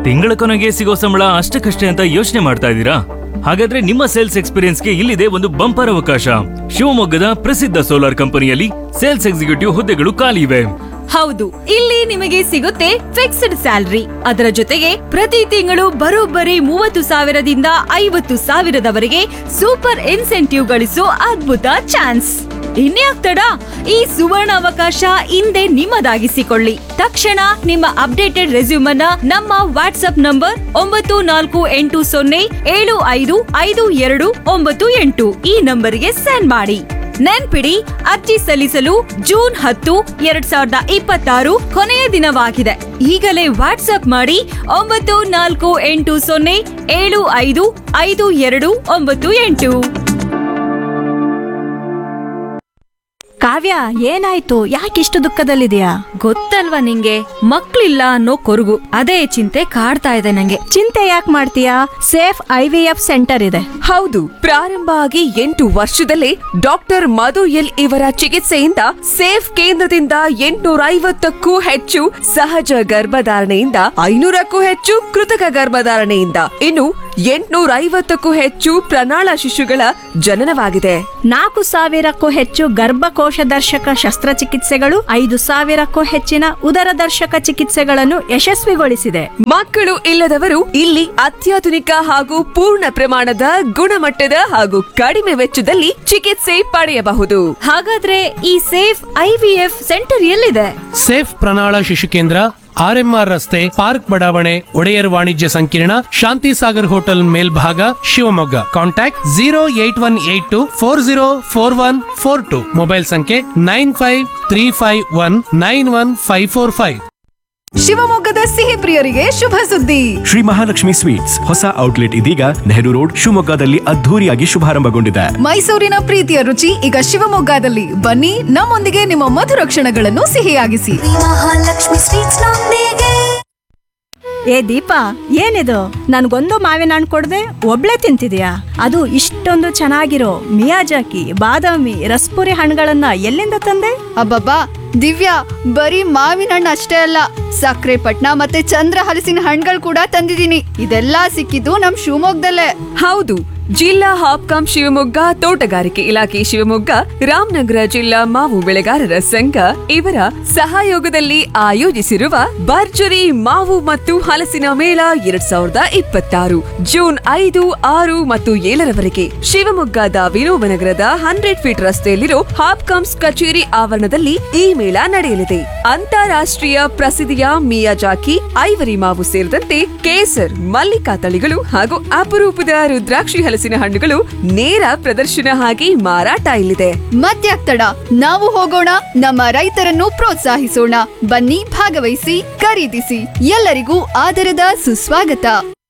ತಿಂಗಳ ಕೊನೆಗೆ ಸಿಗೋ ಸಂಬಳ ಅಷ್ಟಕ್ಕಷ್ಟೇ ಅಂತ ಯೋಚನೆ ಮಾಡ್ತಾ ಇದ್ದೀರಾ ಹಾಗಾದ್ರೆ ನಿಮ್ಮ ಸೇಲ್ಸ್ ಎಕ್ಸ್ಪೀರಿಯನ್ಸ್ಗೆ ಇಲ್ಲಿದೆ ಒಂದು ಬಂಪರ್ ಅವಕಾಶ ಶಿವಮೊಗ್ಗದ ಪ್ರಸಿದ್ಧ ಸೋಲಾರ್ ಕಂಪನಿಯಲ್ಲಿ ಸೇಲ್ಸ್ ಎಕ್ಸಿಕ್ಯೂಟಿವ್ ಹುದ್ದೆಗಳು ಖಾಲಿ ಇವೆ ಹೌದು ಇಲ್ಲಿ ನಿಮಗೆ ಸಿಗುತ್ತೆ ಫಿಕ್ಸ್ಡ್ ಸ್ಯಾಲರಿ ಅದರ ಜೊತೆಗೆ ಪ್ರತಿ ತಿಂಗಳು ಬರೋಬ್ಬರಿ ಮೂವತ್ತು ಸಾವಿರದಿಂದ ಐವತ್ತು ಸಾವಿರದವರೆಗೆ ಸೂಪರ್ ಇನ್ಸೆಂಟಿವ್ ಗಳಿಸೋ ಅದ್ಭುತ ಚಾನ್ಸ್ ಇನ್ಯಾಕ್ ತಡ ಈ ಸುವರ್ಣ ಅವಕಾಶ ಹಿಂದೆ ನಿಮ್ಮದಾಗಿಸಿಕೊಳ್ಳಿ ತಕ್ಷಣ ನಿಮ್ಮ ಅಪ್ಡೇಟೆಡ್ ರೆಸ್ಯೂಮನ್ನ ನಮ್ಮ ವಾಟ್ಸ್ಆಪ್ ನಂಬರ್ ಒಂಬತ್ತು ನಾಲ್ಕು ಎಂಟು ಸೊನ್ನೆ ಏಳು ಐದು ಐದು ಎರಡು ಒಂಬತ್ತು ಎಂಟು ಈ ನಂಬರಿಗೆ ಸೆಂಡ್ ಮಾಡಿ ನೆನ್ಪಿಡಿ ಅರ್ಜಿ ಸಲ್ಲಿಸಲು ಜೂನ್ ಹತ್ತು ಎರಡ್ ಸಾವಿರದ ಇಪ್ಪತ್ತಾರು ಕೊನೆಯ ದಿನವಾಗಿದೆ ಈಗಲೇ ವಾಟ್ಸ್ಆಪ್ ಮಾಡಿ ಒಂಬತ್ತು ನಾಲ್ಕು ಎಂಟು ಸೊನ್ನೆ ಏಳು ಐದು ಐದು ಎರಡು ಒಂಬತ್ತು ಎಂಟು ಕಾವ್ಯ ಏನಾಯ್ತು ಯಾಕಿಷ್ಟು ದುಃಖದಲ್ಲಿದೆಯಾ ಗೊತ್ತಲ್ವಾ ನಿಂಗೆ ಮಕ್ಳಿಲ್ಲ ಅನ್ನೋ ಕೊರಗು ಅದೇ ಚಿಂತೆ ಕಾಡ್ತಾ ಇದೆ ನಂಗೆ ಚಿಂತೆ ಯಾಕೆ ಮಾಡ್ತೀಯಾ safe I V F centre ಇದೆ ಹೌದು ಪ್ರಾರಂಭ ಆಗಿ ಎಂಟು ವರ್ಷದಲ್ಲೇ ಡಾಕ್ಟರ್ ಮಧು ಎಲ್ ಇವರ ಚಿಕಿತ್ಸೆಯಿಂದ ಸೇಫ್ ಕೇಂದ್ರದಿಂದ ಎಂಟುನೂರ ಐವತ್ತಕ್ಕೂ ಹೆಚ್ಚು ಸಹಜ ಗರ್ಭಧಾರಣೆಯಿಂದ ಐನೂರಕ್ಕೂ ಹೆಚ್ಚು ಕೃತಕ ಗರ್ಭಧಾರಣೆಯಿಂದ ಇನ್ನು ಎಂಟುನೂರ ಐವತ್ತಕ್ಕೂ ಹೆಚ್ಚು ಪ್ರಣಾಳ ಶಿಶುಗಳ ಜನನವಾಗಿದೆ ನಾಲ್ಕು ಸಾವಿರಕ್ಕೂ ಹೆಚ್ಚು ಗರ್ಭಕೋಶ ದರ್ಶಕ ಶಸ್ತ್ರಚಿಕಿತ್ಸೆಗಳು ಐದು ಸಾವಿರಕ್ಕೂ ಹೆಚ್ಚಿನ ಉದರ ದರ್ಶಕ ಚಿಕಿತ್ಸೆಗಳನ್ನು ಯಶಸ್ವಿಗೊಳಿಸಿದೆ ಮಕ್ಕಳು ಇಲ್ಲದವರು ಇಲ್ಲಿ ಅತ್ಯಾಧುನಿಕ ಹಾಗೂ ಪೂರ್ಣ ಪ್ರಮಾಣದ ಗುಣಮಟ್ಟದ ಹಾಗೂ ಕಡಿಮೆ ವೆಚ್ಚದಲ್ಲಿ ಚಿಕಿತ್ಸೆ ಪಡೆಯಬಹುದು ಹಾಗಾದ್ರೆ ಈ ಸೇಫ್ ಐವಿಎಫ್ ಸೆಂಟರ್ ಎಲ್ಲಿದೆ ಸೇಫ್ ಪ್ರಣಾಳ ಶಿಶು ಕೇಂದ್ರ ಆರ್ಎಂಆರ್ ರಸ್ತೆ ಪಾರ್ಕ್ ಬಡಾವಣೆ ಒಡೆಯರ್ ವಾಣಿಜ್ಯ ಸಂಕೀರ್ಣ ಶಾಂತಿ ಸಾಗರ್ ಹೋಟೆಲ್ ಮೇಲ್ಭಾಗ Shivamogga contact zero eight one eight two four zero four one four two mobile ಸಂಖ್ಯೆ nine five three five one nine one five four five ಶಿವಮೊಗ್ಗದ ಸಿಹಿ ಪ್ರಿಯರಿಗೆ ಶುಭ ಸುದ್ದಿ ಶ್ರೀ ಮಹಾಲಕ್ಷ್ಮಿ ಸ್ವೀಟ್ಸ್ ಹೊಸ ಔಟ್ಲೆಟ್ ಇದೀಗ ನೆಹರು ರೋಡ್ ಶಿವಮೊಗ್ಗದಲ್ಲಿ ಅದ್ಧೂರಿಯಾಗಿ ಶುಭಾರಂಭಗೊಂಡಿದೆ ಮೈಸೂರಿನ ಪ್ರೀತಿಯ ರುಚಿ ಈಗ ಶಿವಮೊಗ್ಗದಲ್ಲಿ ಬನ್ನಿ ನಮ್ಮೊಂದಿಗೆ ನಿಮ್ಮ ಮಧುರ ಕ್ಷಣಗಳನ್ನು ಸಿಹಿಯಾಗಿಸಿ ಮಹಾಲಕ್ಷ್ಮಿ ಸ್ವೀಟ್ಸ್ ನೊಂದಿಗೆ ಏ ದೀಪಾ ಏನಿದು ನನ್ಗೊಂದು ಮಾವಿನ ಹಣ್ಣು ಕೊಡದೆ ಒಬ್ಳೆ ತಿಂತಿದ್ಯಾ ಅದು ಇಷ್ಟೊಂದು ಚೆನ್ನಾಗಿರೋ ಮಿಯಾಜಾಕಿ ಬಾದಾಮಿ ರಸ್ಪುರಿ ಹಣ್ಣುಗಳನ್ನ ಎಲ್ಲಿಂದ ತಂದೆ ಅಬ್ಬಬ್ಬಾ ದಿವ್ಯಾ ಬರೀ ಮಾವಿನ ಹಣ್ಣು ಅಷ್ಟೇ ಅಲ್ಲ ಸಕ್ಕರೆ ಪಟ್ನ ಮತ್ತೆ ಚಂದ್ರ ಹಲಸಿನ ಹಣ್ಣುಗಳು ಕೂಡ ತಂದಿದ್ದೀನಿ ಇದೆಲ್ಲ ಸಿಕ್ಕಿದ್ದು ನಮ್ ಶಿವಮೊಗ್ಗದಲ್ಲೇ ಹೌದು ಜಿಲ್ಲಾ ಹಾಪ್ಕಾಂ ಶಿವಮೊಗ್ಗ ತೋಟಗಾರಿಕೆ ಇಲಾಖೆ ಶಿವಮೊಗ್ಗ ರಾಮನಗರ ಜಿಲ್ಲಾ ಮಾವು ಬೆಳೆಗಾರರ ಸಂಘ ಇವರ ಸಹಯೋಗದಲ್ಲಿ ಆಯೋಜಿಸಿರುವ ಭರ್ಜರಿ ಮಾವು ಮತ್ತು ಹಲಸಿನ ಮೇಳ ಎರಡ್ ಸಾವಿರದ ಇಪ್ಪತ್ತಾರು ಜೂನ್ ಐದು ಆರು ಮತ್ತು ಏಳರವರೆಗೆ ಶಿವಮೊಗ್ಗದ ವಿನೋಬನಗರದ ಹಂಡ್ರೆಡ್ ಫೀಟ್ ರಸ್ತೆಯಲ್ಲಿರೋ ಹಾಪ್ಕಾಮ್ಸ್ ಕಚೇರಿ ಆವರಣದಲ್ಲಿ ಈ ಮೇಳ ನಡೆಯಲಿದೆ ಅಂತಾರಾಷ್ಟ್ರೀಯ ಪ್ರಸಿದ್ಧಿಯ ಮಿಯಾಜಾಕಿ ಐವರಿ ಮಾವು ಸೇರಿದಂತೆ ಕೇಸರ್ ಮಲ್ಲಿಕಾ ತಳಿಗಳು ಹಾಗೂ ಅಪರೂಪದ ರುದ್ರಾಕ್ಷಿ ಹಲಸಿನ ಹಣ್ಣುಗಳು ನೇರ ಪ್ರದರ್ಶನ ಆಗಿ ಮಾರಾಟ ಇಲ್ಲಿದೆ ಮತ್ಯಾಕ್ ತಡ ನಾವು ಹೋಗೋಣ ನಮ್ಮ ರೈತರನ್ನು ಪ್ರೋತ್ಸಾಹಿಸೋಣ ಬನ್ನಿ ಭಾಗವಹಿಸಿ ಖರೀದಿಸಿ ಎಲ್ಲರಿಗೂ ಆದರದ ಸುಸ್ವಾಗತ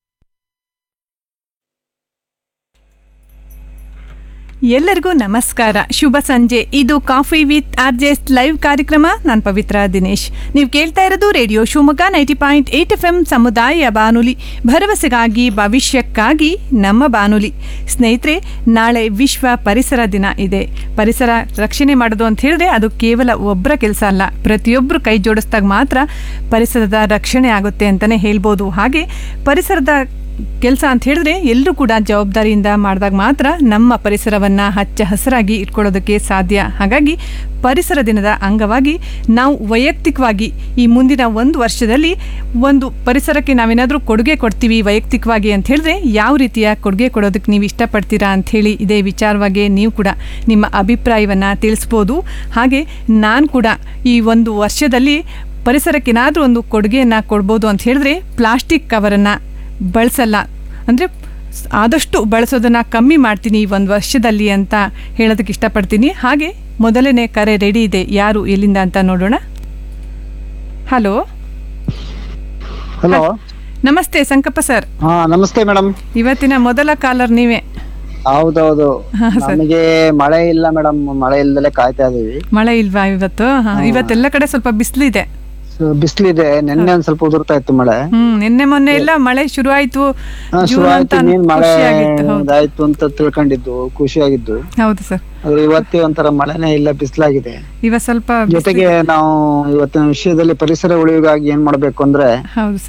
ಎಲ್ಲರಿಗೂ ನಮಸ್ಕಾರ ಶುಭ ಸಂಜೆ ಇದು coffee with R J S live ಕಾರ್ಯಕ್ರಮ ನಾನು ಪವಿತ್ರ ದಿನೇಶ್ ನೀವು ಕೇಳ್ತಾ ಇರೋದು radio Shivamogga ninety point eight F M ಸಮುದಾಯ ಬಾನುಲಿ ಭರವಸೆಗಾಗಿ ಭವಿಷ್ಯಕ್ಕಾಗಿ ನಮ್ಮ ಬಾನುಲಿ ಸ್ನೇಹಿತರೆ ನಾಳೆ ವಿಶ್ವ ಪರಿಸರ ದಿನ ಇದೆ ಪರಿಸರ ರಕ್ಷಣೆ ಮಾಡೋದು ಅಂತ ಹೇಳಿದ್ರೆ ಅದು ಕೇವಲ ಒಬ್ಬರ ಕೆಲಸ ಅಲ್ಲ ಪ್ರತಿಯೊಬ್ಬರು ಕೈ ಜೋಡಿಸಿದಾಗ ಮಾತ್ರ ಪರಿಸರದ ರಕ್ಷಣೆ ಆಗುತ್ತೆ ಅಂತಲೇ ಹೇಳ್ಬೋದು ಹಾಗೆ ಪರಿಸರದ ಕೆಲಸ ಅಂತ ಹೇಳಿದ್ರೆ ಎಲ್ಲರೂ ಕೂಡ ಜವಾಬ್ದಾರಿಯಿಂದ ಮಾಡಿದಾಗ ಮಾತ್ರ ನಮ್ಮ ಪರಿಸರವನ್ನು ಹಚ್ಚ ಹಸಿರಾಗಿ ಇಟ್ಕೊಳ್ಳೋದಕ್ಕೆ ಸಾಧ್ಯ ಹಾಗಾಗಿ ಪರಿಸರ ದಿನದ ಅಂಗವಾಗಿ ನಾವು ವೈಯಕ್ತಿಕವಾಗಿ ಈ ಮುಂದಿನ ಒಂದು ವರ್ಷದಲ್ಲಿ ಒಂದು ಪರಿಸರಕ್ಕೆ ನಾವೇನಾದರೂ ಕೊಡುಗೆ ಕೊಡ್ತೀವಿ ವೈಯಕ್ತಿಕವಾಗಿ ಅಂತ ಹೇಳಿದ್ರೆ ಯಾವ ರೀತಿಯ ಕೊಡುಗೆ ಕೊಡೋದಕ್ಕೆ ನೀವು ಇಷ್ಟಪಡ್ತೀರಾ ಅಂಥೇಳಿ ಇದೇ ವಿಚಾರವಾಗಿ ನೀವು ಕೂಡ ನಿಮ್ಮ ಅಭಿಪ್ರಾಯವನ್ನು ತಿಳಿಸ್ಬೋದು ಹಾಗೆ ನಾನು ಕೂಡ ಈ ಒಂದು ವರ್ಷದಲ್ಲಿ ಪರಿಸರಕ್ಕೇನಾದರೂ ಒಂದು ಕೊಡುಗೆಯನ್ನು ಕೊಡ್ಬೋದು ಅಂತ ಹೇಳಿದ್ರೆ ಪ್ಲಾಸ್ಟಿಕ್ ಕವರನ್ನು ಬಳಸಲ್ಲ ಅಂದರೆ ಆದಷ್ಟು ಬಳಸೋದನ್ನು ಕಮ್ಮಿ ಮಾಡ್ತೀನಿ ಈ ಒಂದು ವರ್ಷದಲ್ಲಿ ಅಂತ ಹೇಳೋದಕ್ಕೆ ಇಷ್ಟಪಡ್ತೀನಿ ಹಾಗೆ ಮೊದಲನೇ ಕರೆ ರೆಡಿ ಇದೆ ಯಾರು ಎಲ್ಲಿಂದ ಅಂತ ನೋಡೋಣ ಹಲೋ ಹಲೋ ನಮಸ್ತೆ ಸಂಕಪ್ಪ ಸರ್ ಹಾ ನಮಸ್ತೆ ಮೇಡಮ್ ಇವತ್ತಿನ ಮೊದಲ ಕಾಲರ್ ನೀವೇ ಹೌದೌದು ಹಾ, ಸರ್. ನಮಗೆ ಮಳೆ ಇಲ್ಲ ಮೇಡಮ್ ಮಳೆ ಇಲ್ದಲೆ ಕಾಯ್ತಾ ಇದೀವಿ ಮಳೆ ಇಲ್ವಾ ಇವತ್ತು ಹಾ, ಇವತ್ತೆಲ್ಲ ಕಡೆ ಸ್ವಲ್ಪ ಬಿಸಿಲಿದೆ ಸೊ, ಬಿಸ್ಲಿದೆ ನಿನ್ನೆ ಒಂದ್ ಸ್ವಲ್ಪ ಉದುರ್ತಾ ಇತ್ತು ಮಳೆ ಹ್ಮ್ ನಿನ್ನೆ ಮೊನ್ನೆ ಎಲ್ಲ ಮಳೆ ಶುರು ಆಯ್ತು ಹಾ, ಶುರು ಜೂನ್ ಅಂತ ಆಯ್ತು ನೀನ್ ಮಳೆ ಖುಷಿಯಾಗಿತ್ತು ಹೌದು ಇದಾಯ್ತು ಅಂತ ತಿಳ್ಕೊಂಡಿದ್ದು ಖುಷಿಯಾಗಿದ್ದು ಹೌದು ಸರ್ ಆದ್ರೆ ಇವತ್ತೇ ಒಂಥರ ಮಳೆನೇ ಇಲ್ಲ ಬಿಸಿಲಾಗಿದೆ ಇವತ್ತು ಸ್ವಲ್ಪ ಬಿಸ್ಲು- ಜೊತೆಗೆ ನಾವು ಇವತ್ತಿನ ವಿಷಯದಲ್ಲಿ ಪರಿಸರ ಉಳಿವಿಗಾಗಿ ಏನ್ ಮಾಡ್ಬೇಕು ಅಂದ್ರೆ ಹೌದು ಸರ್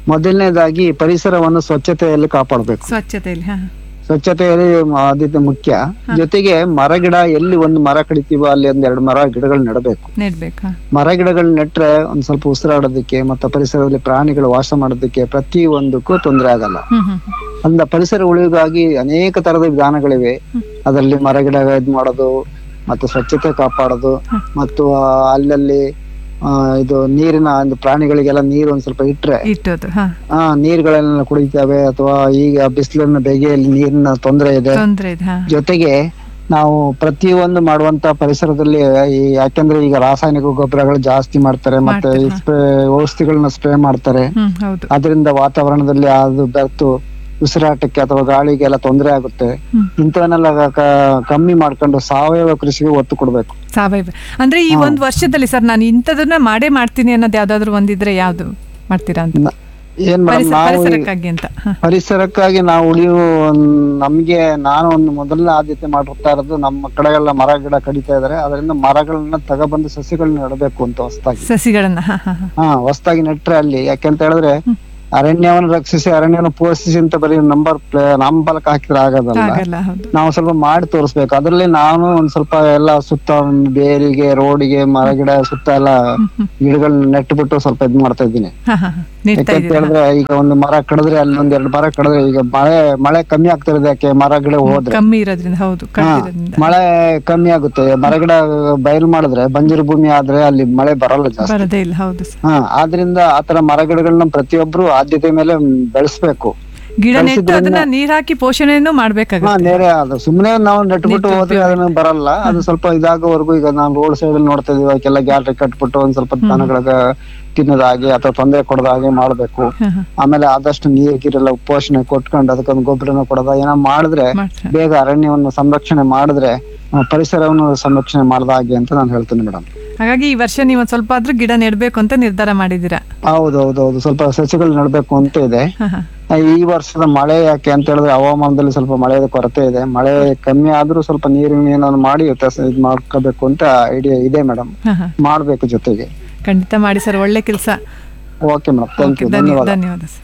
ಮೊದಲನೇದಾಗಿ ಪರಿಸರವನ್ನು ಸ್ವಚ್ಛತೆಯಲ್ಲಿ ಕಾಪಾಡಬೇಕು ಸ್ವಚ್ಛತೆಯಲ್ಲಿ ಹಾ ಸ್ವಚ್ಛತೆಯಲ್ಲಿ ಆದ್ಯತೆ ಮುಖ್ಯ ಜೊತೆಗೆ ಮರ ಗಿಡ ಎಲ್ಲಿ ಒಂದು ಮರ ಕಡಿತೀವೋ ಅಲ್ಲಿ ಒಂದ್ ಎರಡು ಮರ ಗಿಡಗಳು ನೆಡಬೇಕು ನೆಡ್ಬೇಕಾ ಮರ ಗಿಡಗಳು ನೆಟ್ರೆ ಒಂದ್ ಸ್ವಲ್ಪ ಉಸಿರಾಡೋದಕ್ಕೆ ಮತ್ತೆ ಪರಿಸರದಲ್ಲಿ ಪ್ರಾಣಿಗಳು ವಾಸ ಮಾಡೋದಕ್ಕೆ ಪ್ರತಿ ಒಂದಕ್ಕೂ ತೊಂದರೆ ಆಗಲ್ಲ ಹ್ಮ್ ಹ್ಮ್ ಅಂದ ಪರಿಸರ ಉಳಿಗಾಗಿ ಅನೇಕ ತರದ ವಿಧಾನಗಳಿವೆ ಅದರಲ್ಲಿ ಮರ ಗಿಡ ಇದ್ ಮಾಡೋದು ಮತ್ತು ಸ್ವಚ್ಛತೆ ಕಾಪಾಡೋದು ಮತ್ತು ಆ, ಅಲ್ಲಲ್ಲಿ ಆ, ಇದು ನೀರಿನ ಒಂದು ಪ್ರಾಣಿಗಳಿಗೆಲ್ಲ ನೀರು ಒಂದ್ ಸ್ವಲ್ಪ ಇಟ್ರೆ ಇಟ್ಟೋದು ಹಾ ಆ ನೀರುಗಳೆಲ್ಲ ಕುಡಿತವೆ ಅಥವಾ ಈಗ ಬಿಸಿಲಿನ ಬೇಗೆಯಲ್ಲಿ ನೀರಿನ ತೊಂದರೆ ಇದೆ ತೊಂದ್ರೆ ಇದೆ ಹಾ ಜೊತೆಗೆ ನಾವು ಪ್ರತಿಯೊಂದು ಮಾಡುವಂತ ಪರಿಸರದಲ್ಲಿ ಈ ಯಾಕೆಂದ್ರೆ ಈಗ ರಾಸಾಯನಿಕ ಗೊಬ್ಬರಗಳು ಜಾಸ್ತಿ ಮಾಡ್ತಾರೆ ಮತ್ತೆ ಈ ಸ್ಪ್ರೇ ಔಷಧಿಗಳನ್ನ ಸ್ಪ್ರೇ ಮಾಡ್ತಾರೆ ಹ್ಮ್ ಹೌದು ಅದರಿಂದ ವಾತಾವರಣದಲ್ಲಿ ಅದು ಬೆರ್ತು ಉಸಿರಾಟಕ್ಕೆ ಅಥವಾ ಗಾಳಿಗೆಲ್ಲ ತೊಂದರೆ ಆಗುತ್ತೆ ಇಂಥವನ್ನೆಲ್ಲ ಕ- ಕಮ್ಮಿ ಮಾಡ್ಕೊಂಡು ಸಾವಯವ ಕೃಷಿಗೆ ಒತ್ತು ಕೊಡ್ಬೇಕು ಸಾವಯವ ಅಂದ್ರೆ ಈ ಒಂದ್ ವರ್ಷದಲ್ಲಿ ಸರ್ ನಾನು ಇಂಥದನ್ನ ಮಾಡೇ ಮಾಡ್ತೀನಿ ಅನ್ನೋದು ಯಾವ್ದಾದ್ರು ಒಂದಿದ್ರೆ ಯಾವ್ದು ಮಾಡ್ತೀರಾ ಅಂತ ನ- ಏನ್ ಮೇಡಮ್ ಪರಿಸ- ನಾವು ಈ- ಪರಿಸರಕ್ಕಾಗಿ ಅಂತ ಹಾ. ಪರಿಸರಕ್ಕಾಗಿ ನಾವು ಉಳಿಯುವ ನಮ್ಗೆ ನಾನು ಒಂದು ಮೊದಲನೇ ಆದ್ಯತೆ ಮಾಡಿರ್ತಾ ಇರೋದು ನಮ್ಮ ಕಡೆಗೆಲ್ಲ ಮರ ಗಿಡ ಕಡಿತಾ ಇದಾರೆ ಅದರಿಂದ ಮರಗಳನ್ನ ತಗೊಬಂದು ಸಸಿಗಳನ್ನ ನೆಡಬೇಕು ಅಂತ ಹೊಸದಾಗಿ ಸಸಿಗಳನ್ನ ಹಾ ಹಾ ಹಾ ಹಾ ಹೊಸದಾಗಿ ನೆಟ್ರೆ ಅಲ್ಲಿ ಯಾಕೆಂತ ಹೇಳಿದ್ರೆ ಅರಣ್ಯವನ್ನು ರಕ್ಷಿಸಿ ಅರಣ್ಯವನ್ನು ಪೋಷಿಸಿ ಅಂತ ಬರೀ ನಂಬರ್ ನಾಮಫಲಕ ಹಾಕಿದ್ರೆ ಆಗೋದಲ್ಲ ಆಗಲ್ಲ ಹೌದು ನಾವು ಸ್ವಲ್ಪ ಮಾಡಿ ತೋರಿಸ್ಬೇಕು ಅದ್ರಲ್ಲಿ ನಾನು ಒಂದ್ ಸ್ವಲ್ಪ ಎಲ್ಲ ಸುತ್ತ ಒಂದ್ ಬೇರಿಗೆ ರೋಡಿಗೆ ಮರ ಗಿಡ ಸುತ್ತ ಎಲ್ಲ ಗಿಡಗಳನ್ನ ನೆಟ್ಬಿಟ್ಟು ಸ್ವಲ್ಪ ಇದ್ ಮಾಡ್ತಾ ಇದ್ದೀನಿ ಹಾ ಹಾ ಹಾ. ನೆಡ್ತಾ ಯಾಕಂತ ಇದ್ದೀರಾ ಹೇಳಿದ್ರೆ ಈಗ ಒಂದು ಮರ ಕಡಿದ್ರೆ ಅಲ್ಲಿ ಒಂದ್ ಎರಡು ಮರ ಕಡಿದ್ರೆ ಈಗ ಮಳೆ ಮಳೆ ಕಮ್ಮಿ ಆಗ್ತಿರೋದು ಯಾಕೆ ಮರ ಗಿಡ ಹೋದ್ರೆ ಕಮ್ಮಿ ಇರೋದ್ರಿಂದ ಹೌದು ಹಾ, ಕಡಿದಿರೋದ್ರಿಂದ ಮಳೆ ಕಮ್ಮಿ ಆಗುತ್ತೆ ಮರ ಗಿಡ ಬಯಲು ಮಾಡಿದ್ರೆ ಬಂಜರು ಭೂಮಿ ಆದ್ರೆ ಅಲ್ಲಿ ಮಳೆ ಬರಲ್ಲ ಜಾಸ್ತಿ ಬರೋದೇ ಇಲ್ಲ ಹೌದು ಸರ್ ಹಾ ಆದ್ರಿಂದ ಆತರ ಮರ ಗಿಡಗಳನ್ನ ಪ್ರತಿಯೊಬ್ರು ಆದ್ಯತೆ ಮೇಲೆ ಬೆಳೆಸ್ಬೇಕು ಗಿಡ ನೆಟ್ಟು ಬೆಳ್ಸಿದ್ರಿಂದ- ಅದನ್ನ ನೀರ್ ಹಾಕಿ ಪೋಷಣೆನೂ ಹಾ ಮಾಡ್ಬೇಕಾಗುತ್ತೆ ನೇರೆ ಅದು ಸುಮ್ನೆ ನಾವು ನೆಟ್ಬಿಟ್ಟು ಹೋದ್ರೆ ಅದನ್ನ ಬರಲ್ಲ ಅದು ಸ್ವಲ್ಪ ಇದಾಗೋವರೆಗೂ ಈಗ ನಾವು ರೋಡ್ ಸೈಡ್ ಅಲ್ಲಿ ನೋಡ್ತಾ ಇದೀವಿ ಅದಕ್ಕೆಲ್ಲ ಗ್ಯಾಲ್ರಿ ಕಟ್ಬಿಟ್ಟು ಒಂದ್ ಸ್ವಲ್ಪ ದನಗಳಿಗೆ ತಿನ್ನೋದಾಗೆ ಅಥವಾ ತೊಂದರೆ ಕೊಡೋದ ಹಾಗೆ ಮಾಡ್ಬೇಕು ಹಾ, ಹಾ. ಆಮೇಲೆ ಆದಷ್ಟು ನೀರ್ ಗೀರೆಲ್ಲ ಪೋಷಣೆ ಕೊಟ್ಕೊಂಡು ಅದಕ್ಕೊಂದು ಗೊಬ್ಬರನ ಕೊಡೋದ ಏನೋ ಮಾಡಿದ್ರೆ ಮಾಡ್ತಾರೆ. ಬೇಗ ಅರಣ್ಯವನ್ನು ಸಂರಕ್ಷಣೆ ಮಾಡಿದ್ರೆ ಆ, ಪರಿಸರವನ್ನು ಸಂರಕ್ಷಣೆ ಮಾಡ್ದ ಹಾಗೆ ಅಂತ ನಾನು ಹೇಳ್ತೀನಿ ಮೇಡಮ್ ಹಾಗಾಗಿ ಈ ವರ್ಷ ನೀವು ಒಂದ್ ಸ್ವಲ್ಪ ಆದ್ರೂ ಗಿಡ ನೆಡ್ಬೇಕು ಅಂತ ನಿರ್ಧಾರ ಮಾಡಿದೀರಾ ಹೌದೌದೌದು ಸ್ವಲ್ಪ ಸಸಿಗಳು ನೆಡ್ಬೇಕು ಅಂತ ಇದೆ ಹಾ ಹಾ ಆ, ಈ ವರ್ಷದ ಮಳೆ ಯಾಕೆ ಅಂತ ಹೇಳಿದ್ರೆ ಹವಾಮಾನದಲ್ಲಿ ಸ್ವಲ್ಪ ಮಳೆಯ ಕೊರತೆ ಇದೆ ಮಳೆ ಕಮ್ಮಿ ಆದ್ರೂ ಸ್ವಲ್ಪ ನೀರಿನ ಏನಾದ್ರು ಮಾಡಿ ವ್ಯತ್ಯಾಸ ಇದ್ ಮಾಡ್ಕೋಬೇಕು ಅಂತ ಐಡಿಯಾ ಇದೆ ಮೇಡಮ್ ಹಾ ಹಾ ಮಾಡ್ಬೇಕು ಜೊತೆಗೆ ಖಂಡಿತ ಮಾಡಿ ಸರ್ ಒಳ್ಳೆ ಕೆಲಸ ಓಕೆ ಮೇಡಮ್ ಥ್ಯಾಂಕ್ ಯು ಧನ್ಯವಾದ ಧನ್ಯವಾದ ಧನ್ಯವಾದ ಸರ್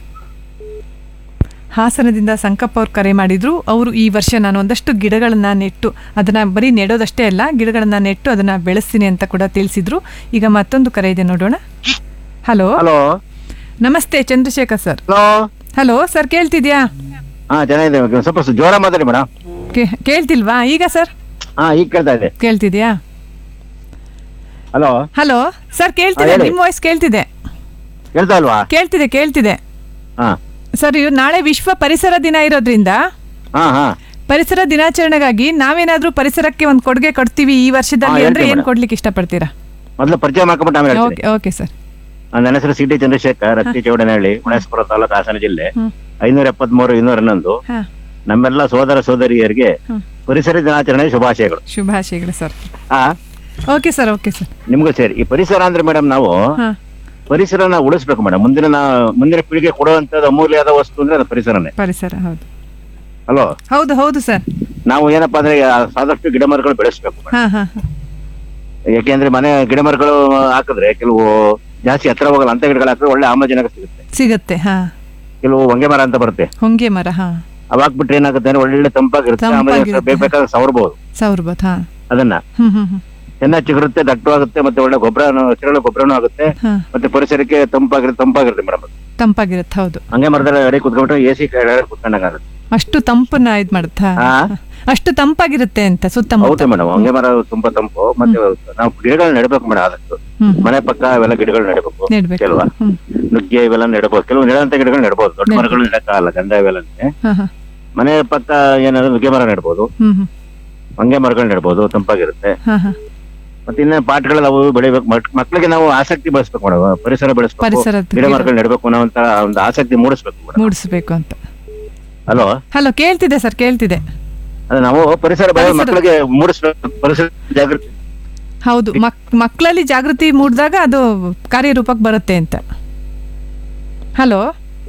ಹಾಸನದಿಂದ ಸಂಕಪ್ಪ ಅವ್ರು ಕರೆ ಮಾಡಿದ್ರು ಅವರು ಈ ವರ್ಷ ನಾನು ಒಂದಷ್ಟು ಗಿಡಗಳನ್ನ ನೆಟ್ಟು ಅದನ್ನ ಬರೀ ನೆಡೋದಷ್ಟೇ ಅಲ್ಲ ಗಿಡಗಳನ್ನ ನೆಟ್ಟು ಅದನ್ನ ಬೆಳೆಸ್ತೀನಿ ಅಂತ ಕೂಡ ತಿಳಿಸಿದ್ರು ಈಗ ಮತ್ತೊಂದು ಕರೆ ಇದೆ ನೋಡೋಣ ಹಲೋ ಹಲೋ ನಮಸ್ತೆ Chandrashekhar sir hello hello sir ಕೇಳ್ತಿದ್ಯಾ ಹಾ ಚೆನ್ನಾಗಿದೆ ಸ್ವಲ್ಪ ಸ- ಜೋರ ಮಾತಾಡಿ ಮೇಡಮ್ ಕೇ- ಕೇಳ್ತಿಲ್ವಾ ಈಗ ಸರ್ ಹಾ ಈಗ ಕೇಳ್ತಾ ಇದೆ ಕೇಳ್ತಿದ್ಯಾ ಹಲೋ ಹಲೋ ಸರ್ ಕೇಳ್ತಿದೆ ಹಾ, ಹೇಳಿ. ನಿಮ್ಮ ವಾಯ್ಸ್ ಕೇಳ್ತಿದೆ ಕೇಳ್ತಾ ಇಲ್ವಾ ಕೇಳ್ತಿದೆ ಕೇಳ್ತಿದೆ ಹಾ ಸರ್ ಇವ್ ನಾಳೆ ವಿಶ್ವ ಪರಿಸರ ದಿನ ಇರೋದ್ರಿಂದ ಹಾ ಹಾ ಪರಿಸರ ದಿನಾಚರಣೆಗಾಗಿ ನಾವೇನಾದ್ರೂ ಪರಿಸರಕ್ಕೆ ಒಂದು ಕೊಡುಗೆ ಕೊಡ್ತೀವಿ ಈ ವರ್ಷದಲ್ಲಿ ಹಾ, ಅಂದ್ರೆ ಹೇಳ್ತೀನಿ ಏನ್ ಮೇಡಮ್. ಕೊಡ್ಲಿಕ್ಕೆ ಇಷ್ಟಪಡ್ತೀರಾ ಮೊದಲು ಪರಿಚಯ ಮಾಡ್ಕೊಂಬಿಟ್ಟು ಆಮೇಲೆ ಹೇಳ್ತೀನಿ ಓಕೆ ಓಕೆ ಸರ್ ನನ್ನ ಹೆಸರು ಸಿ ಟಿ ಚಂದ್ರಶೇಖರ್ ರತ್ತಿ ಚೌಡನಹಳ್ಳಿ ಮಣೇಶ್ವರ ತಾಲೂಕು ಹಾಸನ ಜಿಲ್ಲೆ ಐನೂರ ಎಪ್ಪತ್ಮೂರು ಇನ್ನೂರ ಹನ್ನೊಂದು ಹಾ ನಮ್ಮೆಲ್ಲ ಸೋದರ ಸೋದರಿಯರಿಗೆ ಹ್ಮ್. ಪರಿಸರ ದಿನಾಚರಣೆ ಶುಭಾಶಯಗಳು ಶುಭಾಶಯಗಳು ಸರ್ ಹಾ ಓಕೆ ಸರ್ ಓಕೆ ಸರ್ ನಿಮ್ಗೂ ಸೇರಿ ಈ ಪರಿಸರ ಅಂದ್ರೆ ಮೇಡಮ್ ನಾವು ಹಾ ಪರಿಸರನ ಉಳಿಸ್ಬೇಕು ಮೇಡಮ್ ಮುಂದಿನ ನಾ- ಮುಂದಿನ ಪೀಳಿಗೆ ಕೊಡುವಂತದ್ದು ಅಮೂಲ್ಯವಾದ ವಸ್ತು ಅಂದ್ರೆ ಅದು ಪರಿಸರನೇ ಪರಿಸರ ಹೌದು ಅಲೋ ಹೌದು ಹೌದು ಸರ್ ನಾವು ಏನಪ್ಪಾ ಅಂದ್ರೆ ಆದಷ್ಟು ಗಿಡ ಮರಗಳು ಬೆಳೆಸ್ಬೇಕು ಮೇಡಮ್ ಹಾ ಹಾ ಹಾ. ಯಾಕೆಂದ್ರೆ ಮನೆ ಗಿಡ ಮರಗಳು ಹಾಕಿದ್ರೆ ಕೆಲವು ಜಾಸ್ತಿ ಹತ್ರ ಹೋಗಲ್ಲ ಅಂತ ಗಿಡಗಳು ಹಾಕಿದ್ರೆ ಒಳ್ಳೆ ಆಮ್ಲಜನಕ ಸಿಗುತ್ತೆ ಸಿಗತ್ತೆ ಹಾ ಕೆಲವು ಹೊಂಗೆ ಮರ ಅಂತ ಬರುತ್ತೆ ಹೊಂಗೆ ಮರ ಹಾ ಅವ್ ಹಾಕ್ಬಿಟ್ರೆ ಏನಾಗುತ್ತೆ ಅಂದ್ರೆ ಒಳ್ಳೆ ತಂಪಾಗಿರುತ್ತೆ ಆಮೇಲೆ ತಂಪಾಗಿರುತ್ತೆ. ಬೇಕು ಬೇಕಾದ್ರೆ ಸವರ್ಬಹುದು ಸೌರ್ಬತ್ ಹಾ ಅದನ್ನ ಹ್ಮ್ ಹ್ಮ್ ಹ್ಮ್ ಚೆನ್ನಾಗಿ ಚಿಗುರುತ್ತೆ ದಟ್ಟವಾಗುತ್ತೆ ಮತ್ತೆ ಒಳ್ಳೆ ಗೊಬ್ಬರ ಹಸಿರುള്ള ಗೊಬ್ಬರನೂ ಆಗುತ್ತೆ ಹಾ ಮತ್ತೆ ಪರಿಸರಕ್ಕೆ ತಂಪಾಗಿರುತ್ತೆ ತಂಪಾಗಿರುತ್ತೆ ಮೇಡಮ್ ತಂಪಾಗಿರುತ್ತೆ ಹೌದು ಹಂಗೆ ಮರದಲ್ಲಿ ಎಡೆ ಕುತ್ಕೊಂಡ್ರೆ ಎ ಸಿ ಕುತ್ಕೊಂಡಾಗುತ್ತೆ ಅಷ್ಟು ತಂಪನ್ನ ಇದ್ ಮಾಡುತ್ತಾ ಹಾ. ಅಷ್ಟು ತಂಪಾಗಿರುತ್ತೆ ಅಂತ ಸುತ್ತಮುತ್ತ ಹೌದು ಮೇಡಮ್ ಹಂಗೆ ಮರ ತುಂಬಾ ತಂಪು ಮತ್ತೆ ನಾವು ಗಿಡಗಳನ್ನ ನೆಡಬೇಕು ಮೇಡಮ್ ಆದಷ್ಟು ಹ್ಮ್. ಮನೆ ಪಕ್ಕ ಅವೆಲ್ಲ ಗಿಡಗಳು ನೆಡಬೇಕು ನೆಡ್ಬೇಕು. ಕೆಲವಾ ಹ್ಮ್. ನುಗ್ಗೆ ಇವೆಲ್ಲ ನೆಡಬಹುದು ಕೆಲವು ನೆಡಂತ ಗಿಡಗಳು ನೆಡಬಹುದು ದೊಡ್ಡ ನೆಡ್ಬೇಕು. ಮರಗಳು ನೆಡಕ್ಕಾಗಲ್ಲ ಗಂಧ ಇವೆಲ್ಲ ಹಾ ಹಾ ಮನೆ ಪಕ್ಕ ಏನಾದ್ರು ನುಗ್ಗೆ ಮರ ನೆಡ್ಬೋದು ಹ್ಮ್ ಹ್ಮ್ ಹೊಂಗೆ ಮರಗಳು ನೆಡ್ಬೋದು ತಂಪಾಗಿರುತ್ತೆ ಹಾ ಹಾ ಮತ್ತೆ ಇನ್ನ ಪಾಟ್ಗಳು ಅವು ಬೆಳಿಬೇಕು ಮಕ್- ಮಕ್ಳಿಗೆ ನಾವು ಆಸಕ್ತಿ ಬೆಳೆಸ್ಬೇಕು ಮೇಡಮ್ ಪರಿಸರ ಬೆಳೆಸ್ಬೇಕು ಪರಿಸರದ ಗಿಡ ಗಿಡ- ಮರಗಳು ನೆಡ್ಬೇಕು ಅನ್ನೋ ಒಂಥರ ಒಂದು ಆಸಕ್ತಿ ಮೂಡಿಸ್ಬೇಕು ಮೇಡಮ್ ಮೂಡಿಸ್ಬೇಕು ಅಂತ ಅಲ್ವಾ ಹಲೋ ಕೇಳ್ತಿದೆ ಸರ್ ಕೇಳ್ತಿದೆ ಅದು ನಾವು ಪರಿಸರ ಬೆಳೆ ಪರಿಸರ- ಮಕ್ಕಳಿಗೆ ಮೂಡಿಸ್ಬೇಕು ಪರಿಸರ ಜಾಗೃತಿ ಹೌದು ಮಕ್ ಮಕ್ಕಳಲ್ಲಿ ಜಾಗೃತಿ ಮೂಡಿದಾಗ ಅದು ಕಾರ್ಯರೂಪಕ್ಕೆ ಬರುತ್ತೆ ಅಂತ ಹಲೋ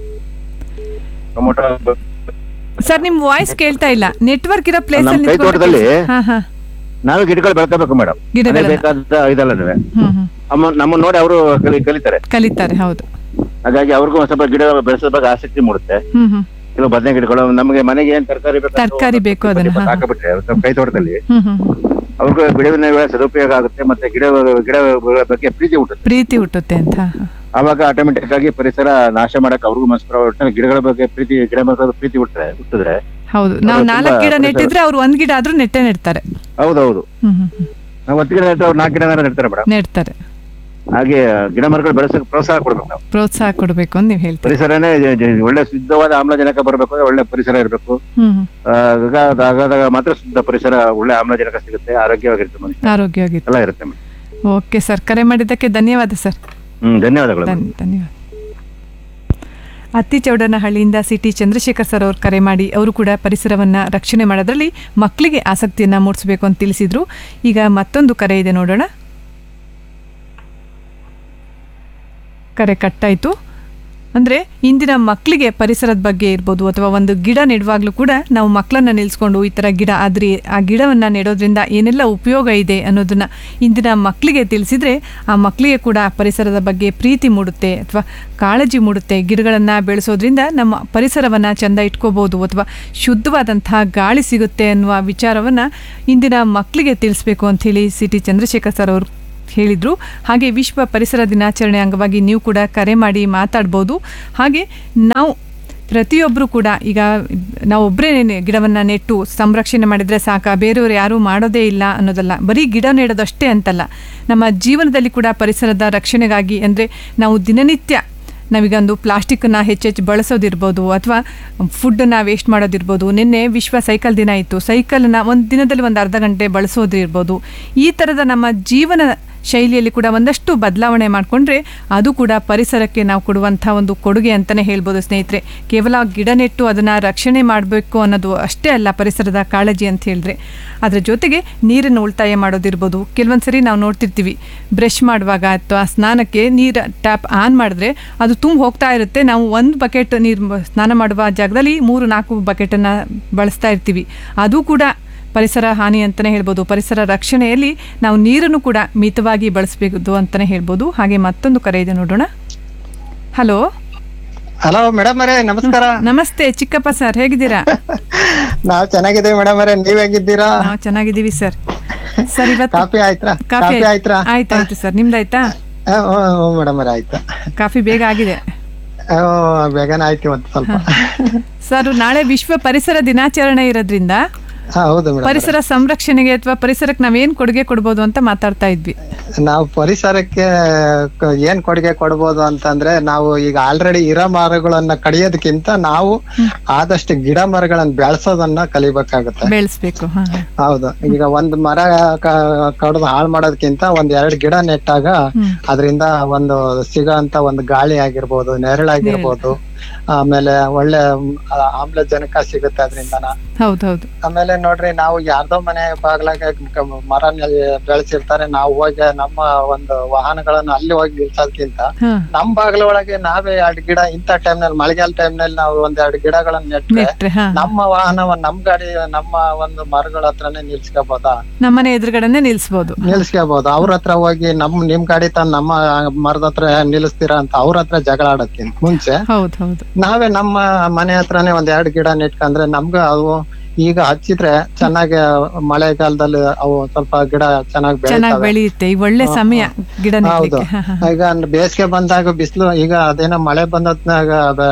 ಟೊಮೊಟೊ ಸರ್ ನಿಮ್ ವಾಯ್ಸ್ ಕೇಳ್ತಾ ಇಲ್ಲ ನೆಟ್ವರ್ಕ್ ಇರೋ ಪ್ಲೇಸ್ ನಮ್ಮ ಅಲ್ಲಿ ಕೈ ನಿಂತ್ಕೊಂಡು ತೋಟದಲ್ಲಿ ಕೇಳ್ಸ್- ಹಾ ಹಾ ನಾವು ಗಿಡಗಳು ಬೆಳ್ಕೋಬೇಕು ಮೇಡಮ್ ಗಿಡಗಳನ್ನ. ಬೇಕಾದ ಇದಲ್ಲ ಹ್ಮ್ ಹ್ಮ್ ನಮ್ಮ ನಮ್ಮನ್ನ ನೋಡಿ ಅವರು ಕಲಿತಾರೆ ಕಲಿತಾರೆ ಹೌದು ಹಾಗಾಗಿ ಅವ್ರಿಗೂ ಒಂದ್ ಸ್ವಲ್ಪ ಗಿಡ ಬೆಳೆಸೋದ್ ಬಗ್ಗೆ ಆಸಕ್ತಿ ಮೂಡುತ್ತೆ ಹ್ಮ್ ಹ್ಮ್ ಕೆಲವು ಬದನೆ ಗಿಡಗಳು ನಮಗೆ ಮನೆಗೆ ಏನ್ ತರಕಾರಿ ಬೇಕು ತರಕಾರಿ ಬೇಕು ಅದನ್ನ ಹಾ, ಹಾ. ಹಾಕಬಿಟ್ರೆ ಸ್ವಲ್ಪ ಕೈ ತೋಟದಲ್ಲಿ ಹ್ಮ್ ಹ್ಮ್ ಅವ್ರಿಗೂ ಗಿಡವಿನ ವೇಳೆ ಸದುಪಯೋಗ ಆಗುತ್ತೆ ಮತ್ತೆ ಗಿಡ ಗಿಡ ಬಗ್ಗೆ ಪ್ರೀತಿ ಹುಟ್ಟುತ್ತೆ ಪ್ರೀತಿ ಹುಟ್ಟುತ್ತೆ ಅಂತ ಹಾ. ಆವಾಗ ಆಟೋಮೆಟಿಕ್ ಆಗಿ ಪರಿಸರ ನಾಶ ಮಾಡಕ್ ಅವ್ರಿಗೂ ಮನಸ್ಸು ಒಟ್ಟಿನಲ್ಲಿ ಗಿಡಗಳ ಬಗ್ಗೆ ಪ್ರೀತಿ ಗಿಡ ಮರದ ಪ್ರೀತಿ ಹುಟ್ಟರೆ ಹುಟ್ಟಿದ್ರೆ ಹೌದು ನಾವು ಅದು ನಾಲ್ಕು ತುಂಬಾ ಗಿಡ ಪರಿಸರ- ನೆಟ್ಟಿದ್ರೆ ಅವ್ರು ಒಂದ್ ಗಿಡ ಆದ್ರೂ ನೆಟ್ಟೆ ನೆಡ್ತಾರೆ ಹೌದೌದು ಹ್ಮ್ ಹ್ಮ್ ಹ್ಮ್. ನಾವು ಹತ್ತು ಗಿಡ ನೆಟ್ಟು ಅವ್ರು ನಾಲ್ಕು ಗಿಡ ನೆಡ್ತಾರೆ ಮೇಡಮ್ ನೆಡ್ತಾರೆ ಹಾಗೆ ಗಿಡ ಮರಗಳು ಬೆಳೆಸಕ್ ಪ್ರೋತ್ಸಾಹ ಕೊಡ್ಬೇಕು ನಾವು ಪ್ರೋತ್ಸಾಹ ಕೊಡ್ಬೇಕು ಅಂತ ನೀವು ಹೇಳ್ತೀರಿ ಪರಿಸರನೇ ಜ- ಜ- ಒಳ್ಳೆ ಶುದ್ಧವಾದ ಆಮ್ಲಜನಕ ಬರಬೇಕು ಅಂದ್ರೆ ಒಳ್ಳೆ ಪರಿಸರ ಇರಬೇಕು ಹ್ಮ್ ಹ್ಮ್. ಆಗಾದಾಗ ಮಾತ್ರ ಶುದ್ಧ ಪರಿಸರ ಒಳ್ಳೆ ಆಮ್ಲಜನಕ ಸಿಗುತ್ತೆ ಆರೋಗ್ಯವಾಗಿರುತ್ತೆ ಮನುಷ್ಯ ಆರೋಗ್ಯವಾಗಿತ್ತು ಎಲ್ಲ ಇರುತ್ತೆ ಮೇಡಮ್ ಓಕೆ ಸರ್ ಕರೆ ಮಾಡಿದ್ದಕ್ಕೆ ಧನ್ಯವಾದ ಸರ್ ಹ್ಮ್ ಧನ್ಯವಾದಗಳು ಮೇಡಮ್. ಧನ್ಯ ಧನ್ಯವಾದ ಅತ್ತಿ ಚೌಡನಹಳ್ಳಿಯಿಂದ ಸಿ ಟಿ ಚಂದ್ರಶೇಖರ್ ಸರ್ ಅವರು ಕರೆ ಮಾಡಿ ಅವರು ಕೂಡ ಪರಿಸರವನ್ನ ರಕ್ಷಣೆ ಮಾಡೋದ್ರಲ್ಲಿ ಮಕ್ಕಳಿಗೆ ಆಸಕ್ತಿಯನ್ನ ಮೂಡಿಸಬೇಕು ಅಂತ ತಿಳಿಸಿದ್ರು ಈಗ ಮತ್ತೊಂದು ಕರೆ ಇದೆ ನೋಡೋಣ ಕರೆ ಕಟ್ಟಾಯಿತು ಅಂದರೆ ಇಂದಿನ ಮಕ್ಕಳಿಗೆ ಪರಿಸರದ ಬಗ್ಗೆ ಇರ್ಬೋದು ಅಥವಾ ಒಂದು ಗಿಡ ನೆಡುವಾಗಲೂ ಕೂಡ ನಾವು ಮಕ್ಕಳನ್ನ ನಿಲ್ಲಿಸ್ಕೊಂಡು ಈ ಥರ ಗಿಡ ಆದರೆ ಆ ಗಿಡವನ್ನು ನೆಡೋದ್ರಿಂದ ಏನೆಲ್ಲ ಉಪಯೋಗ ಇದೆ ಅನ್ನೋದನ್ನು ಇಂದಿನ ಮಕ್ಕಳಿಗೆ ತಿಳಿಸಿದರೆ ಆ ಮಕ್ಕಳಿಗೆ ಕೂಡ ಪರಿಸರದ ಬಗ್ಗೆ ಪ್ರೀತಿ ಮೂಡುತ್ತೆ ಅಥವಾ ಕಾಳಜಿ ಮೂಡುತ್ತೆ ಗಿಡಗಳನ್ನು ಬೆಳೆಸೋದ್ರಿಂದ ನಮ್ಮ ಪರಿಸರವನ್ನು ಚೆಂದ ಇಟ್ಕೋಬೋದು ಅಥವಾ ಶುದ್ಧವಾದಂತಹ ಗಾಳಿ ಸಿಗುತ್ತೆ ಅನ್ನುವ ವಿಚಾರವನ್ನು ಇಂದಿನ ಮಕ್ಕಳಿಗೆ ತಿಳಿಸ್ಬೇಕು ಅಂಥೇಳಿ ಸಿ ಟಿ ಚಂದ್ರಶೇಖರ್ ಸರ್ ಅವರು ಹೇಳಿದರು ಹಾಗೆ ವಿಶ್ವ ಪರಿಸರ ದಿನಾಚರಣೆ ಅಂಗವಾಗಿ ನೀವು ಕೂಡ ಕರೆ ಮಾಡಿ ಮಾತಾಡ್ಬೋದು ಹಾಗೆ ನಾವು ಪ್ರತಿಯೊಬ್ಬರು ಕೂಡ ಈಗ ನಾವು ಒಬ್ಬರೇ ಗಿಡವನ್ನು ನೆಟ್ಟು ಸಂರಕ್ಷಣೆ ಮಾಡಿದರೆ ಸಾಕ ಬೇರೆಯವರು ಯಾರೂ ಮಾಡೋದೇ ಇಲ್ಲ ಅನ್ನೋದಲ್ಲ ಬರೀ ಗಿಡ ನೆಡೋದಷ್ಟೇ ಅಂತಲ್ಲ ನಮ್ಮ ಜೀವನದಲ್ಲಿ ಕೂಡ ಪರಿಸರದ ರಕ್ಷಣೆಗಾಗಿ ಅಂದರೆ ನಾವು ದಿನನಿತ್ಯ ನಾವೀಗೊಂದು ಪ್ಲಾಸ್ಟಿಕ್ಕನ್ನು ಹೆಚ್ಚೆಚ್ಚು ಬಳಸೋದಿರ್ಬೋದು ಅಥವಾ ಫುಡ್ಡನ್ನು ವೇಸ್ಟ್ ಮಾಡೋದಿರ್ಬೋದು ನಿನ್ನೆ ವಿಶ್ವ ಸೈಕಲ್ ದಿನ ಇತ್ತು ಸೈಕಲನ್ನು ಒಂದು ದಿನದಲ್ಲಿ ಒಂದು ಅರ್ಧ ಗಂಟೆ ಬಳಸೋದಿರ್ಬೋದು ಈ ಥರದ ನಮ್ಮ ಜೀವನ ಶೈಲಿಯಲ್ಲಿ ಕೂಡ ಒಂದಷ್ಟು ಬದಲಾವಣೆ ಮಾಡಿಕೊಂಡ್ರೆ ಅದು ಕೂಡ ಪರಿಸರಕ್ಕೆ ನಾವು ಕೊಡುವಂಥ ಒಂದು ಕೊಡುಗೆ ಅಂತಲೇ ಹೇಳ್ಬೋದು ಸ್ನೇಹಿತರೆ ಕೇವಲ ಗಿಡ ನೆಟ್ಟು ಅದನ್ನು ರಕ್ಷಣೆ ಮಾಡಬೇಕು ಅನ್ನೋದು ಅಷ್ಟೇ ಅಲ್ಲ ಪರಿಸರದ ಕಾಳಜಿ ಅಂತ ಹೇಳಿದ್ರೆ ಅದರ ಜೊತೆಗೆ ನೀರನ್ನು ಉಳಿತಾಯ ಮಾಡೋದಿರ್ಬೋದು ಕೆಲವೊಂದು ಸರಿ ನಾವು ನೋಡ್ತಿರ್ತೀವಿ ಬ್ರಷ್ ಮಾಡುವಾಗ ಅಥವಾ ಸ್ನಾನಕ್ಕೆ ನೀರು ಟ್ಯಾಪ್ ಆನ್ ಮಾಡಿದ್ರೆ ಅದು ತುಂಬ ಹೋಗ್ತಾ ಇರುತ್ತೆ ನಾವು ಒಂದು ಬಕೆಟ್ ನೀರು ಸ್ನಾನ ಮಾಡುವ ಜಾಗದಲ್ಲಿ ಮೂರು ನಾಲ್ಕು ಬಕೆಟನ್ನು ಬಳಸ್ತಾ ಇರ್ತೀವಿ ಅದು ಕೂಡ ಪರಿಸರ ಹಾನಿ ಅಂತಲೇ ಹೇಳ್ಬೋದು ಪರಿಸರ ರಕ್ಷಣೆಯಲ್ಲಿ ನಾವು ನೀರನ್ನು ಕೂಡ ಮಿತವಾಗಿ ಬಳಸಬೇಕು ಅಂತಲೇ ಹೇಳ್ಬೋದು ಹಾಗೆ ಮತ್ತೊಂದು ಕರೆ ಇದೆ ನೋಡೋಣ ಹಲೋ ಹಲೋ ಮೇಡಮ್ ಅವರೇ ನಮಸ್ಕಾರ ನಮಸ್ತೆ ಚಿಕ್ಕಪ್ಪ ಸರ್ ಹೇಗಿದ್ದೀರಾ ನಾವ್ ಚೆನ್ನಾಗಿದ್ದೀವಿ ಮೇಡಮ್ ಅವರೇ ನೀವ್ ಹೇಗಿದ್ದೀರಾ ನಾವು ಚೆನ್ನಾಗಿದ್ದೀವಿ ಸರ್ ಸರ್ ಇವತ್ತು ಕಾಫಿ ಆಯ್ತಾ ಕಾಫಿ ಕಾಫಿ ಆಯ್ತಾ ಆಯ್ತಾಯ್ತು ಸರ್ ನಿಮ್ದಾಯ್ತಾ ಮೇಡಮ್ ಅವರೇ ಆಯ್ತಾ ಕಾಫಿ ಬೇಗ ಆಗಿದೆ ಆ, ಬೇಗನೆ ಆಯ್ತು ಇವತ್ತು ಸ್ವಲ್ಪ ಸರ್ ನಾಳೆ ವಿಶ್ವ ಪರಿಸರ ದಿನಾಚರಣೆ ಇರೋದ್ರಿಂದ ಹಾ, ಹೌದು ಮೇಡಮ್ ಪರಿಸರ ಸಂರಕ್ಷಣೆಗೆ ಅಥವಾ ಪರಿಸರಕ್ಕೆ ನಾವೇನ್ ಕೊಡುಗೆ ಕೊಡ್ಬೋದು ಅಂತ ಮಾತಾಡ್ತಾ ಇದ್ವಿ ನಾವು ಪರಿಸರಕ್ಕೆ ಕ- ಏನ್ ಕೊಡುಗೆ ಕೊಡ್ಬೋದು ಅಂತಂದ್ರೆ ನಾವು ಈಗ ಆಲ್ರೆಡಿ ಇರೋ ಮರಗಳನ್ನ ಕಡಿಯೋದಕ್ಕಿಂತ ನಾವು ಆದಷ್ಟು ಗಿಡ ಮರಗಳನ್ನ ಬೆಳೆಸೋದನ್ನ ಕಲಿಬೇಕಾಗುತ್ತೆ ಬೆಳೆಸ್ಬೇಕು ಹಾ ಹಾ. ಹೌದು ಈಗ ಒಂದ್ ಮರ ಕಡ್ದು ಹಾಳು ಮಾಡೋದಕ್ಕಿಂತ ಒಂದ್ ಎರಡ್ ಗಿಡ ನೆಟ್ಟಾಗ ಅದರಿಂದ ಒಂದು ಸಿಗೋ ಅಂತ ಒಂದು ಗಾಳಿ ಆಗಿರ್ಬೋದು ನೆರಳಾಗಿರ್ಬೋದು ಆಮೇಲೆ ಒಳ್ಳೆ ಮ್, ಆ, ಆಮ್ಲಜನಕ ಸಿಗುತ್ತೆ ಅದರಿಂದನ ಹೌದೌದು ಆಮೇಲೆ ನೋಡ್ರಿ ನಾವು ಯಾರ್ದೋ ಮನೆ ಬಾಗ್ಲಾಗ ಕ- ಮರ ನೆಲ್- ಬೆಳೆಸಿರ್ತಾರೆ ನಾವು ಹೋಗಿ ನಮ್ಮ ಒಂದು ವಾಹನಗಳನ್ನ ಅಲ್ಲಿ ಹೋಗಿ ನಿಲ್ಸೋದ್ಕಿಂತ ಹಾ. ನಮ್ ಬಾಗ್ಲ ಒಳಗೆ ನಾವೇ ಎರಡ್ ಗಿಡ ಇಂಥ ಟೈಮ್ ನಲ್ಲಿ ಮಳೆಗಾಲ ಟೈಮ್ ನಲ್ಲಿ ನಾವು ಒಂದ್ ಎರಡ್ ಗಿಡಗಳನ್ನ ನೆಟ್ರೆ ನೆಟ್ರೆ, ಹಾ. ನಮ್ಮ ವಾಹನವನ್ನ ನಮ್ ಗಾಡಿ ನಮ್ಮ ಒಂದು ಮರಗಳ ಹತ್ರನೇ ನಿಲ್ಸ್ಕೋಬೋದಾ ನಮ್ಮನೆ ಎದುರುಗಡೆನೆ ನಿಲ್ಸ್ಬೋದು ನಿಲ್ಸ್ಕೋಬಹುದು ಅವ್ರ ಹತ್ರ ಹೋಗಿ ನಮ್ ನಿಮ್ ಗಾಡಿ ತಂದ್ ನಮ್ಮ ಮರದ ಹತ್ರ ನಿಲ್ಲಿಸ್ತೀರಾ ಅಂತ ಅವ್ರ ಹತ್ರ ಜಗಳ ಆಡೋದ್ಕಿಂತ ಮುಂಚೆ ಹೌದು ಹೌದು ನಾವೇ ನಮ್ಮ ಮನೆ ಹತ್ರನೇ ಒಂದ್ ಎರಡ್ ಗಿಡ ನೆಟ್ಕಂದ್ರೆ ನಮ್ಗ ಅವು ಈಗ ಹಚ್ಚಿದ್ರೆ ಚೆನ್ನಾಗಿ ಮಳೆಗಾಲದಲ್ಲಿ ಅವು ಸ್ವಲ್ಪ ಗಿಡ ಚೆನ್ನಾಗಿ ಚೆನ್ನಾಗಿ ಬೆಳಿತಾವೆ ಬೆಳೆಯುತ್ತೆ ಈ ಒಳ್ಳೆ ಸಮಯ ಗಿಡ ಹೌದು ನೆಡ್ಲಿಕ್ಕೆ ಹಾ, ಹಾ. ಈಗ ಬೇಸಿಗೆ ಬಂದಾಗ ಬಿಸಿಲು ಈಗ ಅದೇನೋ ಮಳೆ ಬಂದತ್ನಾಗ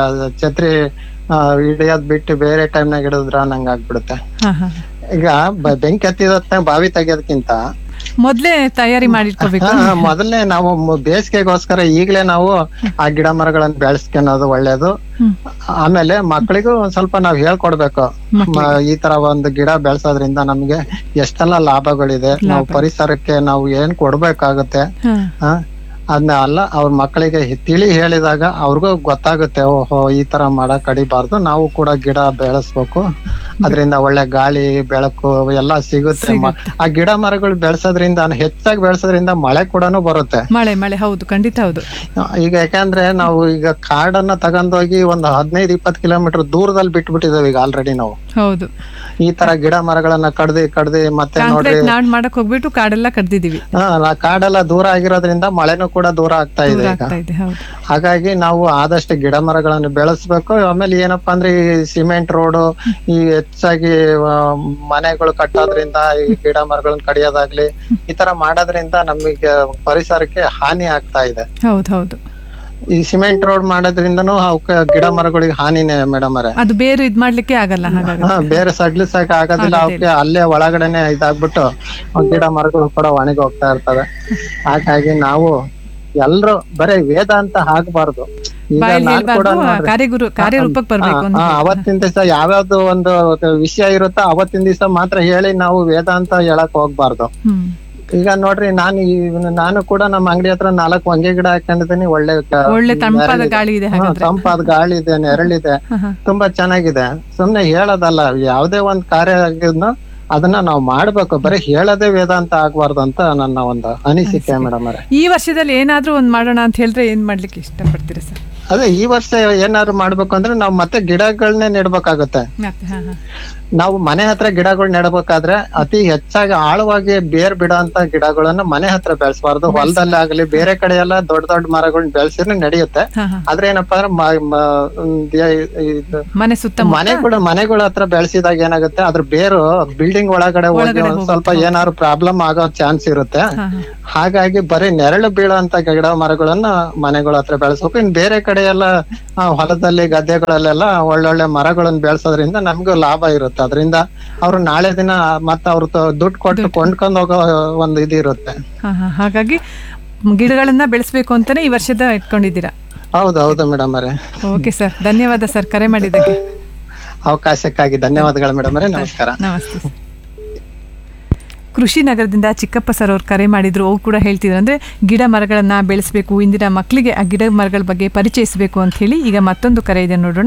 ಛತ್ರಿ ಆ, ಹಿಡಿಯೋದ್ ಬಿಟ್ಟು ಬೇರೆ ಟೈಮ್ನಾಗ ಹಿಡಿದ್ರ ನಂಗ ಆಗ್ಬಿಡುತ್ತೆ ಹಾ, ಹಾ. ಈಗ ಬ- ಬೆಂಕಿ ಹತ್ತಿದತ್ನಾಗ ಬಾವಿ ತೆಗಿಯೋದಕ್ಕಿಂತ ಮೊದ್ಲೇ ತಯಾರಿ ಮಾಡಿಟ್ಕೋಬೇಕು ಹಾ, ಮೊದಲನೇ ನಾವು ಮ- ಬೇಸಿಗೆಗೋಸ್ಕರ ಈಗ್ಲೇ ನಾವು ಆ ಗಿಡ ಮರಗಳನ್ನ ಬೆಳೆಸ್ಕೊಳೋದು ಒಳ್ಳೇದು ಹ್ಮ್. ಆಮೇಲೆ ಮಕ್ಕಳಿಗೂ ಒಂದ್ ಸ್ವಲ್ಪ ನಾವ್ ಹೇಳ್ಕೊಡ್ಬೇಕು ಮ- ಈ ತರ ಒಂದು ಗಿಡ ಬೆಳೆಸೋದ್ರಿಂದ ನಮ್ಗೆ ಎಷ್ಟೆಲ್ಲ ಲಾಭಗಳಿದೆ ನಾವು ಪರಿಸರಕ್ಕೆ ನಾವು ಏನ್ ಕೊಡ್ಬೇಕಾಗುತ್ತೆ ಹಾ. ಆ, ಅದನ್ನ ಅಲ್ಲ ಅವ್ರ ಮಕ್ಕಳಿಗೆ ಹಿ- ತಿಳಿ ಹೇಳಿದಾಗ ಅವ್ರಿಗೂ ಗೊತ್ತಾಗುತ್ತೆ ಓಹೋ ಈ ತರ ಮರ ಕಡಿಬಾರ್ದು ನಾವು ಕೂಡ ಗಿಡ ಬೆಳೆಸ್ಬೇಕು ಅದರಿಂದ ಒಳ್ಳೆ ಗಾಳಿ ಬೆಳಕು ಎಲ್ಲ ಸಿಗುತ್ತೆ ಮ- ಆ ಗಿಡ ಮರಗಳು ಬೆಳೆಸೋದ್ರಿಂದ ಹೆಚ್ಚಾಗಿ ಬೆಳೆಸೋದ್ರಿಂದ ಮಳೆ ಕೂಡ ಬರುತ್ತೆ ಮಳೆ ಮಳೆ ಹೌದು ಖಂಡಿತ ಹೌದು ಈಗ ಯಾಕಂದ್ರೆ ನಾವು ಈಗ ಕಾಡನ್ನ ತಗೊಂಡೋಗಿ ಒಂದು ಹದಿನೈದು ಇಪ್ಪತ್ತು ಕಿಲೋಮೀಟರ್ ದೂರದಲ್ಲಿ ಬಿಟ್ಬಿಟ್ಟಿದ್ದೇವೆ ಈಗ ಆಲ್ರೆಡಿ ನಾವು ಹೌದು ಈ ತರ ಗಿಡ ಮರಗಳನ್ನ ಕಡ್ದಿ ಕಡ್ದಿ ಮತ್ತೆ ನೋಡ್ರಿ ಕಾಂಕ್ರೀಟ್ ನಾಡ್ ಮಾಡಕ್ ಹೋಗ್ಬಿಟ್ಟು ಕಾಡೆಲ್ಲ ಕಡ್ದಿದೀವಿ ಹಾ ನಾ- ಕಾಡೆಲ್ಲ ದೂರ ಆಗಿರೋದ್ರಿಂದ ಮಳೆನೂ ಕೂಡ ದೂರ ಆಗ್ತಾ ಇದೆ ದೂರ ಈಗ ಆಗ್ತಾ ಇದೆ ಹೌದು ಹಾಗಾಗಿ ನಾವು ಆದಷ್ಟು ಗಿಡ ಮರಗಳನ್ನು ಬೆಳೆಸ್ಬೇಕು ಆಮೇಲೆ ಏನಪ್ಪಾ ಅಂದ್ರೆ ಈ ಸಿಮೆಂಟ್ ರೋಡ್ ಈ ಹೆಚ್ಚಾಗಿ ಆ, ಮನೆಗಳು ಕಟ್ಟೋದ್ರಿಂದ ಈ ಗಿಡ ಮರಗಳನ್ನ ಕಡಿಯೋದಾಗ್ಲಿ ಈ ತರ ಮಾಡೋದ್ರಿಂದ ನಮಗೆ ಪರಿಸರಕ್ಕೆ ಹಾನಿ ಆಗ್ತಾ ಇದೆ ಹೌದು ಹೌದು ಈ ಸಿಮೆಂಟ್ ರೋಡ್ ಮಾಡೋದ್ರಿಂದನೂ ಅವಕ್ಕೆ ಗಿಡ ಮರಗಳಿಗೆ ಹಾನಿನೇ ಮೇಡಮ್ ಅವರೇ ಅದು ಬೇರೆ ಇದ್ ಮಾಡ್ಲಿಕ್ಕೆ ಆಗಲ್ಲ ಹಾಗಾಗಿ ಹಾ ಬೇರೆ ಸಡ್ಲಿಸಕ್ ಆಗೋದಿಲ್ಲ ಅವಕ್ಕೆ ಅಲ್ಲೇ ಒಳಗಡೆನೆ ಇದಾಗ್ಬಿಟ್ಟು ಆ ಗಿಡ ಮರಗಳು ಕೂಡ ಒಣಗಿ ಹೋಗ್ತಾ ಇರ್ತವೆ ಹಾಗಾಗಿ ನಾವು ಎಲ್ರು ಬರೀ ವೇದ ಅಂತ ಹಾಕ್ಬಾರ್ದು ಈಗ ಬಾಯಲ್ಲಿ ನಾನ್ ಕೂಡ ಹೇಳ್ಬಾರ್ದು, ನೋಡ್ರಿ. ಕಾರ್ಯಗುರು ಕಾರ್ಯರೂಪಕ್ಕೆ ಬರ್ಬೇಕು ಅಂತ ಹಾ, ಅವತ್ತಿನ ದಿವಸ ಯಾವ್ಯಾವ್ದು ಒಂದು ವಿಷಯ ಇರುತ್ತೋ ಅವತ್ತಿನ ದಿವಸ ಮಾತ್ರ ಹೇಳಿ ನಾವು ವೇದ ಅಂತ ಹೇಳಕ್ ಹೋಗ್ಬಾರ್ದು ಹ್ಮ್ ಈಗ ನೋಡ್ರಿ ನಾನು ಈ ನಾನು ಕೂಡ ನಮ್ಮ ಅಂಗಡಿ ಹತ್ರ ನಾಲ್ಕು ಹೊಂಗೆ ಗಿಡ ಹಾಕೊಂಡಿದ್ದೀನಿ ಒಳ್ಳೆ ಗ- ಒಳ್ಳೆ ತಂಪಾದ ನೆರಳಿದೆ. ಗಾಳಿ ಇದೆ ಹಾ, ಹಾಗಾದ್ರೆ. ತಂಪಾದ ಗಾಳಿ ಇದೆ ನೆರಳಿದೆ ಹ, ಹ. ತುಂಬಾ ಚೆನ್ನಾಗಿದೆ ಸುಮ್ನೆ ಹೇಳೋದಲ್ಲ ಯಾವ್ದೇ ಒಂದ್ ಕಾರ್ಯ ಆಗಿದ್ನು ಅದನ್ನ ನಾವು ಮಾಡ್ಬೇಕು ಬರೀ ಹೇಳೋದೇ ವೇದಾಂತ ಆಗ್ಬಾರ್ದು ಅಂತ ನನ್ನ ಒಂದು ಅನಿಸಿಕೆ ಮೇಡಮ್ ಅವರೇ ಈ ವರ್ಷದಲ್ಲಿ ಏನಾದ್ರೂ ಒಂದ್ ಮಾಡೋಣ ಅಂತ ಹೇಳಿದ್ರೆ ಏನ್ ಮಾಡ್ಲಿಕ್ಕೆ ಇಷ್ಟಪಡ್ತೀರಾ ಸರ್ ಅದೇ ಈ ವರ್ಷ ಏನಾದ್ರು ಮಾಡ್ಬೇಕು ಅಂದ್ರೆ ನಾವು ಮತ್ತೆ ಗಿಡಗಳನ್ನೇ ನೆಡ್ಬೇಕಾಗತ್ತೆ ಮತ್ತೆ ಹಾ ಹಾ ನಾವು ಮನೆ ಹತ್ರ ಗಿಡಗಳು ನೆಡಬೇಕಾದ್ರೆ ಅತಿ ಹೆಚ್ಚಾಗಿ ಆಳವಾಗಿ ಬೇರ್ ಬಿಡೋಂತ ಗಿಡಗಳನ್ನ ಮನೆ ಹತ್ರ ಬೆಳೆಸಬಾರ್ದು ಹೊಲದಲ್ಲಿ ಆಗ್ಲಿ ಬೇರೆ ಕಡೆ ಎಲ್ಲ ದೊಡ್ಡ ದೊಡ್ಡ ಮರಗಳನ್ನ ಬೆಳೆಸಿದ್ರೆ ನಡೆಯುತ್ತೆ ಹಾ, ಹಾ. ಆದ್ರೆ ಏನಪ್ಪಾ ಅಂದ್ರೆ ಮ- ಮ- ದೇ- ಇದು ಮನೆ ಸುತ್ತ ಮನೆ ಕೂಡ ಮನೆಗಳ ಹತ್ರ ಬೆಳೆಸಿದಾಗ ಏನಾಗುತ್ತೆ ಅದ್ರ ಬೇರು ಬಿಲ್ಡಿಂಗ್ ಒಳಗಡೆ ಹೋಗಿ ಒಳಗಡೆ ಒಂದ್ ಸ್ವಲ್ಪ ಏನಾದ್ರು ಪ್ರಾಬ್ಲಮ್ ಆಗೋ ಚಾನ್ಸ್ ಇರುತ್ತೆ ಹಾ, ಹಾ. ಹಾಗಾಗಿ ಬರೀ ನೆರಳು ಬೀಳೋಂತ ಗಿಡ ಮರಗಳನ್ನ ಮನೆಗಳ ಹತ್ರ ಬೆಳೆಸ್ಬೇಕು ಇನ್ ಬೇರೆ ಕಡೆ ಎಲ್ಲ ಆ, ಹೊಲದಲ್ಲಿ ಗದ್ದೆಗಳಲ್ಲೆಲ್ಲ ಒಳ್ಳೊಳ್ಳೆ ಮರಗಳನ್ನ ಬೆಳೆಸೋದ್ರಿಂದ ನಮ್ಗೂ ಲಾಭ ಇರುತ್ತೆ ಅದರಿಂದ ಅವ್ರು ನಾಳೆ ದಿನ ಮತ್ತೆ ಅವ್ರು ದುಡ್ಡು ಕೊಟ್ಟು ಕೊಂಡ್ಕೊಂಡ್ ಹೋಗೋ ಒಂದು ಇದು ಇರುತ್ತೆ ಹಾ ಹಾ ಹಾಗಾಗಿ ಗಿಡಗಳನ್ನ ಬೆಳೆಸ್ಬೇಕು ಅಂತಾನೆ ಈ ವರ್ಷದ ಇಟ್ಕೊಂಡಿದ್ದೀರಾ ಹೌದು ಹೌದು ಮೇಡಮ್ ಅವರೇ ಓಕೆ ಸರ್ ಧನ್ಯವಾದ ಸರ್ ಕರೆ ಮಾಡಿದ್ದಕ್ಕೆ ಅವಕಾಶಕ್ಕಾಗಿ ಧನ್ಯವಾದಗಳು ಮೇಡಮ್ ಅವರೇ ನಮಸ್ಕಾರ ನಮಸ್ತೆ ಸರ್. ಕೃಷಿ ನಗರದಿಂದ ಚಿಕ್ಕಪ್ಪ ಸರ್ ಅವ್ರು ಕರೆ ಮಾಡಿದ್ರು ಅವ್ರು ಕೂಡ ಹೇಳ್ತಿದ್ರು ಅಂದ್ರೆ ಗಿಡ ಮರಗಳನ್ನ ಬೆಳೆಸಬೇಕು ಇಂದಿನ ಮಕ್ಕಳಿಗೆ ಆ ಗಿಡ ಮರಗಳ ಬಗ್ಗೆ ಪರಿಚಯಿಸಬೇಕು ಅಂತ ಹೇಳಿ ಈಗ ಮತ್ತೊಂದು ಕರೆ ಇದೆ ನೋಡೋಣ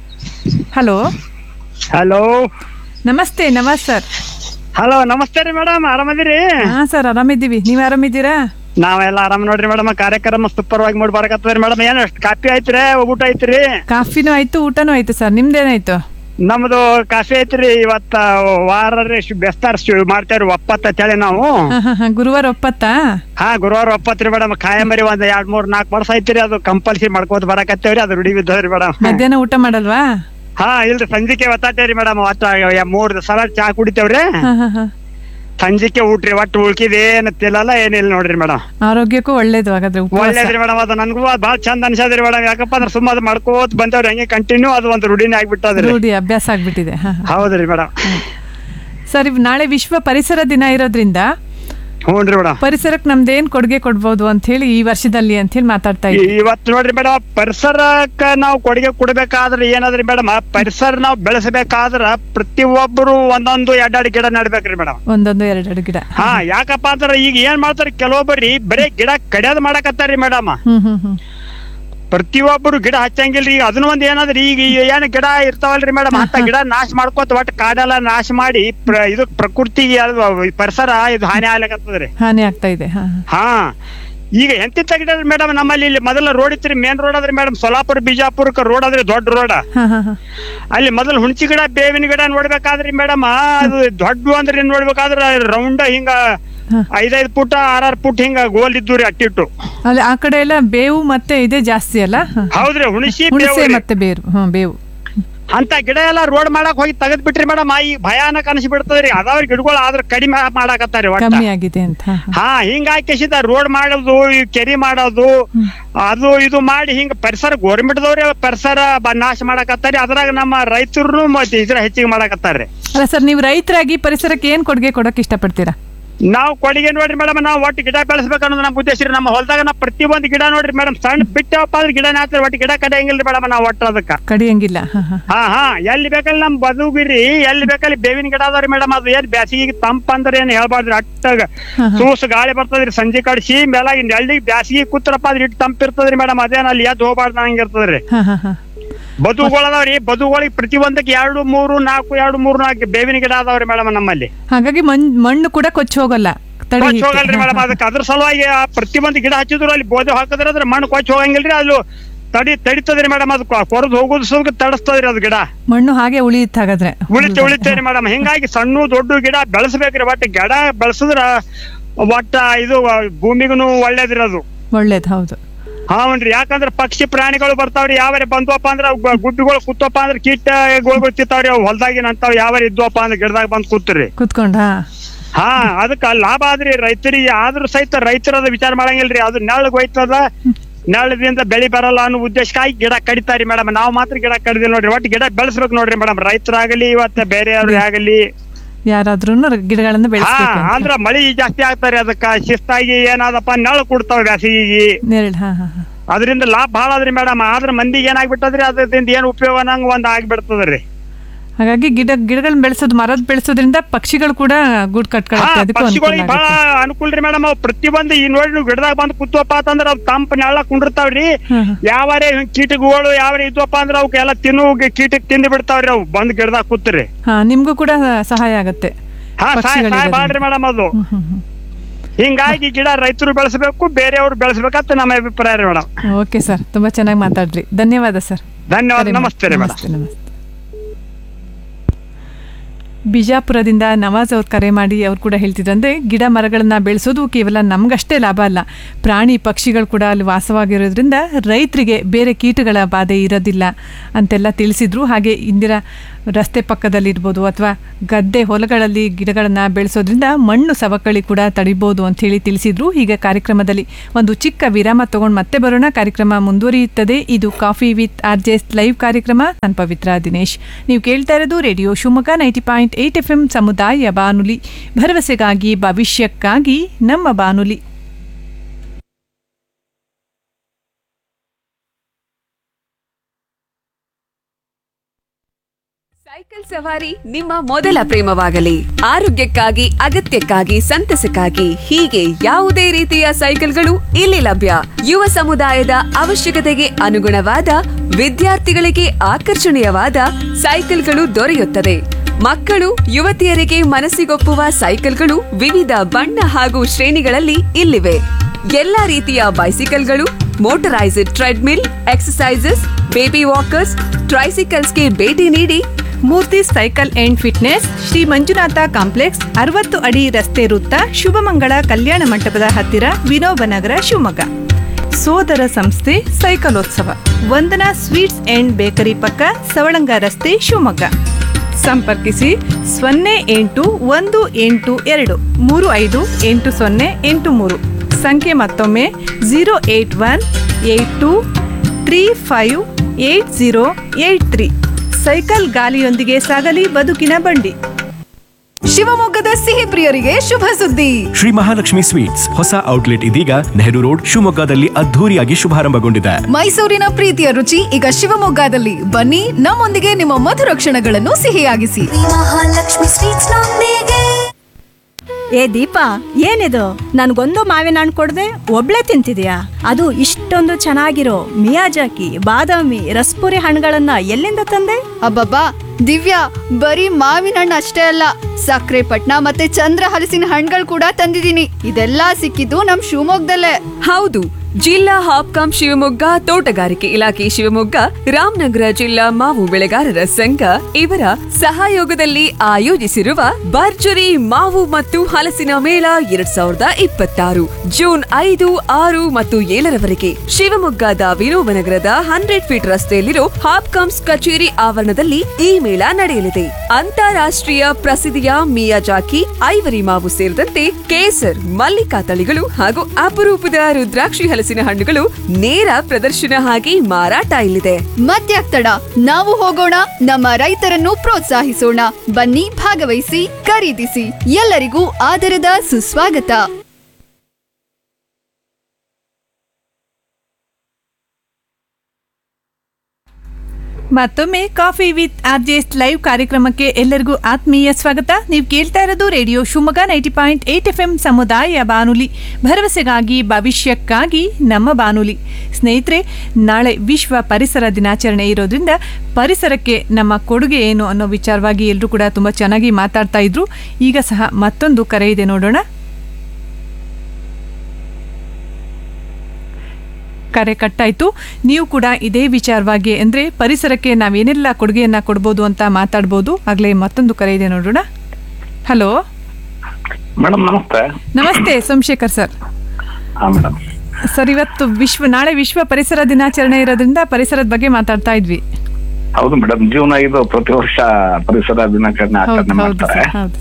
ಹಲೋ ಹಲೋ ನಮಸ್ತೆ ನಮಸ್ ಸರ್ ಹಲೋ ನಮಸ್ತೆ ರೀ ಮೇಡಮ್ ಆರಾಮದಿರಿ ಹಾ ಸರ್ ಆರಾಮಿದ್ದೀವಿ ನೀವು ಆರಾಮಿದ್ದೀರಾ ನಾವೆಲ್ಲ ಆರಾಮ್ ನೋಡ್ರಿ ಮೇಡಮ್ ಕಾರ್ಯಕ್ರಮ ಸೂಪರ್ ಆಗಿ ಮಾಡಿ ಬರಕತ್ತದ್ರಿ ಮೇಡಮ್ ಏನ್ ಅಷ್ಟ್ ಕಾಫಿ ಐತ್ರಿ ಊಟ ಐತ್ರಿ ಕಾಫಿನೂ ಆಯ್ತು ಊಟನೂ ಆಯ್ತು ಸರ್ ನಿಮ್ದೇನಾಯ್ತು ನಮ್ದು ಕಾಫಿ ಐತ್ರಿ ಇವತ್ತ ವಾರ ರೀ ಬೆಸ್ತಾರ ಮಾಡ್ತೇವ್ರಿ ಒಪ್ಪತ್ತ ಅಂತೇಳಿ ನಾವು ಹಾ ಹಾ ಹಾ ಗುರುವಾರ ಒಪ್ಪತ್ತಾ ಹಾ ಗುರುವಾರ ಒಪ್ಪತ್ರಿ ಮೇಡಮ್ ಕಾಯಂಬರಿ ಒಂದ್ ಎರಡ್ ಮೂರ್ ನಾಲ್ಕು ವರ್ಷ ಐತ್ರಿ ಅದು ಕಂಪಲ್ಸರಿ ಮಾಡ್ಕೋತ ಬರಕತ್ತೇವ್ರಿ ಅದು ರೂಢಿ ಬಿದ್ದವ್ರಿ ಮೇಡಮ್ ಮಧ್ಯಾಹ್ನ ಊಟ ಮಾಡಲ್ವಾ ಹಾ ಇಲ್ರಿ ಸಂಜಿಕೆ ಒತ್ತಾಟೇರಿ ಮೇಡಮ್ ಒತ್ತ ಯ- ಮೂರ್ ಸಲ ಚಾ ಕುಡಿತೇವ್ರಿ ಹಾ ಹಾ ಹಾ ಸಂಜಿಕೆ ಊಟ್ರಿ ಒಟ್ಟು ಉಳ್ಕಿದೇನ್ ತಿಲ್ಲಲ್ಲ ಏನಿಲ್ಲ ನೋಡ್ರಿ ಮೇಡಮ್ ಆರೋಗ್ಯಕ್ಕೂ ಒಳ್ಳೇದು ಹಾಗಾದ್ರೆ ಉಪವಾಸ ಒಳ್ಳೇದ್ರಿ ಮೇಡಮ್ ಅದು ನನ್ಗೂ ಅದ್ ಬಾಳ ಚಂದ ಅನ್ಸದ್ರಿ ಮೇಡಮ್ ಯಾಕಪ್ಪ ಅಂದ್ರೆ ಸುಮ್ಮ ಅದ್ ಮಾಡ್ಕೋತ ಬಂದವ್ರಿ ಹಂಗೆ ಕಂಟಿನ್ಯೂ ಅದು ಒಂದು ರೂಢಿನೇ ಆಗ್ಬಿಟ್ಟದ್ರಿ ರೂಢಿ ಅಭ್ಯಾಸ ಆಗ್ಬಿಟ್ಟಿದೆ ಹಾ ಹಾ ಹೌದ್ರಿ ಮೇಡಮ್ ಸರ್ ಇವ್ ನಾಳೆ ವಿಶ್ವ ಪರಿಸರ ದಿನ ಇರೋದ್ರಿಂದ ಹ್ಞೂನ್ರಿ ಮೇಡಮ್ ಪರಿಸರಕ್ಕೆ ನಮ್ದೇನ್ ಕೊಡುಗೆ ಕೊಡ್ಬೋದು ಅಂತ ಹೇಳಿ ಈ ವರ್ಷದಲ್ಲಿ ಅಂತ ಹೇಳಿ ಮಾತಾಡ್ತಾ ಇದ್ವಿ ಇವತ್ತು ನೋಡ್ರಿ ಮೇಡಮ್ ಪರಿಸರಕ್ಕ ನಾವು ಕೊಡುಗೆ ಕೊಡ್ಬೇಕಾದ್ರೆ ಏನಾದ್ರಿ ಮೇಡಮ್ ಪರಿಸರ ನಾವು ಬೆಳೆಸಬೇಕಾದ್ರ ಪ್ರತಿಯೊಬ್ಬರು ಒಂದೊಂದು ಎರಡೆರಡು ಗಿಡ ನೆಡ್ಬೇಕ್ರಿ ಮೇಡಮ್ ಒಂದೊಂದು ಎರಡೆರಡು ಗಿಡ ಹಾ ಯಾಕಪ್ಪ ಅಂದ್ರೆ ಈಗ ಏನ್ ಮಾಡ್ತಾರ ಕೆಲವೊಬ್ಬರಿ ಬರೇ ಗಿಡ ಕಡಿಯೋದ್ ಮಾಡಕತ್ತಾರಿ ಮೇಡಮ್ ಹ್ಮ್ ಹ್ಮ್ ಹ್ಮ್ ಪ್ರತಿಯೊಬ್ಬರು ಗಿಡ ಹಚ್ಚಂಗಿಲ್ರಿ ಈಗ ಅದನ್ನ ಒಂದ್ ಏನಾದ್ರಿ ಈಗ ಈ ಏನ್ ಗಿಡ ಇರ್ತಾವಲ್ರಿ ಮೇಡಮ್ ಅಂತ ಗಿಡ ನಾಶ ಮಾಡ್ಕೋತ ಒಟ್ಟು ಕಾಡೆಲ್ಲ ನಾಶ ಮಾಡಿ ಪ್ರ- ಇದು ಪ್ರಕೃತಿಗೆ ಅದು ಪರಿಸರ ಇದು ಹಾನಿ ಆಗ್ಲಕತ್ತದ್ರಿ ಹಾನಿ ಆಗ್ತಾ ಇದೆ ಹಾ ಹಾ. ಹಾ ಈಗ ಎಂತಿಂತ ಗಿಡ ಮೇಡಮ್ ನಮ್ಮಲ್ಲಿ ಇಲ್ಲಿ ಮೊದಲ ರೋಡ್ ಇತ್ರಿ ಮೇನ್ ರೋಡ್ ಅದ್ರಿ ಮೇಡಮ್ ಸೊಲಾಪುರ ಬಿಜಾಪುರಕ್ಕೆ ರೋಡ್ ಅದ್ರಿ ದೊಡ್ಡ ರೋಡ್ ಹಾ ಹಾ ಹಾ ಅಲ್ಲಿ ಮೊದಲು ಹುಣಚಿ ಗಿಡ ಬೇವಿನ ಗಿಡ ನೋಡ್ಬೇಕಾದ್ರಿ ಮೇಡಮ್ ಅದು ದೊಡ್ಡ ಅಂದ್ರೆ ಏನ್ ನೋಡ್ಬೇಕಾದ್ರ ರೌಂಡ್ ಹಿಂಗ ಐದೈದು ಫುಟ್ ಆರಾರು ಫುಟ್ ಹಿಂಗ ಗೋಲ್ ಇದ್ದು ರೀ ಅಟ್ಟಿಟ್ಟು ಅಲ್ಲಿ ಆ ಕಡೆ ಎಲ್ಲ ಬೇವು ಮತ್ತೆ ಇದೇ ಜಾಸ್ತಿ ಅಲ್ಲ ಹಾ. ಹೌದ್ರಿ ಹುಣಸಿ ಹುಣಸೆ ಬೇವು ರೀ. ಮತ್ತೆ ಬೇರು ಹ್ಮ್ ಬೇವು ಅಂತ ಗಿಡ ಎಲ್ಲ ರೋಡ್ ಮಾಡಕ್ ಹೋಗಿ ತೆಗೆದ್ ಬಿಟ್ರಿ ಮೇಡಮ್ ಈ ಭಯಾನಕ ಅನಿಸಿ ಬಿಡ್ತದ್ರಿ ಅದಾವ್ರಿ ಗಿಡಗಳು ಆದ್ರ ಕಡಿಮೆ ಮಾಡಾಕತ್ತಾರಿ ಒಟ್ಟ ಕಮ್ಮಿ ಆಗಿದೆ ಅಂತ ಹಾ, ಹಾ. ಹಾ ಹಿಂಗಾಗಿ ಕೆಸಿದ ರೋಡ್ ಮಾಡೋದು ಈ ಕೆರಿ ಮಾಡೋದು ಅದು ಇದು ಮಾಡಿ ಹಿಂಗ ಪರಿಸರ ಗೋರ್ಮೆಂಟ್ದವ್ರೆ ಪರಿಸರ ಬ- ನಾಶ ಮಾಡಾಕತ್ತಾರಿ ಅದ್ರಾಗ ನಮ್ಮ ರೈತರು ಮತ್ತೆ ಇದ್ರ ಹೆಚ್ಚಿಗೆ ಮಾಡಾಕತ್ತಾರ್ರಿ ಅಲ್ಲ ಸರ್ ನೀವು ರೈತರಾಗಿ ಪರಿಸರಕ್ಕೆ ಏನ್ ಕೊಡುಗೆ ಕೊಡಕ್ ಇಷ್ಟಪಡ್ತೀರಾ ನಾವು ಕೊಡುಗೆ ನೋಡ್ರಿ ಮೇಡಮ್ ನಾವು ಒಟ್ಟು ಗಿಡ ಬೆಳೆಸ್ಬೇಕು ಅನ್ನೋದು ನಮ್ಮ ಉದ್ದೇಶ ರೀ ನಮ್ಮ ಹೊಲದಾಗ ನಾವು ಪ್ರತಿ ಒಂದು ಗಿಡ ನೋಡ್ರಿ ಮೇಡಮ್ ಸಣ್ಣ ಬಿಟ್ಟವಪ್ಪ ಅಂದ್ರೆ ಗಿಡ ನಾತ್ರಿ ಒಟ್ಟು ಗಿಡ ಕಡೆಯಂಗಿಲ್ರಿ ಮೇಡಮ್ ನಾವು ಒಟ್ಟು ಅದಕ್ಕ ಕಡಿಯಂಗಿಲ್ಲ ಹಾ ಹಾ ಹಾ ಹಾ ಎಲ್ಲಿ ಬೇಕಲ್ಲಿ ನಮ್ ಬದುಗಿರಿ ಎಲ್ಲಿ ಬೇಕಲ್ಲಿ ಬೇವಿನ ಗಿಡ ಅದಾವ್ರಿ ಮೇಡಮ್ ಅದು ಏನ್ ಬ್ಯಾಸಿಗೆ ತಂಪ ಅಂದ್ರೆ ಏನ್ ಹೇಳ್ಬಾರ್ದ್ರಿ ಅಟ್ಟಾಗ ಸೂಸ್ ಗಾಳಿ ಬರ್ತದ್ರಿ ಸಂಜೆ ಕಡ್ಸಿ ಮೇಲಾಗಿ ನೆಳ್ಳಿಗೆ ಬ್ಯಾಸಿಗೆ ಕೂತ್ರಪ್ಪ ಅದ್ರ ಇಟ್ಟು ತಂಪ ಇರ್ತದ್ರಿ ಮೇಡಮ್ ಅದೇನ ಅಲ್ಲಿ ಎದ್ದು ಹೋಗ್ಬಾರ್ದು ಹಂಗ ಇರ್ತದ್ರಿ ಹಾ ಹಾ ಹಾ ಬದುಗಳದಾವ್ರಿ ಬದುಗಳಿಗೆ ಪ್ರತಿಯೊಂದಕ್ಕೆ ಎರಡು ಮೂರು ನಾಲ್ಕು ಎರಡು ಮೂರು ನಾಲ್ಕು ಬೇವಿನ ಗಿಡ ಅದಾವ್ರಿ ಮೇಡಮ್ ನಮ್ಮಲ್ಲಿ ಹಾಗಾಗಿ ಮಣ್ ಮಣ್ಣು ಕೂಡ ಕೊಚ್ಚಿ ಹೋಗಲ್ಲ ತಡೆ ಕೊಚ್ಚ ಹಿಡಿಯುತ್ತೆ. ಹೋಗಲ್ರಿ ಮೇಡಮ್ ಅದಕ್ಕೆ ಅದ್ರ ಸಲುವಾಗಿ ಆ ಪ್ರತಿಯೊಂದು ಗಿಡ ಹಚ್ಚಿದ್ರು ಅಲ್ಲಿ ಬೋಧೆ ಹಾಕಿದ್ರೆ ಅದ್ರ ಮಣ್ಣು ಕೊಚ್ಚ ಹೋಗಂಗಿಲ್ರಿ ಅದು ತಡಿ ತಡಿತದ್ರಿ ಮೇಡಮ್ ಅದು ಕೊರದು ಹೋಗೋದು ಸ್ವಲ್ಪ ತಡಸ್ತದ್ರಿ ಅದು ಗಿಡ ಮಣ್ಣು ಹಾಗೆ ಉಳಿಯುತ್ತೆ ಹಾಗಾದ್ರೆ ಉಳಿತೆ ಉಳಿತೇರಿ ಮೇಡಮ್ ಹಿಂಗಾಗಿ ಸಣ್ಣ ದೊಡ್ಡ ಗಿಡ ಬೆಳೆಸ್ಬೇಕ್ರಿ ಒಟ್ಟು ಗಿಡ ಬೆಳೆಸಿದ್ರ ಒಟ್ಟ ಇದು ಭೂಮಿಗೂ ಒಳ್ಳೇದ್ರಿ ಅದು ಒಳ್ಳೇದು ಹೌದು ಹಾವನ್ರಿ ಯಾಕಂದ್ರ ಪಕ್ಷಿ ಪ್ರಾಣಿಗಳು ಬರ್ತಾವ್ರಿ ಯಾವರೆ ಬಂದ್ವಪ್ಪ ಅಂದ್ರ ಅವ್ ಗ- ಗುಬ್ಬಿಗಳು ಕೂತಪ್ಪ ಅಂದ್ರ ಕೀಟಗಳು ತಿಂತಾವ್ರಿ ಅವ್ ಹೊಲ್ದಾಗಿನ ಅಂತಾವ್ ಯಾವರೆ ಇದ್ವಪ್ಪ ಅಂದ್ರ ಗಿಡದಾಗ ಬಂದ್ ಕೂತ್ರಿ ಕುತ್ಕೊಂಡ ಹಾ ಅದಕ್ಕ ಲಾಭ ಆದ್ರಿ ರೈತರಿಗೆ ಆದ್ರೂ ಸಹಿತ ರೈತರದ ವಿಚಾರ ಮಾಡಂಗಿಲ್ರಿ ಅದು ನೆಳ್ಳಗ್ ಹೋಯ್ತದ ನೆಳ್ಳದಿಂದ ಬೆಳಿ ಬರಲ್ಲ ಅನ್ನೋ ಉದ್ದೇಶಕ್ಕಾಗಿ ಗಿಡ ಕಡಿತಾರಿ ಮೇಡಮ್ ನಾವ್ ಮಾತ್ರ ಗಿಡ ಕಡಿದಿಲ್ಲ ನೋಡ್ರಿ ಒಟ್ಟು ಗಿಡ ಬೆಳೆಸ್ಬೇಕು ನೋಡ್ರಿ ಮೇಡಮ್ ರೈತರಾಗಲಿ ಇವತ್ತ ಬೇರೆಯವ್ರು ಆಗಲಿ ಯಾರಾದ್ರೂ ಗಿಡಗಳನ್ನ ಹಾ ಬೆಳೆಸ್ಬೇಕು ಅಂತ. ಅಂದ್ರ ಮಳಿ ಜಾಸ್ತಿ ಆಗ್ತಾರಿ ಅದಕ್ಕ ಶಿಸ್ತಾಗಿ ಏನಾದಪ್ಪ ನೆಳ ಕೊಡ್ತಾವ ಬ್ಯಾಸಿಗೆ ನೆರಳು ಹಾ ಹಾ ಹಾ ಅದರಿಂದ ಲಾಭ ಭಾಳ ಅದ್ರಿ ಮೇಡಮ್ ಆದ್ರ ಮಂದಿಗೆ ಏನಾಗ್ಬಿಟ್ಟದ್ರಿ ಅದರಿಂದ ಏನ್ ಉಪಯೋಗ ಅನ್ನಂಗ ಒಂದ್ ಆಗ್ಬಿಡ್ತದ್ರಿ ಹಾಗಾಗಿ ಗಿಡ ಗಿಡಗಳನ್ನ ಬೆಳೆಸೋದು ಮರದ ಬೆಳೆಸೋದ್ರಿಂದ ಪಕ್ಷಿಗಳು ಕೂಡ ಗೂಡ್ ಹಾ ಕಟ್ಕೊಳತ್ತೆ ಅದಕ್ಕೂ ಅನುಕೂಲ ಪಕ್ಷಿಗಳಿಗೆ ಬಹಳ ಆಗುತ್ತೆ ಅನುಕೂಲ ರೀ ಮೇಡಮ್ ಅವ್ ಪ್ರತಿಯೊಂದು ಈ ನೋಡಿ ನೀವು ಗಿಡದಾಗ ಬಂದ್ ಕೂತ್ವಪ್ಪ ಅಂತಂದ್ರ ಅವ್ ತಂಪ ನೆಳ ಕುಂಡಿರ್ತಾವ್ರಿ ಯಾವಾರೇ ಹಿಂಗ್ ಕೀಟಗಳು ಯಾವರೇ ಇದ್ವಪ್ಪ ಅಂದ್ರ ಅವಕ್ಕೆಲ್ಲ ತಿನ್ನು ಕೀಟಕ್ ತಿಂದು ಬಿಡ್ತಾವ್ರಿ ಅವ್ ಬಂದ್ ಗಿಡದಾಗ ಕೂತ್ರಿ ಹಾ ನಿಮ್ಗೂ ಕೂಡ ಸಹಾಯ ಆಗತ್ತೆ ಹಾ ಸಾಯ್ ಸಾಯ್ ಪಕ್ಷಿಗಳಿರೋದ್ರಿಂದ. ಬಾಳ್ರಿ ಮೇಡಮ್ ಅದು ಹಿಂಗಾಗಿ ಗಿಡ ರೈತರು ಬೆಳೆಸಬೇಕು ಬೇರೆಯವ್ರು ಬೆಳೆಸ್ಬೇಕಂತ ನಮ್ಮ ಅಭಿಪ್ರಾಯ ರೀ ಮೇಡಮ್ ಓಕೆ ಸರ್ ತುಂಬಾ ಚೆನ್ನಾಗಿ ಮಾತಾಡ್ರಿ ಧನ್ಯವಾದ ಸರ್ ಧನ್ಯವಾದ ಕರೆ ಮಾಡಿ. ನಮಸ್ತೆ ರೀ ಮೇಡಮ್ ನಮಸ್ತೆ ನಮಸ್ತೆ ಬಿಜಾಪುರದಿಂದ ನವಾಜ್ ಅವ್ರು ಕರೆ ಮಾಡಿ ಅವ್ರು ಕೂಡ ಹೇಳ್ತಿದ್ರಂದ್ರೆ ಗಿಡ ಮರಗಳನ್ನ ಬೆಳೆಸೋದು ಕೇವಲ ನಮಗಷ್ಟೇ ಲಾಭ ಅಲ್ಲ ಪ್ರಾಣಿ ಪಕ್ಷಿಗಳು ಕೂಡ ಅಲ್ಲಿ ವಾಸವಾಗಿರೋದ್ರಿಂದ ರೈತರಿಗೆ ಬೇರೆ ಕೀಟಗಳ ಬಾಧೆ ಇರೋದಿಲ್ಲ ಅಂತೆಲ್ಲ ತಿಳಿಸಿದ್ರು ಹಾಗೆ ಇಂದಿರ ರಸ್ತೆ ಪಕ್ಕದಲ್ಲಿರ್ಬೋದು ಅಥವಾ ಗದ್ದೆ ಹೊಲಗಳಲ್ಲಿ ಗಿಡಗಳನ್ನು ಬೆಳೆಸೋದ್ರಿಂದ ಮಣ್ಣು ಸವಕಳಿ ಕೂಡ ತಡಿಬೋದು ಅಂತ ಹೇಳಿ ತಿಳಿಸಿದ್ರು ಹೀಗೆ ಕಾರ್ಯಕ್ರಮದಲ್ಲಿ ಒಂದು ಚಿಕ್ಕ ವಿರಾಮ ತಗೊಂಡು ಮತ್ತೆ ಬರೋಣ ಕಾರ್ಯಕ್ರಮ ಮುಂದುವರಿಯುತ್ತದೆ ಇದು coffee with R J S live ಕಾರ್ಯಕ್ರಮ ನಾನು ಪವಿತ್ರ ದಿನೇಶ್ ನೀವು ಕೇಳ್ತಾ ಇರೋದು radio Shivamogga ninety point eight F M ಸಮುದಾಯ ಬಾನುಲಿ ಭರವಸೆಗಾಗಿ ಭವಿಷ್ಯಕ್ಕಾಗಿ ನಮ್ಮ ಬಾನುಲಿ ಸೈಕಲ್ ಸವಾರಿ ನಿಮ್ಮ ಮೊದಲ ಪ್ರೇಮವಾಗಲಿ ಆರೋಗ್ಯಕ್ಕಾಗಿ ಅಗತ್ಯಕ್ಕಾಗಿ ಸಂತಸಕ್ಕಾಗಿ ಹೀಗೆ ಯಾವುದೇ ರೀತಿಯ ಸೈಕಲ್ಗಳು ಇಲ್ಲಿ ಲಭ್ಯ ಯುವ ಸಮುದಾಯದ ಅವಶ್ಯಕತೆಗೆ ಅನುಗುಣವಾದ ವಿದ್ಯಾರ್ಥಿಗಳಿಗೆ ಆಕರ್ಷಣೀಯವಾದ ಸೈಕಲ್ಗಳು ದೊರೆಯುತ್ತದೆ ಮಕ್ಕಳು ಯುವತಿಯರಿಗೆ ಮನಸ್ಸಿಗೊಪ್ಪುವ ಸೈಕಲ್ಗಳು ವಿವಿಧ ಬಣ್ಣ ಹಾಗೂ ಶ್ರೇಣಿಗಳಲ್ಲಿ ಇಲ್ಲಿವೆ ಎಲ್ಲಾ ರೀತಿಯ ಬೈಸಿಕಲ್ಗಳು motorised treadmill exercises baby walkers ಟ್ರೈಸಿಕಲ್ಸ್ಗೆ ಭೇಟಿ ನೀಡಿ Murthy cycle and fitness Sri Manjunatha complex ಅರವತ್ತು ಅಡಿ ರಸ್ತೆ ವೃತ್ತ ಶುಭಮಂಗಳ ಕಲ್ಯಾಣ ಮಂಟಪದ ಹತ್ತಿರ ವಿನೋಬನಗರ ಶಿವಮೊಗ್ಗ ಸೋದರ ಸಂಸ್ಥೆ ಸೈಕಲೋತ್ಸವ ವಂದನಾ ಸ್ವೀಟ್ಸ್ ಅಂಡ್ ಬೇಕರಿ ಪಕ್ಕ ಸವಳಂಗ ರಸ್ತೆ ಶಿವಮೊಗ್ಗ ಸಂಪರ್ಕಿಸಿ ಸೊನ್ನೆ ಎಂಟು ಒಂದು ಎಂಟು ಎರಡು ಮೂರು ಐದು ಎಂಟು ಸೊನ್ನೆ ಎಂಟು ಮೂರು ಸಂಖ್ಯೆ ಮತ್ತೊಮ್ಮೆ zero eight one eight two three five eight zero eight three cycle ಗಾಲಿಯೊಂದಿಗೆ ಸಾಗಲಿ ಬದುಕಿನ ಬಂಡಿ ಶಿವಮೊಗ್ಗದ ಸಿಹಿ ಪ್ರಿಯರಿಗೆ ಶುಭ ಸುದ್ದಿ ಶ್ರೀ ಮಹಾಲಕ್ಷ್ಮಿ ಸ್ವೀಟ್ಸ್ ಹೊಸ ಔಟ್ಲೆಟ್ ಇದೀಗ ನೆಹರು ರೋಡ್ ಶಿವಮೊಗ್ಗದಲ್ಲಿ ಅದ್ಧೂರಿಯಾಗಿ ಶುಭಾರಂಭಗೊಂಡಿದೆ ಮೈಸೂರಿನ ಪ್ರೀತಿಯ ರುಚಿ ಈಗ ಶಿವಮೊಗ್ಗದಲ್ಲಿ ಬನ್ನಿ ನಮ್ಮೊಂದಿಗೆ ನಿಮ್ಮ ಮಧುರ ಕ್ಷಣಗಳನ್ನು ಸಿಹಿಯಾಗಿಸಿ ಮಹಾಲಕ್ಷ್ಮಿ ಸ್ವೀಟ್ಸ್ ನೊಂದಿಗೆ ಏ ದೀಪಾ ಏನಿದು ನನ್ಗೊಂದು ಮಾವಿನ ಹಣ್ಣು ಕೊಡದೆ ಒಬ್ಳೆ ತಿಂತಿದ್ಯಾ ಅದು ಇಷ್ಟೊಂದು ಚೆನ್ನಾಗಿರೋ ಮಿಯಾಜಾಕಿ ಬಾದಾಮಿ ರಸ್ಪುರಿ ಹಣ್ಣುಗಳನ್ನ ಎಲ್ಲಿಂದ ತಂದೆ ಅಬ್ಬಬ್ಬಾ ದಿವ್ಯಾ ಬರೀ ಮಾವಿನ ಹಣ್ಣು ಅಷ್ಟೇ ಅಲ್ಲ ಸಕ್ಕರೆ ಪಟ್ನ ಮತ್ತೆ ಚಂದ್ರ ಹಲಸಿನ ಹಣ್ಣುಗಳು ಕೂಡ ತಂದಿದ್ದೀನಿ ಇದೆಲ್ಲ ಸಿಕ್ಕಿದ್ದು ನಮ್ ಶಿವಮೊಗ್ಗದಲ್ಲೇ ಹೌದು ಜಿಲ್ಲಾ ಹಾಪ್ಕಾಂ ಶಿವಮೊಗ್ಗ ತೋಟಗಾರಿಕೆ ಇಲಾಖೆ ಶಿವಮೊಗ್ಗ ರಾಮನಗರ ಜಿಲ್ಲಾ ಮಾವು ಬೆಳೆಗಾರರ ಸಂಘ ಇವರ ಸಹಯೋಗದಲ್ಲಿ ಆಯೋಜಿಸಿರುವ ಭರ್ಜರಿ ಮಾವು ಮತ್ತು ಹಲಸಿನ ಮೇಳ ಎರಡ್ ಸಾವಿರದ ಇಪ್ಪತ್ತಾರು ಜೂನ್ ಐದು ಆರು ಮತ್ತು ಏಳರವರೆಗೆ ಶಿವಮೊಗ್ಗದ ವಿನೋಬನಗರದ ಹಂಡ್ರೆಡ್ ಫೀಟ್ ರಸ್ತೆಯಲ್ಲಿರೋ ಹಾಪ್ಕಾಮ್ಸ್ ಕಚೇರಿ ಆವರಣದಲ್ಲಿ ಈ ಮೇಳ ನಡೆಯಲಿದೆ ಅಂತಾರಾಷ್ಟ್ರೀಯ ಪ್ರಸಿದ್ಧಿಯ ಮಿಯಾಜಾಕಿ ಐವರಿ ಮಾವು ಸೇರಿದಂತೆ ಕೇಸರ್ ಮಲ್ಲಿಕಾ ತಳಿಗಳು ಹಾಗೂ ಅಪರೂಪದ ರುದ್ರಾಕ್ಷಿ ಹಲಸಿನ ಹಣ್ಣುಗಳು ನೇರ ಪ್ರದರ್ಶನ ಆಗಿ ಮಾರಾಟ ಇಲ್ಲಿದೆ ಮತ್ಯಾಕ್ ತಡ ನಾವು ಹೋಗೋಣ ನಮ್ಮ ರೈತರನ್ನು ಪ್ರೋತ್ಸಾಹಿಸೋಣ ಬನ್ನಿ ಭಾಗವಹಿಸಿ ಖರೀದಿಸಿ ಎಲ್ಲರಿಗೂ ಆದರದ ಸುಸ್ವಾಗತ ಮತ್ತೊಮ್ಮೆ ಕಾಫಿ ವಿತ್ ಆರ್ಜೆಸ್ ಲೈವ್ ಕಾರ್ಯಕ್ರಮಕ್ಕೆ ಎಲ್ಲರಿಗೂ ಆತ್ಮೀಯ ಸ್ವಾಗತ ನೀವು ಕೇಳ್ತಾ ಇರೋದು radio Shivamogga ninety point eight F M ಸಮುದಾಯ ಬಾನುಲಿ ಭರವಸೆಗಾಗಿ ಭವಿಷ್ಯಕ್ಕಾಗಿ ನಮ್ಮ ಬಾನುಲಿ ಸ್ನೇಹಿತರೆ ನಾಳೆ ವಿಶ್ವ ಪರಿಸರ ದಿನಾಚರಣೆ ಇರೋದ್ರಿಂದ ಪರಿಸರಕ್ಕೆ ನಮ್ಮ ಕೊಡುಗೆ ಏನು ಅನ್ನೋ ವಿಚಾರವಾಗಿ ಎಲ್ಲರೂ ಕೂಡ ತುಂಬ ಚೆನ್ನಾಗಿ ಮಾತಾಡ್ತಾ ಇದ್ರು ಈಗ ಸಹ ಮತ್ತೊಂದು ಕರೆ ಇದೆ ನೋಡೋಣ ಕರೆ ಕಟ್ಟಾಯಿತು ನೀವು ಕೂಡ ಇದೇ ವಿಚಾರವಾಗಿ ಅಂದರೆ ಪರಿಸರಕ್ಕೆ ನಾವೇನೆಲ್ಲ ಕೊಡುಗೆಯನ್ನು ಕೊಡ್ಬೋದು ಅಂತ ಮಾತಾಡ್ಬೋದು ಆಗಲೇ ಮತ್ತೊಂದು ಕರೆ ಇದೆ ನೋಡೋಣ ಹಲೋ ಮೇಡಮ್ ನಮಸ್ತೆ ನಮಸ್ತೆ ಸೋಮಶೇಖರ್ ಸರ್ ಹಾ ಮೇಡಮ್ ಸರ್ ಇವತ್ತು ವಿಶ್ವ ನಾಳೆ ವಿಶ್ವ ಪರಿಸರ ದಿನಾಚರಣೆ ಇರೋದ್ರಿಂದ ಪರಿಸರದ ಬಗ್ಗೆ ಮಾತಾಡ್ತಾ ಇದ್ವಿ ಹೌದು ಮೇಡಮ್ ಜೂನ್ ಐದು ಪ್ರತಿ ವರ್ಷ ಪರಿಸರ ದಿನಾಚರಣೆ ಹೌದು ಆಚರಣೆ ಹೌದು ಮಾಡ್ತಾರೆ ಸರ್ ಹೌದು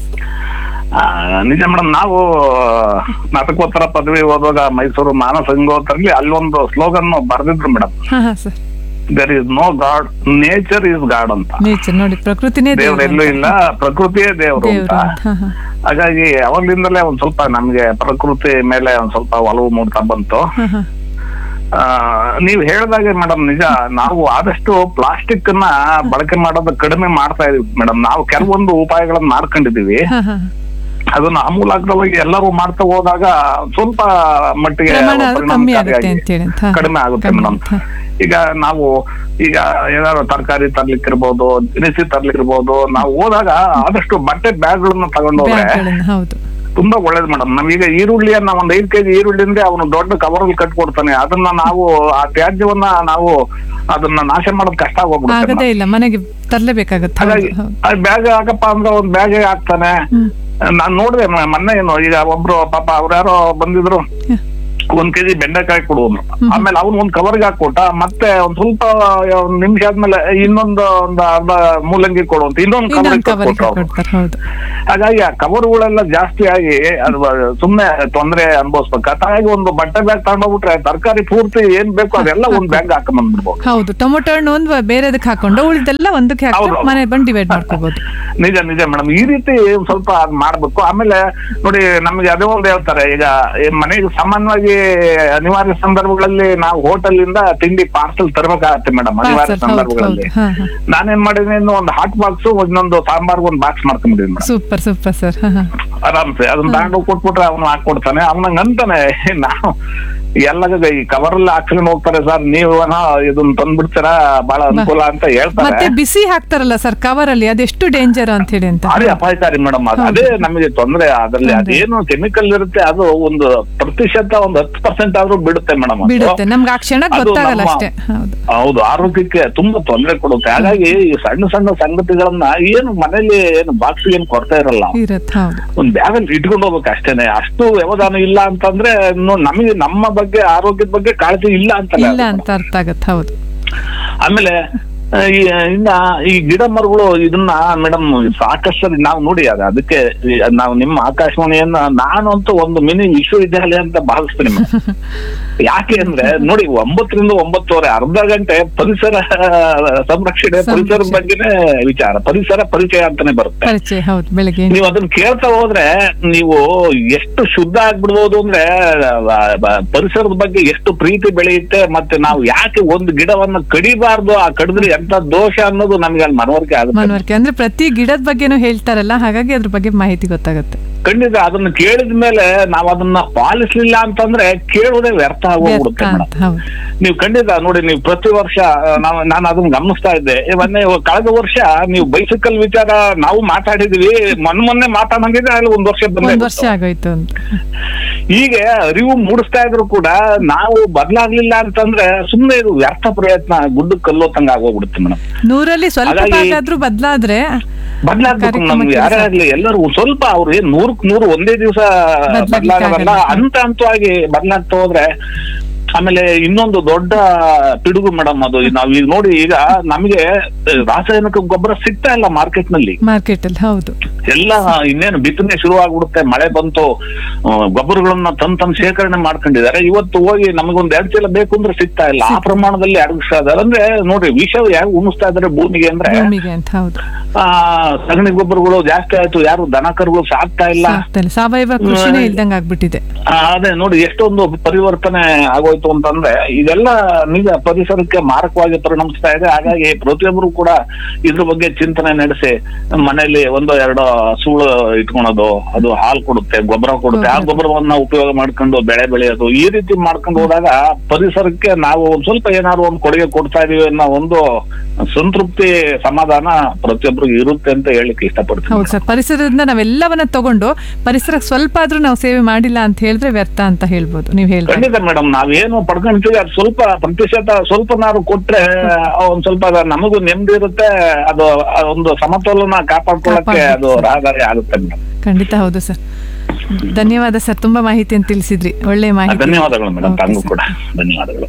ಆ, ನಿಜ ಮೇಡಮ್ ನಾವು ಸ್ನಾತಕೋತ್ತರ ಪದವಿ ಓದುವಾಗ ಮೈಸೂರು ಮಾನಸ ಗಂಗೋತ್ರಲ್ಲಿ ಅಲ್ಲೊಂದು ಸ್ಲೋಗನ್ ಬರೆದಿದ್ರು ಮೇಡಮ್ ಹಾಂ ಹಾಂ sir there is no god nature is god ಅಂತ ನೇಚರ್ ನೋಡಿ ಪ್ರಕೃತಿನೇ ದೇವ್ರು ದೇವ್ರು ಎಲ್ಲೂ ಇಲ್ಲ ಪ್ರಕೃತಿಯೇ ದೇವ್ರು ಅಂತ ದೇವ್ರು ಅಂತ. ಹಾಂ ಹಾಂ ಹಾಗಾಗಿ ಅವಾಗ್ಲಿಂದಲೇ ಒಂದ್ ಸ್ವಲ್ಪ ನಮ್ಗೆ ಪ್ರಕೃತಿ ಮೇಲೆ ಒಂದ್ ಸ್ವಲ್ಪ ಒಲವು ಮೂಡ್ತಾ ಬಂತು ಹಾಂ ಹಾಂ ಆ, ನೀವ್ ಹೇಳ್ದಾಗೆ ಮೇಡಮ್ ನಿಜ ನಾವು ಆದಷ್ಟು ಪ್ಲಾಸ್ಟಿಕ್ ನ ಬಳಕೆ ಮಾಡೋದು ಕಡಿಮೆ ಮಾಡ್ತಾ ಇದೀವಿ ಮೇಡಮ್ ನಾವು ಕೆಲವೊಂದು ಉಪಾಯಗಳನ್ನ ಮಾಡ್ಕೊಂಡಿದೀವಿ ಹಾಂ ಹಾಂ ಅದನ್ನ ಆಮೂಲಾಗ್ರವಾಗಿ ಎಲ್ಲರೂ ಮಾಡ್ತಾ ಹೋದಾಗ ಸ್ವಲ್ಪ ಮಟ್ಟಿಗೆ ಪ್ರಮಾಣ ಅದು ಕಮ್ಮಿ ಆಗುತ್ತೆ ಪರಿಣಾಮಕಾರಿಯಾಗಿ ಅಂತೇಳಿ ಅಂತ ಕಡಿಮೆ ಆಗುತ್ತೆ ಮೇಡಮ್ ಈಗ ನಾವು ಈಗ ಏನಾದ್ರು ತರಕಾರಿ ತರ್ಲಿಕ್ಕಿರ್ಬೋದು ದಿನಸಿ ತರ್ಲಿಕ್ಕಿರ್ಬೋದು ನಾವು ಹೋದಾಗ ಆದಷ್ಟು ಬಟ್ಟೆ ಬ್ಯಾಗ್ಗಳನ್ನ ತಗೊಂಡು ಹೋದ್ರೆ ಬ್ಯಾಗ್ಗಳನ್ನು ಹೌದು ತುಂಬಾ ಒಳ್ಳೇದು ಮೇಡಮ್ ನಮೀಗ ಈರುಳ್ಳಿಯನ್ನ ಒಂದ್ ಐದ್ ಕೆಜಿ ಈರುಳ್ಳಿಂದ್ರೆ ಅವನು ದೊಡ್ಡ ಕವರ್ ಅಲ್ಲಿ ಕಟ್ಕೊಡ್ತಾನೆ ಅದನ್ನ ನಾವು ಆ ತ್ಯಾಜ್ಯವನ್ನ ನಾವು ಅದನ್ನ ನಾಶ ಮಾಡೋದ್ ಕಷ್ಟ ಆಗೋಗ್ಬಿಡುತ್ತೆ ಆಗದೇ ಇಲ್ಲ ಮನೆಗೆ ತರಲೇಬೇಕಾಗತ್ತೆ ಹಾಗಾಗಿ ಬ್ಯಾಗ್ ಹಾಕಪ್ಪ ಅಂದ್ರೆ ಒಂದ್ ಬ್ಯಾಗ್ ಹಾಕ್ತಾನೆ ನಾನ್ ನೋಡಿದೆ ಮೊನ್ನೆ ಏನು ಈಗ ಒಬ್ರು ಪಾಪ ಅವ್ರ್ಯಾರೋ ಬಂದಿದ್ರು ಒಂದ್ ಕೆಜಿ ಬೆಂಡೆಕಾಯಿ ಕೊಡುವನು ಆಮೇಲೆ ಅವ್ನು ಒಂದ್ ಕವರ್ಗೆ ಹಾಕೊಟ್ಟ ಮತ್ತೆ ಒಂದ್ ಸ್ವಲ್ಪ ಒಂದ್ ನಿಮಿಷ ಆದ್ಮೇಲೆ ಇನ್ನೊಂದು ಒಂದ್ ಅರ್ಧ ಮೂಲಂಗಿ ಕೊಡುವಂತ ಇನ್ನೊಂದ್ ಇನ್ನೊಂದು ಕವರ್ ಕವರಿಗೆ ಕೊಡ್ತಾರೆ ಹೌದು ಹಾಗಾಗಿ ಆ ಕವರ್ಗಳೆಲ್ಲ ಜಾಸ್ತಿ ಆಗಿ ಅದು ಸುಮ್ನೆ ತೊಂದ್ರೆ ಅನ್ಭವಿಸ್ಬೇಕು ಹಾಗಾಗಿ ಒಂದು ಬಟ್ಟೆ ಬ್ಯಾಗ್ ತಗೊಂಡೋಗ್ಬಿಟ್ರೆ ತರಕಾರಿ ಪೂರ್ತಿ ಏನ್ ಬೇಕು ಅದೆಲ್ಲ ಒಂದ್ ಬ್ಯಾಗ್ ಹಾಕೊಂಡ್ ಬಂದ್ಬಿಡ್ಬೋದು ಹೌದು ಟೊಮೊಟೊ ಹಣ್ಣು ಒಂದು ಬೇರೆದಕ್ಕೆ ಹಾಕೊಂಡು ಉಳಿದೆಲ್ಲ ಒಂದಕ್ಕೆ ಹಾಕೊಂಡು ಮನೆ ಬಂದು ಡಿವೈಡ್ ಮಾಡ್ಕೋಬಹುದು ನಿಜ ನಿಜ ಮೇಡಮ್ ಈ ರೀತಿ ಒಂದ್ ಸ್ವಲ್ಪ ಅದ್ ಮಾಡ್ಬೇಕು ಆಮೇಲೆ ನೋಡಿ ನಮ್ಗೆ ಅದೇ ಒಂದು ಹೇಳ್ತಾರೆ ಈಗ ಈ ಮನೆಗೆ ಸಾಮಾನ್ಯವಾಗಿ ಅನಿವಾರ್ಯ ಸಂದರ್ಭಗಳಲ್ಲಿ ನಾವು ಹೋಟೆಲ್ ಇಂದ ತಿಂಡಿ ಪಾರ್ಸಲ್ ತರಬೇಕಾಗತ್ತೆ ಮೇಡಮ್ ಅನಿವಾರ್ಯ ಹೌದು ಸಂದರ್ಭಗಳಲ್ಲಿ ಹೌದು ಹಾ ಹಾ ನಾನೇನ್ ಮಾಡಿದೀನಿ ಇನ್ನು ಒಂದು ಹಾಟ್ ಬಾಕ್ಸ್ ಇನ್ನೊಂದು ಸಾಂಬಾರ್ ಒಂದ್ ಬಾಕ್ಸ್ ಮಾಡ್ಕೊಂಡಿದ್ದೀನಿ ಮೇಡಮ್ ಸೂಪರ್ ಸೂಪರ್ ಸರ್ ಹಾ ಹಾ ಆರಾಮ್ಸೆ ಅದನ್ನ ತಗೊಂಡು ಕೊಟ್ಬಿಟ್ರೆ ಅವ್ನು ಹಾಕೊಡ್ತಾನೆ ಅವ್ನಂಗ್ ಅಂತಾನೆ ನಾವು ಎಲ್ಲ ಈ ಕವರ್ ಅಲ್ಲಿ ಹಾಕ್ಸ್ಕೊಂಡು ಹೋಗ್ತಾರೆ ಸರ್ ನೀವು ಇದನ್ನ ತಂದ್ಬಿಡ್ತೀರಾ ಬಹಳ ಅನುಕೂಲ ಅಂತ ಮತ್ತೆ ಹೇಳ್ತಾರೆ ಬಿಸಿ ಹಾಕ್ತಾರಲ್ಲ ಸರ್ ಕವರ್ ಅಲ್ಲಿ ಅದೆಷ್ಟು ಡೇಂಜರ್ ಅಂತ ಹೇಳಿ ಅಂತ ಭಾರಿ ಅಪಾಯಕಾರಿ ಮೇಡಮ್ ಅದು ಅದೇ ನಮಗೆ ತೊಂದ್ರೆ ಅದ್ರಲ್ಲಿ ಅದೇನು ಕೆಮಿಕಲ್ ಇರುತ್ತೆ ಅದು ಒಂದು ಪ್ರತಿಶತ ಒಂದು ಹತ್ತು ಪರ್ಸೆಂಟ್ ಆದ್ರೂ ಬಿಡುತ್ತೆ ಮೇಡಮ್ ಬಿಡುತ್ತೆ ನಮ್ಗೆ ಆ ಕ್ಷಣ ಅದು ಗೊತ್ತಾಗಲ್ಲ ನಮ್ಮ- ಅಷ್ಟೇ ಹೌದು ಹೌದು ಆರೋಗ್ಯಕ್ಕೆ ತುಂಬಾ ತೊಂದರೆ ಕೊಡುತ್ತೆ ಹಾಗಾಗಿ ಈ ಸಣ್ಣ ಸಣ್ಣ ಸಂಗತಿಗಳನ್ನ ಏನು ಮನೇಲಿ ಏನು ಬಾಕ್ಸ್ ಏನ್ ಕೊರತೆ ಇರಲ್ಲ ಇರತ್ತೆ ಹೌದು ಒಂದ್ ಬ್ಯಾಗ್ ಅಲ್ಲಿ ಇಟ್ಕೊಂಡು ಹೋಗ್ಬೇಕು ಅಷ್ಟೇನೆ ಅಷ್ಟು ವ್ಯವಧಾನ ಇಲ್ಲ ಅಂತಂದ್ರೆ ಇನ್ನು ನಮಗೆ ನಮ್ಮ ಬಗ್ಗೆ ಆರೋಗ್ಯದ ಬಗ್ಗೆ ಕಾಳಜಿ ಇಲ್ಲ ಅಂತಲ್ಲ ಇಲ್ಲ ಅಂತ ಅರ್ಥ ಆಗತ್ತೆ ಹೌದು ಆಮೇಲೆ ಆ, ಈ ಇನ್ನ ಈ ಗಿಡ ಮರಗಳು ಇದನ್ನ ಮೇಡಮ್ ಸಾಕಷ್ಟು ಸರಿ ನಾವು ನೋಡಿ ಅದ ಅದಕ್ಕೆ ಈ ನಾವು ನಿಮ್ಮ ಆಕಾಶವಾಣಿಯನ್ನ ನಾನಂತೂ ಒಂದು ಮಿನಿ ವಿಶ್ವವಿದ್ಯಾಲಯ ಅಂತ ಭಾವಿಸ್ತೀನಿ madam. ಯಾಕೆ ಅಂದ್ರೆ ನೋಡಿ ಒಂಬತ್ತರಿಂದ ಒಂಬತ್ತುವರೆ ಅರ್ಧ ಗಂಟೆ ಪರಿಸರ ಸಂರಕ್ಷಣೆ ಪರಿಸರದ ಬಗ್ಗೆನೇ ವಿಚಾರ ಪರಿಸರ ಪರಿಚಯ ಅಂತಾನೆ ಬರುತ್ತೆ ಪರಿಚಯ ಹೌದು ಬೆಳಗ್ಗೆ ನೀವು ಅದನ್ನ ಕೇಳ್ತಾ ಹೋದ್ರೆ ನೀವು ಎಷ್ಟು ಶುದ್ಧ ಆಗ್ಬಿಡ್ಬೋದು ಅಂದ್ರೆ ಆ, ಬ- ಪರಿಸರದ ಬಗ್ಗೆ ಎಷ್ಟು ಪ್ರೀತಿ ಬೆಳೆಯುತ್ತೆ ಮತ್ತೆ ನಾವು ಯಾಕೆ ಒಂದು ಗಿಡವನ್ನ ಕಡಿಬಾರ್ದು ಆ ಕಡಿದ್ರೆ ಎಂತ ದೋಷ ಅನ್ನೋದು ನಮ್ಗೆ ಅಲ್ಲಿ ಮನವರಿಕೆ ಆಗುತ್ತೆ ಮನವರಿಕೆ ಅಂದ್ರೆ ಪ್ರತಿ ಗಿಡದ ಬಗ್ಗೆನೂ ಹೇಳ್ತಾರಲ್ಲ ಹಾಗಾಗಿ ಅದ್ರ ಬಗ್ಗೆ ಮಾಹಿತಿ ಗೊತ್ತಾಗುತ್ತೆ ಖಂಡಿತ ಅದನ್ನ ಕೇಳಿದ ಮೇಲೆ ನಾವ್ ಅದನ್ನ ಪಾಲಿಸ್ಲಿಲ್ಲ ಅಂತಂದ್ರೆ ಕೇಳುವುದೇ ವ್ಯರ್ಥ ಆಗೋಗ್ಬಿಡುತ್ತೆ ಮೇಡಮ್ ಹೌದು ನೀವು ಖಂಡಿತ ನೋಡಿ ನೀವು ಪ್ರತಿ ವರ್ಷ ನಾವು ನಾನು ಅದನ್ನ ಗಮನಿಸ್ತಾ ಇದ್ದೆ ಈ ಮೊನ್ನೆ ಕಳೆದ ವರ್ಷ ನೀವು ಬೈಸಿಕಲ್ ವಿಚಾರ ನಾವು ಮಾತಾಡಿದ್ವಿ ಮೊನ್ನೆ ಮೊನ್ನೆ ಮಾತಾಡಂಗಿದ್ರೆ ಅಲ್ಲಿ ಒಂದ್ ವರ್ಷ ಬಂದೇ ಒಂದ್ ವರ್ಷ ಆಗೋಯ್ತು ಅಂತ ಹೀಗೆ ಅರಿವು ಮೂಡಿಸ್ತಾ ಇದ್ರು ಕೂಡ ನಾವು ಬದಲಾಗ್ಲಿಲ್ಲ ಅಂತಂದ್ರೆ ಸುಮ್ನೆ ಇದು ವ್ಯರ್ಥ ಪ್ರಯತ್ನ ಗುಡ್ಡಕ್ಕೆ ಕಲ್ಲೋತಂಗ ಆಗೋಗ್ಬಿಡುತ್ತೆ ಮೇಡಮ್ ನೂರಲ್ಲಿ ಸ್ವಲ್ಪ ಹಾಗಾಗಿ- ಭಾಗ ಆದ್ರೂ ಬದಲಾದ್ರೆ ಬದಲಾಗ್ಬೇಕು ನಮ್ಗೆ ಯಾರೇ ಆಗ್ಲಿ ಎಲ್ಲರೂ ಒಂದ್ ಸ್ವಲ್ಪ ಅವ್ರು ಏನ್ ನೂರಕ್ ನೂರು ಒಂದೇ ದಿವಸ ಬದಲಾಗಲ್ಲ ಹಂತ ಹಂತವಾಗಿ ಬದಲಾಗ್ತಾ ಹೋದ್ರೆ ಆಮೇಲೆ ಇನ್ನೊಂದು ದೊಡ್ಡ ಪಿಡುಗು ಮೇಡಮ್ ಅದು ನಾವ್ ಈಗ ನೋಡಿ ಈಗ ನಮಗೆ ರಾಸಾಯನಿಕ ಗೊಬ್ಬರ ಸಿಗ್ತಾ ಇಲ್ಲ ಮಾರ್ಕೆಟ್ ನಲ್ಲಿ ಮಾರ್ಕೆಟ್ ಅಲ್ಲಿ ಹೌದು ಎಲ್ಲ ಇನ್ನೇನು ಬಿತ್ತನೆ ಶುರು ಆಗ್ಬಿಡುತ್ತೆ ಮಳೆ ಬಂತು ಆ, ಗೊಬ್ಬರಗಳನ್ನ ತಂದ್ ತಂದ್ ಶೇಖರಣೆ ಮಾಡ್ಕೊಂಡಿದ್ದಾರೆ ಇವತ್ತು ಹೋಗಿ ನಮಗೊಂದ್ ಎರಡ್ ಚೀಲ ಬೇಕು ಅಂದ್ರೆ ಸಿಗ್ತಾ ಇಲ್ಲ ಆ ಪ್ರಮಾಣದಲ್ಲಿ ಅಡಗಿಸ್ತಾ ಇದಾರೆ ಅಂದ್ರೆ ನೋಡ್ರಿ ವಿಷ ಯಾರು ಉಣಿಸ್ತಾ ಇದಾರೆ ಭೂಮಿಗೆ ಅಂದ್ರೆ ಭೂಮಿಗೆ ಅಂತ ಹೌದು ಆ ಸಗಣಿ ಗೊಬ್ಬರಗಳು ಜಾಸ್ತಿ ಆಯ್ತು ಯಾರು ದನ ಕರುಗಳು ಸಾಕ್ತಾ ಇಲ್ಲ ಆಗ್ತಾ ಇಲ್ಲ. ಸಾವಯವ ಕೃಷಿನೇ ಇಲ್ದಂಗ ಆಗ್ಬಿಟ್ಟಿದೆ ಆ, ಅದೇ ನೋಡಿ ಎಷ್ಟೊಂದು ಪರಿವರ್ತನೆ ಆಗೋಯ್ತು ಅಂತಂದ್ರೆ ಇದೆಲ್ಲ ನಿಜ ಪರಿಸರಕ್ಕೆ ಮಾರಕವಾಗಿ ಪರಿಣಮಿಸ್ತಾ ಇದೆ ಹಾಗಾಗಿ ಪ್ರತಿಯೊಬ್ಬರು ಕೂಡ ಇದ್ರ ಬಗ್ಗೆ ಚಿಂತನೆ ನಡೆಸಿ ಮನೆಯಲ್ಲಿ ಒಂದೋ ಎರಡೋ ಸೂಳು ಇಟ್ಕೊಳೋದು ಅದು ಹಾಲು ಕೊಡುತ್ತೆ ಗೊಬ್ಬರ ಕೊಡುತ್ತೆ ಆ ಗೊಬ್ಬರವನ್ನ ಉಪಯೋಗ ಮಾಡ್ಕೊಂಡು ಬೆಳೆ ಬೆಳೆಯೋದು ಈ ರೀತಿ ಮಾಡ್ಕೊಂಡು ಹೋದಾಗ ಪರಿಸರಕ್ಕೆ ನಾವು ಒಂದ್ ಸ್ವಲ್ಪ ಏನಾದ್ರು ಒಂದು ಕೊಡುಗೆ ಕೊಡ್ತಾ ಇದೀವಿ ಅನ್ನೋ ಒಂದು ಸಂತೃಪ್ತಿ ಸಮಾಧಾನ ಪ್ರತಿಯೊಬ್ಬರಿಗೂ ಇರುತ್ತೆ ಅಂತ ಹೇಳಿಕ್ಕೆ ಇಷ್ಟಪಡ್ತೀನಿ ಹೌದು ಸರ್ ಪರಿಸರದಿಂದ ನಾವೆಲ್ಲವನ್ನ ತಗೊಂಡು ಪರಿಸರಕ್ಕೆ ಸ್ವಲ್ಪ ಆದ್ರೂ ನಾವು ಸೇವೆ ಮಾಡಿಲ್ಲ ಅಂತ ಹೇಳಿದ್ರೆ ವ್ಯರ್ಥ ಅಂತ ಹೇಳ್ಬೋದು ನೀವು ಹೇಳ್ಬೋದು ಖಂಡಿತ ಮೇಡಮ್ ನಾವೇನು ಪಡ್ಕೊಂತೀವಿ ಅದು ಸ್ವಲ್ಪ ಪ್ರತಿಶತ ಸ್ವಲ್ಪನಾದ್ರು ಕೊಟ್ರೆ ಒಂದ್ ಸ್ವಲ್ಪ ಅದು ನಮಗೂ ನೆಮ್ಮದಿ ಇರುತ್ತೆ ಅದು ಆ ಒಂದು ಸಮತೋಲನ ಕಾಪಾಡ್ಕೊಳ್ಳಕ್ಕೆ ಅದು ರಹದಾರಿ ಆಗುತ್ತೆ ಮೇಡಮ್ ಖಂಡಿತ ಹೌದು ಸರ್ ಧನ್ಯವಾದ ಸರ್ ತುಂಬಾ ಮಾಹಿತಿಯನ್ನು ತಿಳಿಸಿದ್ರಿ ಒಳ್ಳೆ ಮಾಹಿತಿ ಧನ್ಯವಾದಗಳು ಮೇಡಮ್ Okay, ತಮಗೂ sir. ಕೂಡ ಧನ್ಯವಾದಗಳು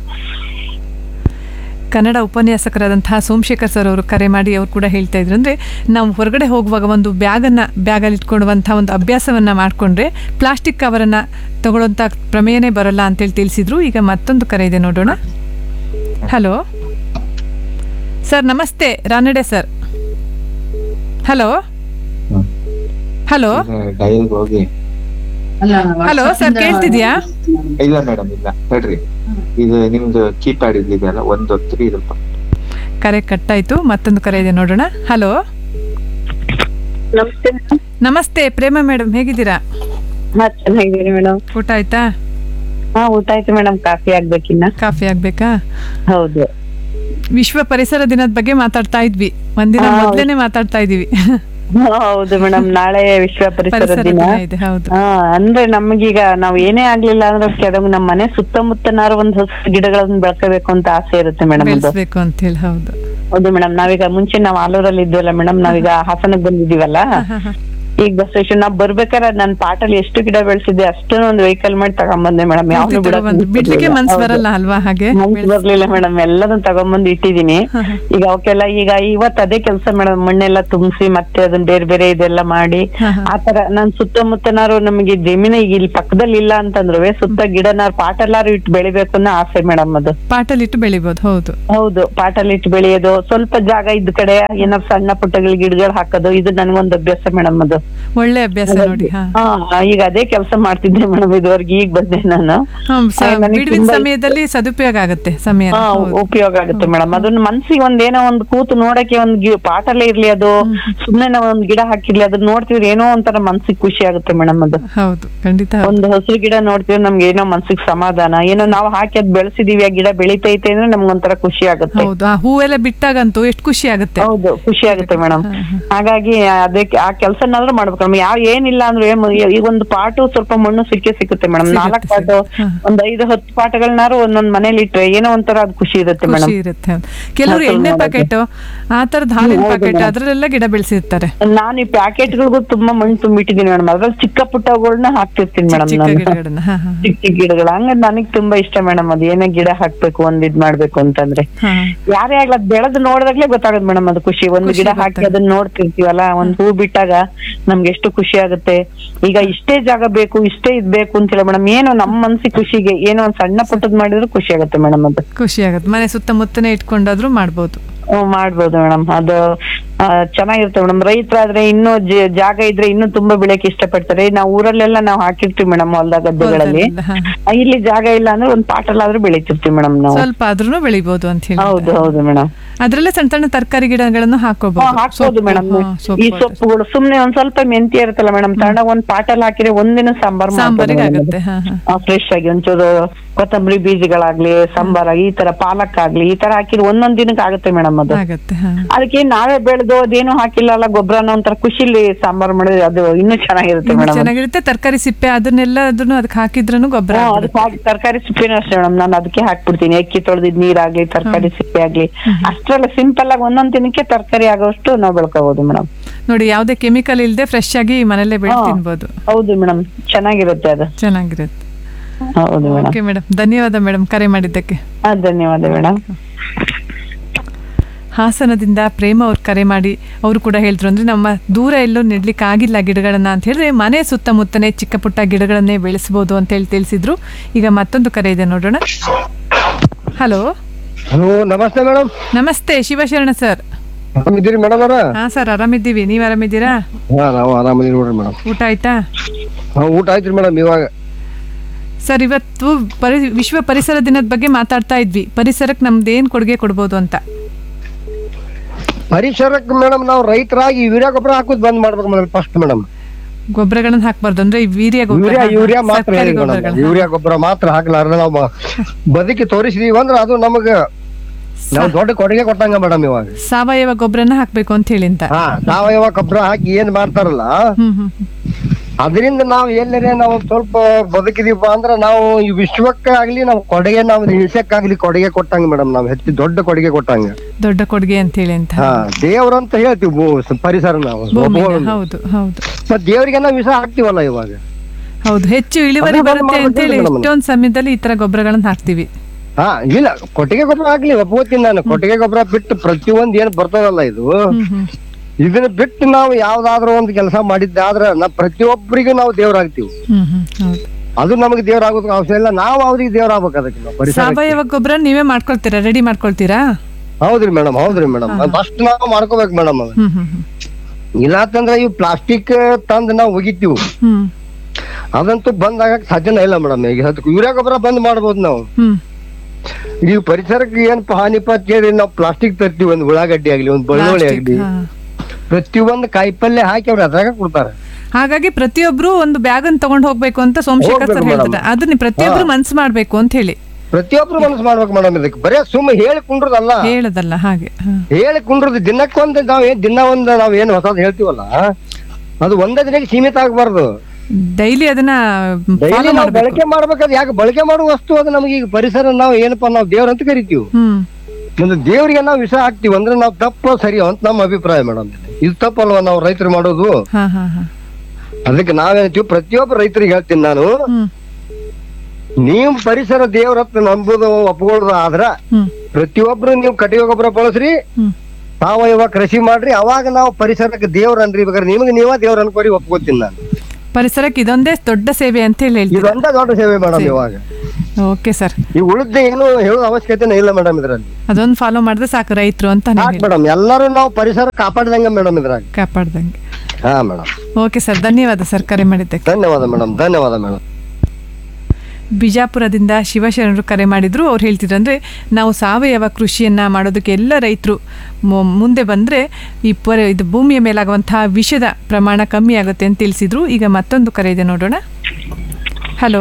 ಕನ್ನಡ ಉಪನ್ಯಾಸಕರಾದಂತಹ ಸೋಮಶೇಖರ್ ಸರ್ ಅವರು ಕರೆ ಮಾಡಿ ಅವ್ರು ಕೂಡ ಹೇಳ್ತಾ ಇದ್ರು ಅಂದರೆ ನಾವು ಹೊರಗಡೆ ಹೋಗುವಾಗ ಒಂದು ಬ್ಯಾಗನ್ನು ಬ್ಯಾಗಲ್ಲಿ ಇಟ್ಕೊಳ್ಳುವಂಥ ಒಂದು ಅಭ್ಯಾಸವನ್ನು ಮಾಡಿಕೊಂಡ್ರೆ ಪ್ಲಾಸ್ಟಿಕ್ ಕವರನ್ನು ತಗೊಳ್ಳೋಂಥ ಪ್ರಮೇಯನೇ ಬರಲ್ಲ ಅಂತೇಳಿ ತಿಳಿಸಿದ್ರು ಈಗ ಮತ್ತೊಂದು ಕರೆ ಇದೆ ನೋಡೋಣ ಹಲೋ ಸರ್ ನಮಸ್ತೆ ರಾನಡೆ ಸರ್ ಹಲೋ ಹಲೋ ಡೈಲ್ಗೆ ಹೋಗಿ ಹಲೋ ಸರ್ ಕೇಳ್ತಿದ್ಯಾ ಇಲ್ಲ ಮೇಡಮ್ ಇಲ್ಲ ಹೇಳ್ರಿ ಇದು ನಿಮ್ದು ಕೀಪ್ಯಾಡ್ ಇದೆಯಲ್ಲ ಒಂದು ತ್ರೀ ಸ್ವಲ್ಪ ಕರೆ ಕಟ್ಟಾಯ್ತು ಮತ್ತೊಂದು ಕರೆ ಇದೆ ನೋಡೋಣ ಹಲೋ ನಮಸ್ತೆ ನಮಸ್ತೆ ಪ್ರೇಮ ಮೇಡಮ್ ಹೇಗಿದ್ದೀರಾ ಹಾ ಚೆನ್ನಾಗಿದ್ದೀನಿ ಮೇಡಮ್ ಊಟ ಆಯ್ತಾ ಹಾ ಊಟ ಆಯ್ತು ಮೇಡಮ್ ಕಾಫಿ ಆಗ್ಬೇಕಿನ್ನ ಕಾಫಿ ಆಗ್ಬೇಕಾ ಹೌದು ವಿಶ್ವ ಪರಿಸರ ದಿನದ ಬಗ್ಗೆ ಮಾತಾಡ್ತಾ ಇದ್ವಿ ಒಂದಿನ ಹಾ, ಹೌದು. ಮೊದ್ಲೇನೆ ಮಾತಾಡ್ತಾ ಇದೀವಿ ಹಾ, ಹೌದು ಮೇಡಮ್ ನಾಳೆ ವಿಶ್ವ ಪರಿಸರ ಪರಿಸರ ದಿನ ದಿನ ಇದೆ ಹೌದು ಹಾ ಅಂದ್ರೆ ನಮಗೀಗ ನಾವ್ ಏನೇ ಆಗ್ಲಿಲ್ಲ ಅಂದ್ರೆ ಕೆಲವು ನಮ್ಮ ಮನೆ ಸುತ್ತಮುತ್ತನಾರು ಒಂದ್ ಹೊಸ ಗಿಡಗಳನ್ನ ಬೆಳ್ಕೋಬೇಕು ಅಂತ ಆಸೆ ಇರುತ್ತೆ ಮೇಡಮ್ ಅದು ಬೆಳೆಸ್ಬೇಕು ಅಂತ ಹೇಳಿ ಹೌದು ಹೌದು ಮೇಡಮ್ ನಾವೀಗ ಮುಂಚೆ ನಾವ್ ಆಲೂರಲ್ಲಿ ಇದ್ವಲ್ಲ ಮೇಡಮ್ ನಾವೀಗ ಹಾಸನಕ್ ಬಂದಿದೀವಲ್ಲ ಈಗ ಬಸವೇಶ್ವರ ನಾವ್ ಬರ್ಬೇಕಾದ್ರೆ ನನ್ ಪಾಟಲ್ಲಿ ಎಷ್ಟು ಗಿಡ ಬೆಳೆಸಿದ್ದೆ ಅಷ್ಟನ್ನು ಒಂದು ವೆಹಿಕಲ್ ಮಾಡಿ ತಗೊಂಬಂದೆ ಮೇಡಮ್ ಯಾವ್ದು ತಗೊಬಂದು ಬಿಡ್ಲಿಕ್ಕೆ ಮನ್ಸ್ ಬರಲ್ಲ ಅಲ್ವಾ ಹಾಗೆ ಮನ್ಸ್ ಬರ್ಲಿಲ್ಲ ಮೇಡಮ್ ಎಲ್ಲದನ್ನ ತಗೊಂಬಂದು ಇಟ್ಟಿದೀನಿ ಈಗ ಅವಕ್ಕೆಲ್ಲ ಈಗ ಇವತ್ ಅದೇ ಕೆಲಸ ಮೇಡಮ್ ಮಣ್ಣೆಲ್ಲ ತುಂಬಿಸಿ ಮತ್ತೆ ಅದನ್ನ ಬೇರೆ ಬೇರೆ ಇದೆಲ್ಲ ಮಾಡಿ ಆತರ ನಾನ್ ಸುತ್ತಮುತ್ತನಾರು ನಮಗೆ ಜಮೀನು ಈಗ ಇಲ್ಲಿ ಪಕ್ಕದಲ್ಲಿ ಇಲ್ಲ ಅಂತಂದ್ರು ಸುತ್ತ ಗಿಡನಾರು ಪಾಟಲ್ಲಾರು ಇಟ್ಟು ಬೆಳಿಬೇಕು ಅನ್ನೋ ಆಸೆ ಮೇಡಮ್ ಅದು ಪಾಟಲ್ಲಿಟ್ಟು ಬೆಳಿಬೋದು ಹೌದು ಹೌದು ಪಾಟಲ್ಲಿ ಇಟ್ಟು ಬೆಳೆಯೋದು ಸ್ವಲ್ಪ ಜಾಗ ಇದ್ದ ಕಡೆ ಏನಾದ್ರು ಸಣ್ಣ ಪುಟ್ಟಗಳ ಗಿಡಗಳು ಹಾಕೋದು ಇದು ನನ್ಗೊಂದು ಅಭ್ಯಾಸ ಮೇಡಮ್ ಅದು ಒಳ್ಳೆ ಅಭ್ಯಾಸ ನೋಡಿ ಹಾ ಹಾ ಈಗ ಅದೇ ಕೆಲಸ ಮಾಡ್ತಿದ್ದೆ ಮೇಡಮ್ ಇದುವರೆಗೆ ಈಗ ಬಂದೆ ನಾನು ಹ್ಮ್, ಸ- ಹಾಗೆ ನನಗೆ ಬಿಡುವಿನ ತುಂಬಾ ಸಮಯದಲ್ಲಿ ಸದುಪಯೋಗ ಆಗುತ್ತೆ ಸಮಯ ಹಾ, ಉಪಯೋಗ ಆಗುತ್ತೆ ಮೇಡಮ್ ಅದನ್ನ ಮನ್ಸಿಗೆ ಒಂದ್ ಏನೋ ಒಂದ್ ಕೂತು ನೋಡಕ್ಕೆ ಒಂದ್ ಗಿ- ಪಾಟಲ್ಲೇ ಇರ್ಲಿ ಅದು ಸುಮ್ನೆ ನಾವ್ ಒಂದ್ ಗಿಡ ಹಾಕಿರ್ಲಿ ಅದನ್ನ ನೋಡ್ತಿವ್ರಿ ಏನೋ ಒಂಥರ ಮನ್ಸಿಗೆ ಖುಷಿ ಆಗುತ್ತೆ ಮೇಡಮ್ ಅದು ಹೌದು ಖಂಡಿತ ಹೌದು. ಒಂದ್ ಹಸಿರು ಗಿಡ ನೋಡ್ತೀವಿ ನಮ್ಗೆ ಏನೋ ಮನ್ಸಿಗೆ ಸಮಾಧಾನ ಏನೋ ನಾವು ಹಾಕಿ ಅದ್ ಬೆಳೆಸಿದೀವಿ ಆ ಗಿಡ ಬೆಳಿತೈತೆ ಅಂದ್ರೆ ನಮ್ಗೊಂಥರ ಖುಷಿ ಆಗುತ್ತೆ ಹೌದು ಆ ಹೂವೆಲ್ಲ ಬಿಟ್ಟಾಗಂತೂ ಎಷ್ಟು ಖುಷಿ ಆಗುತ್ತೆ ಹೌದು ಖುಷಿ ಆಗುತ್ತೆ ಮೇಡಮ್ ಹಾಗಾಗಿ ಅದಕ್ಕೆ ಆ ಕೆಲ್ಸನಾದ್ರೂ ಮಾಡ್ಬೇಕು ನಮ್ಗೆ ಯಾವ ಏನಿಲ್ಲ ಅಂದ್ರೆ ಮ- ಈಗ ಒಂದು ಪಾಟು ಸ್ವಲ್ಪ ಮಣ್ಣು ಸಿಕ್ಕೇ ಸಿಗುತ್ತೆ ಮೇಡಮ್ ನಾಲ್ಕ್ ಪಾಟು ಒಂದ್ ಐದು ಹತ್ತು ಪಾಟಗಳನ್ನಾರು ಒಂದೊಂದ್ ಮನೇಲಿ ಇಟ್ರೆ ಏನೋ ಒಂಥರ ಅದ್ ಖುಷಿ ಇರುತ್ತೆ ಮೇಡಮ್ ಖುಷಿ ಇರುತ್ತೆ ಹೌದು. ಕೆಲವರು ಹೌದು, ಎಣ್ಣೆ ಹೌದು. ಪ್ಯಾಕೆಟ್ ಆ ತರದ ಹಾಲಿನ ಹೌದು, ಪ್ಯಾಕೆಟ್ madam. ಅದ್ರಲ್ಲೆಲ್ಲ ಗಿಡ ಬೆಳೆಸಿರ್ತಾರೆ ನಾನು ಈ ಪ್ಯಾಕೆಟ್ಗಳಿಗೂ ತುಂಬಾ ಮಣ್ಣು ತುಂಬಿಟ್ಟಿದ್ದೀನಿ ಮೇಡಮ್ ಅದ್ರಲ್ಲಿ ಚಿಕ್ಕ ಪುಟ್ಟಗಳನ್ನ ಹಾಕ್ತಿರ್ತೀನಿ ಮೇಡಮ್ ಚಿಕ್ಕ ನಾನು ಗಿಡಗಳನ್ನ ಹಾ ಹಾ ಚಿಕ್ಕ ಚಿಕ್ಕ ಗಿಡಗಳು ಹಂಗ ನನಗ್ ತುಂಬಾ ಇಷ್ಟ ಮೇಡಮ್ ಅದು ಏನೇ ಗಿಡ ಹಾಕ್ಬೇಕು ಒಂದ್ ಇದ್ ಮಾಡ್ಬೇಕು ಅಂತಂದ್ರೆ ಹಾ ಯಾರೇ ಆಗ್ಲಿ ಅದ್ ಬೆಳೆದು ನೋಡಿದಾಗ್ಲೇ ಗೊತ್ತಾಗುತ್ತೆ ಮೇಡಮ್ ಅದು ಖುಷಿ ಒಂದ್ ಖುಷಿ ಗಿಡ ಹಾಕಿ ಅದನ್ನ ನೋಡ್ತಿರ್ತೀವಲ್ಲ ಒಂದ್ ಹೂ ಬಿಟ್ಟಾಗ ನಮ್ಗೆ ಎಷ್ಟು ಖುಷಿ ಆಗುತ್ತೆ ಈಗ ಇಷ್ಟೇ ಜಾಗ ಬೇಕು ಇಷ್ಟೇ ಇದ್ ಬೇಕು ಅಂತಿಲ್ಲ ಮೇಡಮ್ ಏನೋ ನಮ್ ಮನ್ಸಿಗೆ ಖುಷಿಗೆ ಏನೋ ಒಂದ್ ಸಣ್ಣ ಪುಟ್ಟದ್ ಮಾಡಿದ್ರು ಖುಷಿ ಆಗುತ್ತೆ ಮೇಡಮ್ ಅದು ಖುಷಿ ಆಗುತ್ತೆ ಮನೆ ಸುತ್ತಮುತ್ತನೇ ಇಟ್ಕೊಂಡಾದ್ರೂ ಮಾಡ್ಬೋದು ಹ್ಮ್, ಮಾಡ್ಬೋದು ಮೇಡಮ್ ಅದು ಆ, ಚೆನ್ನಾಗಿರುತ್ತೆ ಮೇಡಮ್ ರೈತರಾದ್ರೆ ಇನ್ನೂ ಜ- ಜಾಗ ಇದ್ರೆ ಇನ್ನೂ ತುಂಬಾ ಬೆಳೆಯಕ್ಕೆ ಇಷ್ಟಪಡ್ತಾರೆ ನಾವು ಊರಲ್ಲೆಲ್ಲ ನಾವು ಹಾಕಿರ್ತೀವಿ ಮೇಡಮ್ ಹೊಲ್ದಾಗ ಗದ್ದೆಗಳಲ್ಲಿ ಹಾ. ಆ, ಇಲ್ಲಿ ಜಾಗ ಇಲ್ಲ ಅಂದ್ರೆ ಒಂದ್ ಪಾಟಲ್ಲಾದ್ರೂ ಬೆಳಿತಿರ್ತೀವಿ ಮೇಡಮ್ ನಾವು ಸ್ವಲ್ಪ ಆದ್ರೂ ಬೆಳಿಬೋದು ಅಂತ ಹೇಳಿ ಹೌದು ಹೌದು ಮೇಡಮ್ ಅದ್ರಲ್ಲೇ ಸಣ್ಣ ಸಣ್ಣ ತರಕಾರಿ ಗಿಡಗಳನ್ನು ಹಾಕೋಬಹುದು ಹಾಕ್ಬೋದು ಮೇಡಮ್ ಈ ಸೊಪ್ಪುಗಳು ಸುಮ್ನೆ ಒಂದ್ ಸ್ವಲ್ಪ ಮೆಂತ್ಯ ಇರುತ್ತಲ್ಲ ಮೇಡಮ್ ತಗೊಂಡ ಒಂದ್ ಪಾಟಲ್ ಹಾಕಿದ್ರೆ ಒಂದಿನ ಸಾಂಬಾರ್ ಸಾಂಬಾರಿಗೆ ಆಗುತ್ತೆ ಹಾ ಹಾ ಫ್ರೆಶ್ ಆಗಿ ಒಂಚೂರು ಕೊತ್ತಂಬರಿ ಬೀಜಗಳಾಗ್ಲಿ ಸಾಂಬಾರ್ ಆಗಿ ಈ ತರ ಪಾಲಕ್ ಆಗ್ಲಿ ಈ ತರ ಹಾಕಿದ್ರೆ ಒಂದೊಂದ್ ದಿನಕ್ಕೆ ಆಗುತ್ತೆ ಮೇಡಮ್ ಅದು ಆಗತ್ತೆ ಹಾ ಅದಕ್ಕೆ ನಾವೇ ಬೆಳೆದು ಅದೇನು ಹಾಕಿಲ್ಲ ಅಲ್ಲ ಗೊಬ್ಬರನ ಒಂಥರ ಖುಷಿಲಿ ಸಾಂಬಾರ್ ಮಾಡಿದ್ರೆ ಅದು ಇನ್ನೂ ಚೆನ್ನಾಗಿರುತ್ತೆ ಇನ್ನು ಮೇಡಮ್ ಚೆನ್ನಾಗಿರುತ್ತೆ ತರಕಾರಿ ಸಿಪ್ಪೆ ಅದನ್ನೆಲ್ಲ ಅದನ್ನು ಅದಕ್ಕೆ ಹಾಕಿದ್ರೂ ಗೊಬ್ಬರ ಅದಕ್ಕೆ ಹಾಕಿ ತರಕಾರಿ ಸಿಪ್ಪೆನೂ ಅಷ್ಟೇ ಮೇಡಮ್ ನಾನು ಅದಕ್ಕೆ ಹಾಕ್ಬಿಡ್ತೀನಿ ಅಕ್ಕಿ ತೊಳೆದಿದ್ ನೀರಾಗ್ಲಿ ತರಕಾರಿ ಸಿಪ್ಪೆ ಆಗ್ಲಿ ಅಷ್ಟ್ರಲ್ಲ ಸಿಂಪಲ್ ಆಗಿ ಒಂದೊಂದ್ ದಿನಕ್ಕೆ ತರಕಾರಿ ಆಗೋಷ್ಟು ನಾವು ಬೆಳ್ಕೋಬಹುದು ಮೇಡಮ್ ನೋಡಿ ಯಾವುದೇ ಕೆಮಿಕಲ್ ಇಲ್ಲದೆ ಫ್ರೆಶ್ ಆಗಿ ಮನೆಯಲ್ಲೇ ಬೆಳೆ ಹಾ. ತಿನ್ಬೋದು ಹೌದು ಮೇಡಮ್ ಚೆನ್ನಾಗಿರುತ್ತೆ ಅದು ಚೆನ್ನಾಗಿರುತ್ತೆ ಹೌದು ಮೇಡಮ್ ಓಕೆ ಮೇಡಮ್ ಧನ್ಯವಾದ ಮೇಡಮ್ ಕರೆ ಮಾಡಿದ್ದಕ್ಕೆ ಧನ್ಯವಾದ ಮೇಡಮ್ ಹಾಸನದಿಂದ ಪ್ರೇಮ ಅವ್ರು ಕರೆ ಮಾಡಿ ಅವರು ಕೂಡ ಹೇಳಿದ್ರು ಅಂದರೆ ನಮ್ಮ ದೂರ ಎಲ್ಲೂ ನೆಡ್ಲಿಕ್ಕೆ ಆಗಿಲ್ಲ ಗಿಡಗಳನ್ನು ಅಂತ ಹೇಳಿದ್ರೆ ಮನೆ ಸುತ್ತಮುತ್ತನೇ ಚಿಕ್ಕ ಪುಟ್ಟ ಗಿಡಗಳನ್ನೇ ಬೆಳೆಸ್ಬೋದು ಅಂತ ಹೇಳಿ ತಿಳಿಸಿದ್ರು ಈಗ ಮತ್ತೊಂದು ಕರೆ ಇದೆ ನೋಡೋಣ ಹಲೋ ಹಲೋ ನಮಸ್ತೆ ಮೇಡಮ್ ನಮಸ್ತೆ ಶಿವಶರಣ ಸರ್ ಆರಾಮಿದ್ದೀರಿ ಮೇಡಮ್ ಅವರ ಹಾ ಸರ್ ಆರಾಮಿದ್ದೀವಿ ನೀವು ಆರಾಮಿದ್ದೀರಾ ಹಾ ನಾವು ಆರಾಮಿದ್ದೀವಿ ನೋಡ್ರಿ ಮೇಡಮ್ ಊಟ ಆಯ್ತಾ ಹಾ ಊಟ ಆಯ್ತ್ರಿ ಮೇಡಮ್ ಇವಾಗ ಸರ್ ಇವತ್ತು ಪರಿ ವಿಶ್ವ ಪರಿಸರ ದಿನದ ಬಗ್ಗೆ ಮಾತಾಡ್ತಾ ಇದ್ವಿ ಪರಿಸರಕ್ಕೆ ನಮ್ದು ಏನು ಕೊಡುಗೆ ಕೊಡ್ಬೋದು ಅಂತ ಪರಿಸರಕ್ಕೆ ಮೇಡಮ್ ನಾವು ರೈತರಾಗಿ ಯೂರಿಯಾ ಗೊಬ್ಬರ ಹಾಕೋದು ಬಂದ್ ಮಾಡ್ಬೇಕು ಮೇಡಮ್ ಫಸ್ಟ್ ಮೇಡಮ್ ಗೊಬ್ಬರಗಳನ್ನ ಹಾಕ್ಬಾರ್ದು ಅಂದ್ರೆ ಈ ವೀರ್ಯ ಗೊಬ್ಬರ ಯೂರಿಯಾ ಹಾ, ಯೂರಿಯಾ ಮಾತ್ರ ಸರ್ಕಾರಿ ಹೇಳಿ ಮೇಡಮ್ ಗೊಬ್ಬರಗಳನ್ನ. ಯೂರಿಯಾ ಗೊಬ್ಬರ ಮಾತ್ರ ಹಾಕ್ಲಾರ್ದ ನಾವು ಮ- ಬದುಕಿ ತೋರಿಸಿದೀವಿ ಅಂದ್ರೆ ಅದು ನಮಗ ನಾವು ದೊಡ್ಡ ಕೊಡುಗೆ ಕೊಟ್ಟಂಗ ಮೇಡಮ್ ಇವಾಗ ಸಾವಯವ ಗೊಬ್ಬರನ ಹಾಕ್ಬೇಕು ಅಂತ ಹೇಳಿ ಅಂತ ಹಾ ಸಾವಯವ ಗೊಬ್ಬರ ಹಾಕಿ ಏನ್ ಮಾಡ್ತಾರಲ್ಲ ಹ್ಮ್ ಹ್ಮ್ ಅದರಿಂದ ನಾವು ಎಲ್ಲರೇ ನಾವು ಸ್ವಲ್ಪ ಬದುಕಿದೀಪ ಅಂದ್ರೆ ನಾವು ಈ ವಿಶ್ವಕ್ಕೆ ಆಗ್ಲಿ ನಾವು ಕೊಡುಗೆ ನಾವು ದೇಶಕ್ಕಾಗ್ಲಿ ಕೊಡುಗೆ ಕೊಟ್ಟಂಗ ಮೇಡಮ್ ನಾವು ಹೆಚ್ಚು ದೊಡ್ಡ ಕೊಡುಗೆ ಕೊಟ್ಟಂಗ ದೊಡ್ಡ ಕೊಡುಗೆ ಅಂತ ಹೇಳಿ ಅಂತ ಹಾ ದೇವ್ರಂತ ಹೇಳ್ತೀವಿ ಭೂ- ಪರಿಸರ ನಾವು ಭೂಮಿನ, ಒಬ್ಬ- ಹೌದು ಹೌದು ಮತ್ತ್ ದೇವ್ರಿಗೆ ನಾವು ವಿಷ ಹಾಕ್ತಿವಲ್ಲ ಇವಾಗ ಹೌದು ಹೆಚ್ಚು ಇಳುವರಿ ಅದನ್ನ ಬರುತ್ತೆ ಮಾಡ್ಬೇಕು ಅಂತ ಹೇಳಿ ಮೇಡಮ್. ಎಷ್ಟೊಂದ್ ಸಮಯದಲ್ಲಿ ಈ ತರ ಗೊಬ್ಬರಗಳನ್ನ ಹಾಕ್ತಿವಿ ಹಾ ಇಲ್ಲ ಕೊಟ್ಟಿಗೆ ಗೊಬ್ಬರ ಹಾಕ್ಲಿ ಒಪ್ಕೋತೀನಿ ನಾನು ಕೊಟ್ಟಿಗೆ ಗೊಬ್ಬರ ಬಿಟ್ಟು ಪ್ರತಿಯೊಂದ್ ಏನ್ ಬರ್ತದಲ್ಲ ಇದು ಇದನ್ನ ಬಿಟ್ಟು ನಾವು ಯಾವ್ದಾದ್ರು ಒಂದು ಕೆಲಸ ಮಾಡಿದ್ದೆ ಆದ್ರೆ ನಾ ಪ್ರತಿಯೊಬ್ಬರಿಗೂ ನಾವು ದೇವ್ರಾಗ್ತೀವಿ ಹ್ಮ್ ಹ್ಮ್ ಹೌದು ಅದು ನಮಗೆ ದೇವ್ರಾಗೋದಕ್ಕೆ ಅವಶ್ಯ ಇಲ್ಲ ನಾವು ಅವ್ರಿಗೆ ದೇವ್ರಾಗ್ಬೇಕು ಅದಕ್ಕೆ ನಾವು ಪರಿಸರ ಸಾವಯವ ಗೊಬ್ಬರ ನೀವೇ ಮಾಡ್ಕೊಳ್ತೀರಾ ರೆಡಿ ಮಾಡ್ಕೊಳ್ತೀರಾ ಹೌದ್ರಿ ಮೇಡಮ್ ಹೌದ್ರಿ ಮೇಡಮ್ ಫಸ್ಟ್ ನಾವು ಮಾಡ್ಕೋಬೇಕು ಮೇಡಮ್ ಹ್ಮ್ ಹ್ಮ್ ಹ್ಮ್ ಇಲ್ಲ ಅಂತಂದ್ರೆ ಇವು ಪ್ಲಾಸ್ಟಿಕ್ ತಂದ್ ನಾವು ಒಗಿತೀವಿ ಹ್ಮ್ ಅದಂತೂ ಬಂದ್ ಆಗಕ್ ಸಾಧ್ಯನೇ ಇಲ್ಲ ಮೇಡಮ್ ಈಗ ಅದಕ್ಕೆ ಯೂರಿಯಾ ಗೊಬ್ಬರ ಬಂದ್ ಮಾಡ್ಬೋದು ನಾವು ಹ್ಮ್ ಈಗ ಪರಿಸರಕ್ಕೆ ಏನ್ ಹಾನಿಪಾತ್ ಕೇಳಿ ನಾವು ಪ್ಲಾಸ್ಟಿಕ್ ತರ್ತೀವಿ ಒಂದ್ ಉಳ್ಳಾಗಡ್ಡಿ ಆಗ್ಲಿ ಒಂದ್ ಬೆಳ್ಳುಳ್ಳಿ Plastic, ಆಗ್ಲಿ ಹಾ. ಪ್ರತಿಯೊಂದು ಕಾಯಿಪಲ್ಯ ಹಾಕಿ ಅವ್ರು ಅದ್ರಾಗ ಕೊಡ್ತಾರೆ ಹಾಗಾಗಿ ಪ್ರತಿಯೊಬ್ರು ಒಂದು ಬ್ಯಾಗ್ ಅನ್ನು ತಗೊಂಡ್ ಹೋಗ್ಬೇಕು ಅಂತ ಸೋಮಶೇಖರ್ ಸರ್ ಹೋಗ್ಬೇಕು ಹೇಳ್ತಾರೆ madam. ಅದನ್ನ ಪ್ರತಿಯೊಬ್ರು ಹಾ. ಮನ್ಸು ಮಾಡ್ಬೇಕು ಅಂತ ಹೇಳಿ ಪ್ರತಿಯೊಬ್ರು ಮನಸ್ಸು ಮಾಡ್ಬೇಕು ಮೇಡಮ್ ಇದಕ್ಕೆ ಬರೇ ಸುಮ್ಮ ಹೇಳಿ ಕುಂಡ್ರದಲ್ಲ ಹೇಳದಲ್ಲ ಹಾಗೆ ಹ. ಹೇಳಿ ಕುಂಡ್ರದು ದಿನಕ್ಕೊಂದು ನಾವ್ ಏನ್ ದಿನ ಒಂದ್ ನಾವ್ ಏನ್ ಹೊಸದ್ ಹೇಳ್ತೀವಲ್ಲ ಅದು ಒಂದೇ ದಿನಕ್ಕೆ ಸೀಮಿತ ಆಗ್ಬಾರ್ದು ಡೈಲಿ ಅದನ್ನ ಡೈಲಿ ಫಾಲೋ ನಾವು ಮಾಡ್ಬೇಕು ಬಳಕೆ ಮಾಡ್ಬೇಕಾದ್ರೆ ಯಾಕೆ ಬಳಕೆ ಮಾಡುವ ವಸ್ತು ಅದು ನಮಗೆ ಈಗ ಪರಿಸರ ನಾವು ಏನಪ್ಪಾ ನಾವು ದೇವ್ರ ಅಂತ ಕರಿತೀವಿ ಹ್ಮ್ ಒಂದು ದೇವರಿಗೆ ನಾವು ವಿಷ ಹಾಕ್ತಿವಿ ಅಂದ್ರೆ ನಾವು ತಪ್ಪು ಸರಿ ಅಂತ ನಮ್ಮ ಅಭಿಪ್ರಾಯ ಮೇಡಮ್ ಇದು ತಪ್ಪಲ್ವಾ ನಾವು ರೈತರು ಮಾಡೋದು ಹಾ ಹಾ ಹಾ ಅದಕ್ಕೆ ನಾವೇಳ್ತೀವಿ ಪ್ರತಿಯೊಬ್ಬ ರೈತರಿಗೆ ಹೇಳ್ತೀನಿ ನಾನು ಹ್ಮ್ ನೀವು ಪರಿಸರ ದೇವರತ್ರ ನಂಬುದು ಒಪ್ಕೊಳ್ಳೋದು ಆದ್ರ ಹ್ಮ್ ಪ್ರತಿಯೊಬ್ರು ನೀವು ಕಟ್ಟಿಗೆ ಗೊಬ್ಬರ ಬಳಸ್ರಿ ಹ್ಮ್ ಸಾವಯವ ಕೃಷಿ ಮಾಡ್ರಿ ಅವಾಗ ನಾವು ಪರಿಸರಕ್ಕೆ ದೇವ್ರ ಅನ್ರಿ ಬೇಕಾದ್ರೆ ನಿಮಗೆ ನೀವ ದೇವ್ರ ಅನ್ಕೋರಿ ಒಪ್ಕೋತೀನಿ ನಾನು ಪರಿಸರಕ್ಕೆ ಇದೊಂದೇ ದೊಡ್ಡ ಸೇವೆ ಅಂತ ಹೇಳಿ ಹೇಳ್ತೀರಾ ಇದೊಂದೇ ದೊಡ್ಡ ಸೇವೆ ಮೇಡಮ್ ಇವಾಗ ಓಕೆ ಸರ್ ಈ ಉಳಿದ ಏನು ಹೇಳೋ ಅವಶ್ಯಕತೆನೇ ಇಲ್ಲ ಮೇಡಮ್ ಇದ್ರಲ್ಲಿ ಅದೊಂದು ಫಾಲೋ ಮಾಡಿದ್ರೆ ಸಾಕು ರೈತರು ಅಂತ ನೀವು ಹೇಳಿ ಮೇಡಮ್ ಎಲ್ಲರೂ ನಾವು ಪರಿಸರ ಕಾಪಾಡ್ದಂಗ ಮೇಡಮ್ ಇದ್ರಾಗ ಕಾಪಾಡ್ದಂಗೆ ಹಾ ಮೇಡಮ್ ಓಕೆ ಸರ್ ಧನ್ಯವಾದ ಸರ್ ಕರೆ ಮಾಡಿದ್ದಕ್ಕೆ ಧನ್ಯವಾದ ಮೇಡಮ್ ಧನ್ಯವಾದ ಮೇಡಮ್ ಬಿಜಾಪುರದಿಂದ ಶಿವಶರಣರು ಕರೆ ಮಾಡಿದ್ರು ಅವ್ರು ಹೇಳ್ತಿದ್ರು ಅಂದರೆ ನಾವು ಸಾವಯವ ಕೃಷಿಯನ್ನು ಮಾಡೋದಕ್ಕೆ ಎಲ್ಲ ರೈತರು ಮುಂದೆ ಬಂದರೆ ಈ ಪರ ಇದು ಭೂಮಿಯ ಮೇಲಾಗುವಂತಹ ವಿಷದ ಪ್ರಮಾಣ ಕಮ್ಮಿ ಆಗುತ್ತೆ ಅಂತ ತಿಳಿಸಿದ್ರು ಈಗ ಮತ್ತೊಂದು ಕರೆ ಇದೆ ನೋಡೋಣ ಹಲೋ